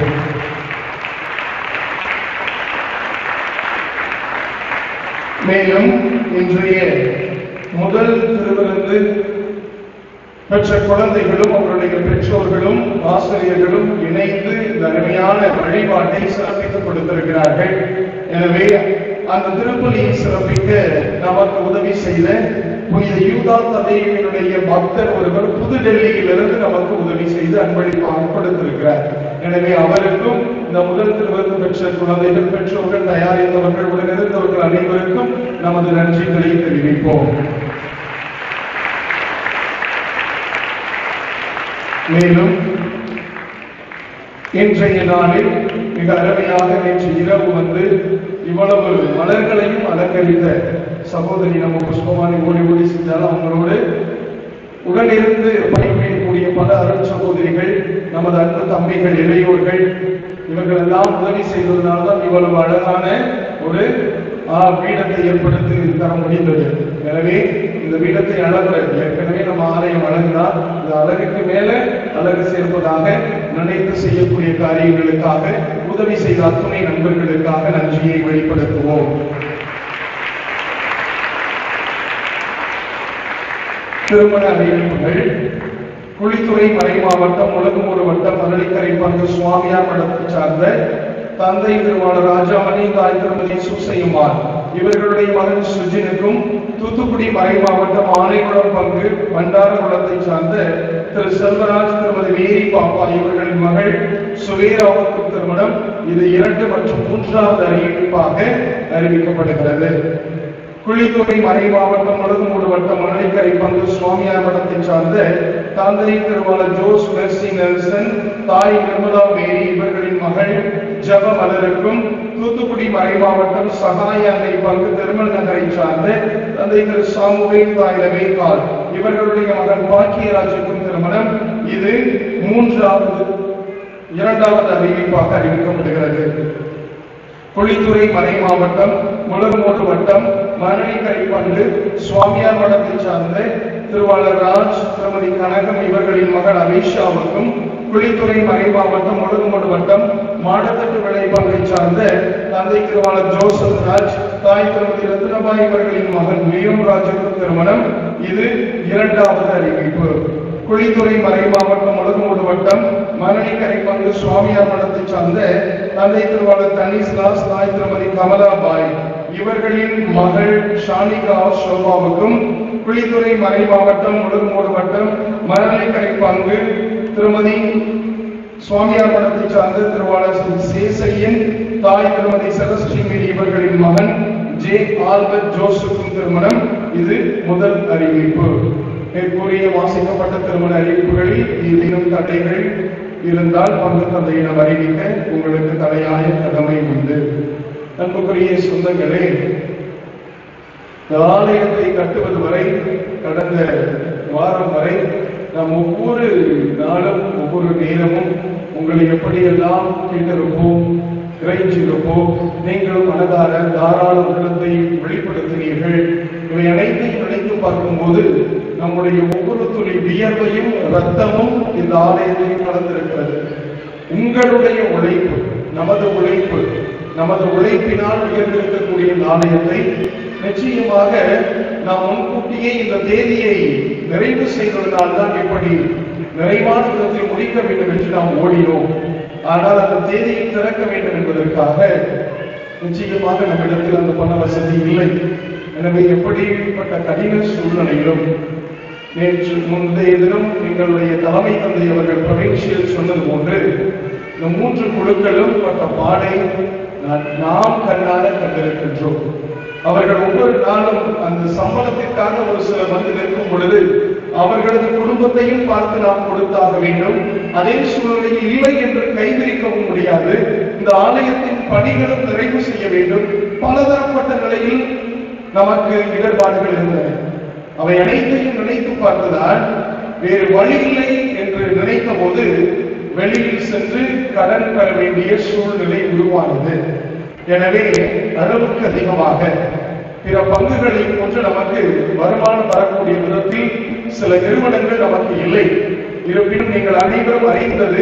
Speaker 1: மேலும் இன்றைய முதல் திருவிருந்து பெற்ற குழந்தைகளும் அவருடைய பெற்றோர்களும் ஆசிரியர்களும் இணைந்து இந்த அருமையான வழிபாட்டை சிறப்பித்துக் கொடுத்திருக்கிறார்கள் எனவே அந்த திருப்பலியை சிறப்பிக்க நமக்கு உதவி செய்த புனித யூதா தந்தையினுடைய பக்தர் ஒருவர் புதுடெல்லியிலிருந்து நமக்கு உதவி செய்து அன்பளிப்பாக கொடுத்திருக்கிறார் எனவே அவருக்கும் இந்த முதல் திருவிருந்து பெற்ற குழந்தைகள் பெற்றோர்கள் தயாரித்தவர்கள் உடனிருந்தவர்கள் அனைவருக்கும் நமது நன்றிகளை தெரிவிப்போம் மேலும் இன்றைய நாளில் மிக அருமையாக நேற்று இரவு வந்து இவ்வளவு மலர்களையும் அலங்கரித்த சகோதரி நம்ம புஷ்பவாணி ஓடி ஓடி செஞ்சாலும் அவங்களோடு உடனிருந்து பணிபுரியக்கூடிய பல அருள் சகோதரிகள் நமது அன்பு தம்பிகள் இளையோர்கள் இவர்கள் எல்லாம் உதவி செய்ததனால்தான் இவ்வளவு அழகான ஒரு ஆ, பீடத்தை ஏற்படுத்தி தர முடிந்தது எனவே இந்த பீடத்தை அழகுற ஏற்கனவே நம்ம ஆலயம் அழகுதான் இந்த அழகுக்கு மேல அழகு சேர்ப்பதாக நினைத்து செய்யக்கூடிய காரியங்களுக்காக உதவி செய்த அத்துணை நண்பர்களுக்காக நன்றியை வெளிப்படுத்துவோம் திருமண அறிவிப்புகள் குளித்துறை மறை மாவட்டம் உலகமூர் வட்டம் மரளிக்கரை பங்கு சுவாமியார் மடத்தை சார்ந்த தந்தை திருவாளர் ராஜாமணி தாய் திருமதி சுசையம்மாள் இவர்களுடைய மகன் சுஜினுக்கும் தூத்துக்குடி மறை மாவட்டம் ஆனைக்குளம் பங்கு பண்டாரகுளத்தை சார்ந்த திரு செல்வராஜ் திருமதி மேரி பாப்பா இவர்களின் மகள் சுவேராவுக்கும் திருமணம் இது இரண்டு மற்றும் மூன்றாவது அறிவிப்பாக அறிவிக்கப்படுகிறது குழித்துறை மறை மாவட்டம் முழுதுமூடு வட்டம் மணலிக்கரை பங்கு சுவாமியார் மடத்தை சார்ந்த தந்தை திருவாளர் ஜோஸ் மெர்சி நெல்சன் தாய் நிர்மலா மேரி இவர்களின் மகள் ஜப மலருக்கும் தூத்துக்குடி மறை மாவட்டம் சகாய அன்னை பங்கு திருமல் நகரை சார்ந்த தந்தை திரு சாமுவேல் தாய் ரமேகால் இவர்களுடைய மகன் பாக்கியராஜுக்கும் திருமணம் இது மூன்றாவது இரண்டாவது அறிவிப்பாக அறிவிக்கப்படுகிறது குழித்துறை மறை மாவட்டம் முழங்கோடு வட்டம் மரணிக்கரை பண்டு சுவாமியார் மடத்தை சார்ந்த திருவாளர் ராஜ் திருமதி கனகம் இவர்களின் மகள் அமிஷாவுக்கும் குழித்துறை மறை மாவட்டம் முழுகுமடு வட்டம் மாடத்தட்டு விளை பங்கை சார்ந்த தந்தை திருவாளர் ஜோசப் ராஜ் தாய் திருமதி ரத்னபாய் இவர்களின் மகன் மியோம் ராஜுக்கும் திருமணம் இது இரண்டாவது அறிவிப்பு குழித்துறை மறை மாவட்டம் முழுகுமடு வட்டம் மரணிக்கரை பங்கு சுவாமியார் மடத்தை சார்ந்த தந்தை திருவாளர் தனிஸ்லாஸ் தாய் திருமதி கமலாபாய் இவர்களின் மகள் ஷானிகா ஷோபாவுக்கும் குழித்துறை மறை மாவட்டம் முழுகுமோடு வட்டம் மரணிக்கரை பங்கு திருமதி சுவாமியார் மடத்தை சார்ந்த திருவாளர் சேசையன் தாய் திருமதி செலஸ்டிமேரி இவர்களின் மகன் ஜே ஆல்பர்ட் ஜோசப்பும் திருமணம் இது முதல் அறிவிப்பு மேற்கூறிய வாசிக்கப்பட்ட திருமண அறிவிப்புகளில் ஏதேனும் தடைகள் இருந்தால் பங்கு தந்தையிடம் அறிவிக்க உங்களுக்கு தலையாய கடமை உண்டு அன்புக்குரிய சொந்தங்களே இந்த ஆலயத்தை கட்டுவது வரை கடந்த வாரம் வரை நாம் ஒவ்வொரு நாளும் ஒவ்வொரு நேரமும் உங்களை எப்படியெல்லாம் கேட்டிருப்போம் கிரகிச்சிருப்போம் நீங்களும் மனதார தாராள உள்ளத்தை வெளிப்படுத்தினீர்கள் இவை அனைத்தையும் நினைத்து பார்க்கும்போது நம்முடைய ஒவ்வொரு துளி வியர்வையும் ரத்தமும் இந்த ஆலயத்தில் கலந்திருக்கிறது உங்களுடைய உழைப்பு நமது உழைப்பு நமது உழைப்பினால் உயர்ந்திருக்கக்கூடிய இந்த ஆலயத்தை நிச்சயமாக நாம் முன்கூட்டியே இந்த தேதியை நிறைவு செய்ததனால் தான் இப்படி நிறைவான விதத்தில் முடிக்க வேண்டும் என்று நாம் ஓடினோம் ஆனால் அந்த தேதியை திறக்க வேண்டும் என்பதற்காக நிச்சயமாக நம்மிடத்தில் அந்த பண வசதி இல்லை எனவே எப்படிப்பட்ட கடின சூழ்நிலையிலும் நேற்று முந்தைய தினம் எங்களுடைய தலைமை தந்தை அவர்கள் பிரவேசியில் சொன்னது போன்று இந்த மூன்று குழுக்களும் பட்ட பாடை நான்- நாம் கண்ணால கண்டிருக்கின்றோம் அவர்கள் ஒவ்வொரு நாளும் அந்த சம்பளத்திற்காக ஒரு சிலர் வந்து நிற்கும் பொழுது அவர்களது குடும்பத்தையும் பார்த்து நாம் கொடுத்தாக வேண்டும் அதே சூழ்நிலையில் இல்லை என்று கைவிரிக்கவும் முடியாது இந்த ஆலயத்தின் பணிகளும் நிறைவு செய்ய வேண்டும் பலதரப்பட்ட நிலையில் நமக்கு இடர்பாடுகள் இருந்தன அவை அனைத்தையும் நினைத்து பார்த்ததால் வேறு வழி இல்லை என்று நினைத்த போது வெளியில் சென்று கடன் பெற வேண்டிய சூழ்நிலை உருவானது எனவே அளவுக்கு அதிகமாக பிற பங்குகளை போன்று நமக்கு வருமானம் வரக்கூடிய விதத்தில் சில நிறுவனங்கள் நமக்கு இல்லை இருப்பினும் நீங்கள் அனைவரும் அறிந்தது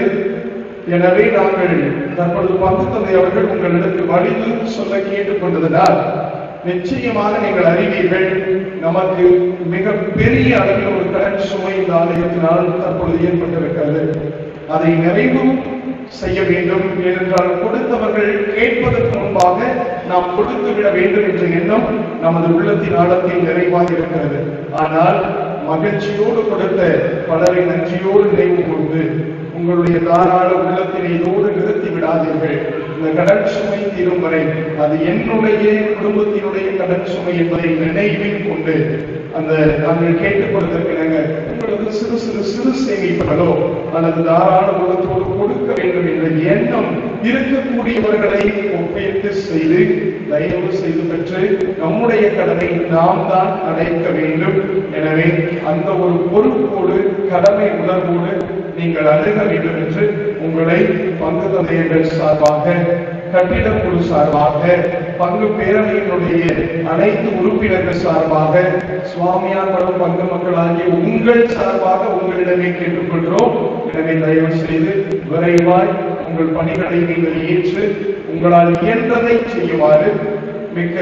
Speaker 1: எனவே நாங்கள் தற்பொழுது பங்கு தந்தை அவர்கள் உங்களிடத்தில் வழிந்து சொல்ல கேட்டுக்கொண்டதனால் நிச்சயமாக நீங்கள் அறிவீர்கள் நமக்கு மிக பெரிய அளவில் ஒரு கடன் சுமை இந்த ஆலயத்தினால் தற்பொழுது ஏற்பட்டிருக்கிறது அதை நிறைவு செய்ய வேண்டும் ஏனென்றால் கொடுத்தவர்கள் கேட்பதற்கு முன்பாக நாம் கொடுத்து விட வேண்டும் என்ற எண்ணம் நமது உள்ளத்தின் ஆழத்தில் நிறைவாக இருக்கிறது ஆனால் மகிழ்ச்சியோடு கொடுத்த பலரை நன்றியோடு நினைவு கூர்ந்து உங்களுடைய தாராள உள்ளத்தினை இதோடு நிறுத்தி விடாதீர்கள் இந்த கடன் சுமை தீரும் வரை அது என்னுடைய குடும்பத்தினுடைய கடன் சுமை என்பதை நினைவில் கொண்டு அந்த நாங்கள் கேட்டுக் கொடுத்திருக்கிறாங்க உங்களுக்கு சிறு சிறு சிறு சேமிப்புகளோ அல்லது தாராள உள்ளத்தோடு கொடுக்க வேண்டும் என்ற எண்ணம் இருக்கக்கூடியவர்களை ஒப்பீட்டு செய்து தயவு செய்து பெற்று நம்முடைய கடனை நாம் தான் அடைக்க வேண்டும் எனவே அந்த ஒரு பொறுப்போடு கடமை உணர்வோடு நீங்கள் அணுக வேண்டும் என்று உங்களை பங்கு தந்தையர்கள் சார்பாக கட்டிடக் குழு சார்பாக பங்கு பேரவையினுடைய அனைத்து உறுப்பினர்கள் சார்பாக சுவாமியார் மற்றும் பங்கு மக்கள் ஆகிய உங்கள் சார்பாக உங்களிடமே கேட்டுக்கொள்கிறோம் எனவே தயவு செய்து விரைவாய் உங்கள் பணிகளை நீங்கள் ஏற்று உங்களால் இயன்றதை செய்யுமாறு மிக்க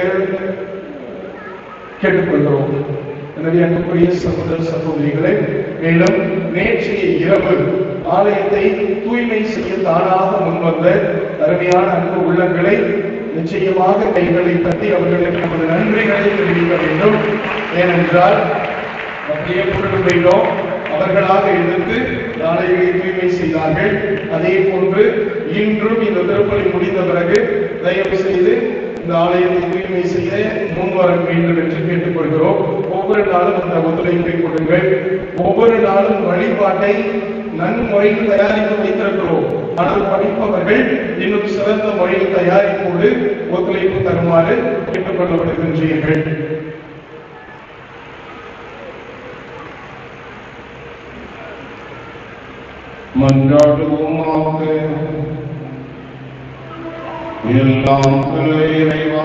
Speaker 1: கேட்டுக்கொள்கிறோம் எனவே அன்புக்குரிய சகோதர சகோதரிகளே மேலும் நேற்றைய இரவு ஆலயத்தை தூய்மை செய்ய தானாக முன்வந்த அருமையான அன்பு உள்ளங்களை நிச்சயமாக கைகளை தட்டி அவர்களுக்கு நமது நன்றிகளை தெரிவிக்க வேண்டும் ஏனென்றால் அப்படியே பொருள் வைத்தோம் அவர்களாக எடுத்து ஆலயங்களை தூய்மை செய்தார்கள் அதே போன்று இன்றும் இந்த திருப்பலி முடிந்த பிறகு தயவு செய்து இந்த ஆலயத்தை தூய்மை செய்ய முன்வர வேண்டும் என்று கேட்டுக்கொள்கிறோம் ஒவ்வொரு நாளும் அந்த ஒத்துழைப்பை கொடுங்கள் ஒவ்வொரு நாளும் வழிபாட்டை நன்முறையில் தயாரித்து வைத்திருக்கிறோம் ஆனால் படிப்பவர்கள் இன்னும் சிறந்த முறையில் தயாரிப்போடு ஒத்துழைப்பு தருமாறு கேட்டுக்கொள்ளப்படுகின்றீர்கள்
Speaker 2: மன்றாடுவோமாக எல்லாம் வல்ல இறைவா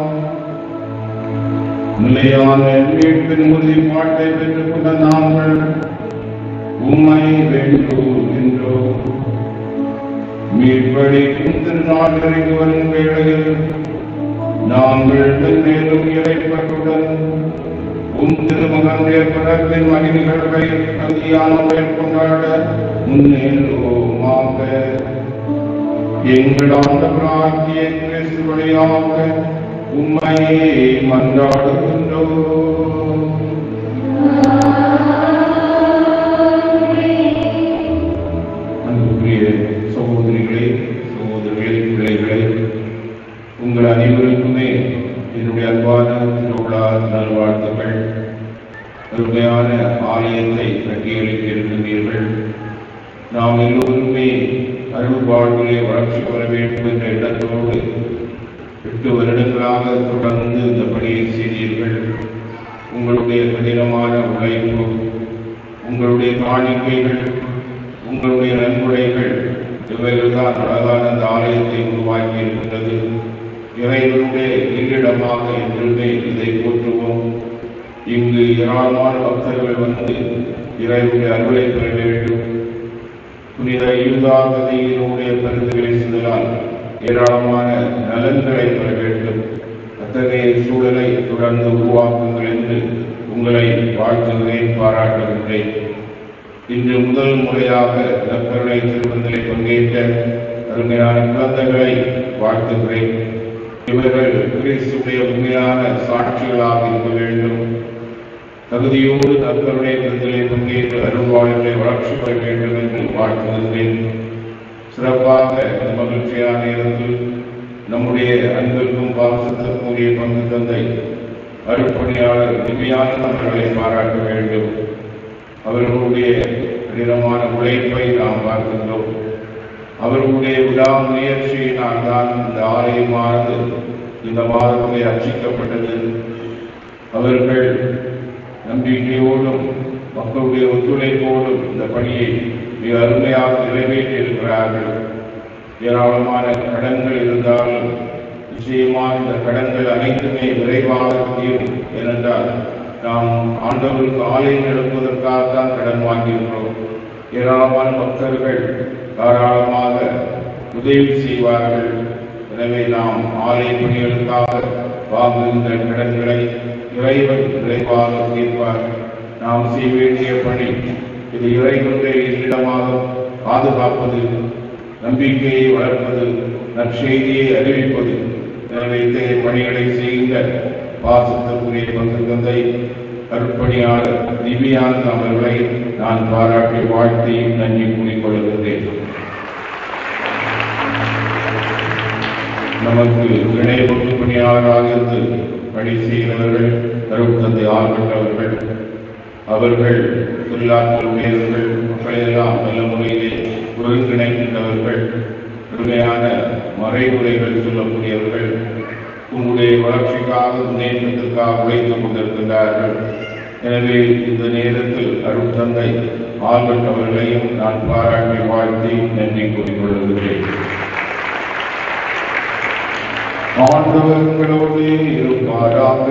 Speaker 2: நிலையான மீட்பின் உறுதிப்பாட்டை பெற்றுக் கொண்ட நாங்கள் உம்மை வேண்டுகின்றோம் மீட்பளிக்கும் திருநாட்களுக்கு வரும் வேளையில் நாங்கள் மென்மேலும் இறைப்பட்டுடன் உம் திருமகனுடைய பிறப்பின் மகிழ்களை பந்தியானவர்கள் கொண்டாட முன்னேறுவோமாக எங்கள் ஆண்டவராகிய கிறிஸ்து வழியாக உம்மை மன்றாடுகின்றோம் அன்புக்குரிய சகோதரிகளே சகோதரிகளே பிள்ளைகளே உங்கள் அனைவருக்குமே என்னுடைய அன்பான திருவிழா நல்வாழ்த்துக்கள் அருமையான ஆலயத்தை கட்டியெழுப்பி இருக்கின்றீர்கள் நாம் எல்லோருமே அருள் வாழ்விலே வளர்ச்சி பெற வேண்டும் என்ற எண்ணத்தோடு எட்டு வருடங்களாக தொடர்ந்து இந்த பணியை செய்தீர்கள் உங்களுடைய கடினமான உழைப்பு உங்களுடைய காணிக்கைகள் உங்களுடைய நன்கொடைகள் இவைகள் தான் அழகான இந்த ஆலயத்தை உருவாக்கி இருக்கின்றது இறைவனுடைய இல்லிடமாக என்றுமே இதை போற்றுவோம் இங்கு ஏராளமான பக்தர்கள் வந்து இறைவனுடைய அருளை பெற வேண்டும் புனித யூதா கதையினுடைய கருத்துக்களை சிந்தனால் ஏராளமான நலன்களை பெற வேண்டும் அத்தகைய சூழலை தொடர்ந்து உருவாக்குங்கள் என்று உங்களை வாழ்த்துகிறேன் பாராட்டுகின்றேன் இன்று முதல் முறையாக நற்கருணை திருப்பந்தலை பங்கேற்ற அருமையான குழந்தைகளை வாழ்த்துகிறேன் இவர்கள் கிறிஸ்துடைய உண்மையான சாட்சிகளாக இருக்க வேண்டும் தகுதியோடு நற்கருணை விருந்திலே பங்கேற்று அருள்வாழ்வை வளர்ச்சி பெற வேண்டும் என்று வாழ்த்துகின்றேன் சிறப்பாக இந்த மகிழ்ச்சியான நேரத்தில் நம்முடைய அன்பிற்கும் பாசத்திற்கும் உரிய பங்கு தந்தை அருட்பணியாளர் திவ்யான அவர்களை பாராட்ட வேண்டும் அவர்களுடைய கடினமான உழைப்பை நாம் பார்க்கின்றோம் அவர்களுடைய விடாமுயற்சியினால் தான் இந்த ஆலயமானது இந்த மாதத்திலே அர்ச்சிக்கப்பட்டது அவர்கள் நம்பிக்கையோடும் மக்களுடைய ஒத்துழைப்போடும் இந்த பணியை மிக அருமையாக நிறைவேற்றி இருக்கிறார்கள் ஏராளமான கடன்கள் இருந்தாலும் நிச்சயமாக இந்த கடன்கள் அனைத்துமே விரைவாக தீரும் ஏனென்றால் நாம் ஆண்டவருக்கு ஆலயம் எழுப்புவதற்காகத்தான் கடன் வாங்கியிருக்கிறோம் ஏராளமான பக்தர்கள் தாராளமாக உதவி செய்வார்கள் எனவே நாம் ஆலய பணிகளுக்காக வாங்குகின்ற கடன்களை இறைவன் விரைவாக தீர்ப்பார் நாம் செய்ய வேண்டிய பணி இது இறைவனுடைய இல்லிடமாக பாதுகாப்பது நம்பிக்கையை வளர்ப்பது நற்செய்தியை அறிவிப்பது எனவே இத்தகைய பணிகளை செய்கின்ற பாசத்திற்குரிய பங்கு தந்தை அருட்பணியாளர் திவ்யானந்த் அவர்களை நான் பாராட்டி வாழ்த்தி நன்றி கூறிக்கொள்கின்றேன் நமக்கு இணைய பங்கு பணியாளராக இருந்து பணி செய்கிறவர்கள் அருட்தந்தை ஆள்பட்டவர்கள் அவர்கள் தொழிலாற்றல் உடையவர்கள் மக்களையெல்லாம் நல்ல முறையிலே ஒருங்கிணைக்கின்றவர்கள் பெருமையான மறைமுறைகள் சொல்லக்கூடியவர்கள் உங்களுடைய வளர்ச்சிக்காக முன்னேற்றத்திற்காக உழைத்துக் கொண்டிருக்கின்றார்கள் எனவே இந்த நேரத்தில் அருட்தந்தை ஆல்பர்ட் அவர்களையும் நான் பாராட்டி வாழ்த்தி நன்றி கூறிக்கொள்கிறேன் ஆண்டவர் உங்களோடு இருப்பாராக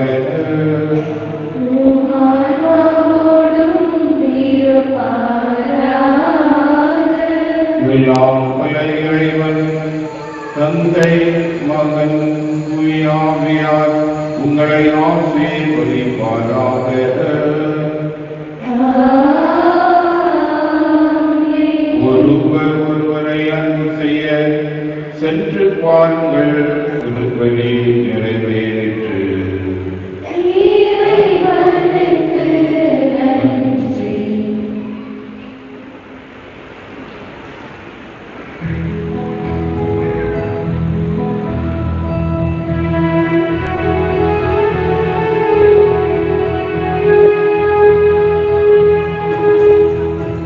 Speaker 2: எல்லாம் வல்ல இறைவன் தந்தை மகன் தூயாவியார் உங்களை ஆசீர்வதிப்பாராக ஒருவர் ஒருவரை அன்பு செய்ய சென்று பாருங்கள் திருப்பலி நிறைவேறிற்று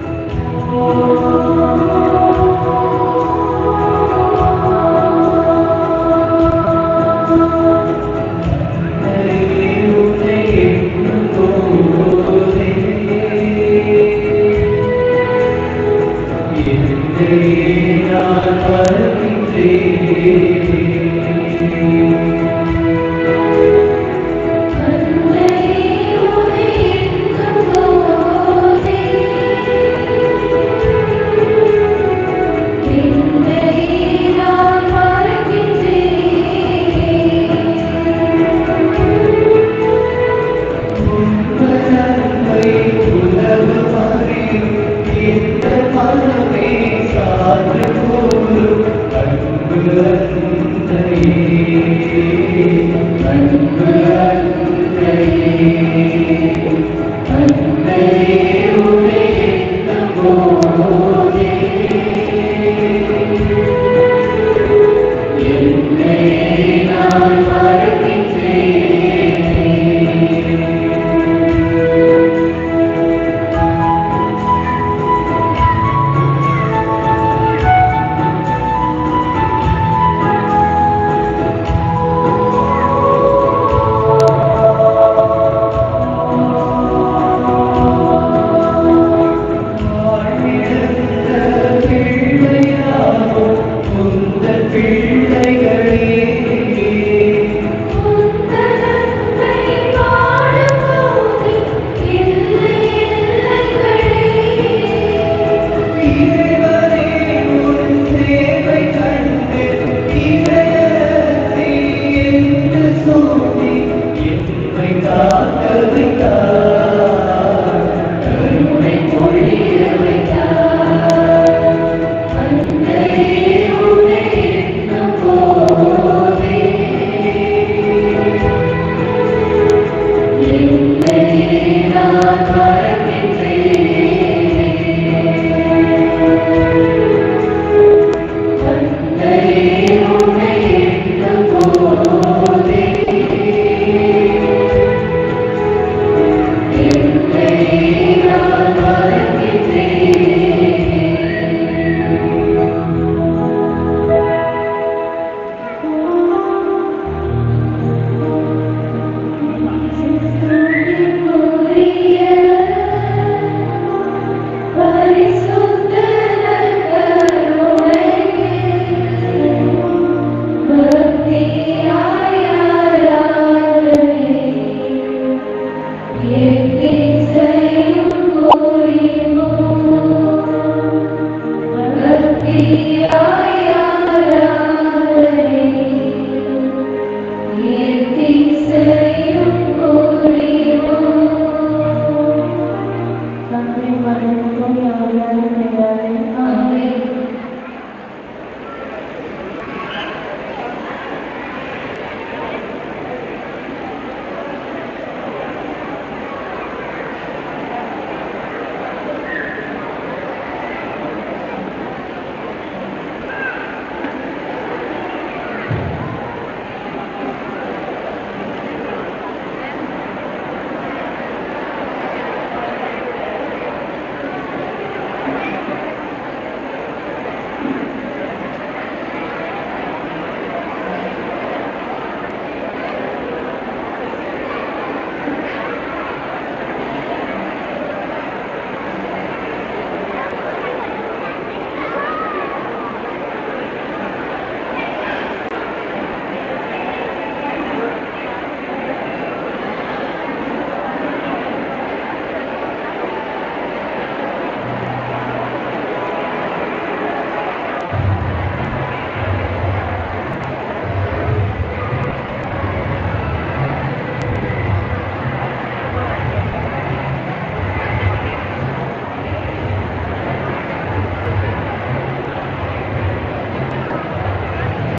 Speaker 3: Oh
Speaker 7: Lord.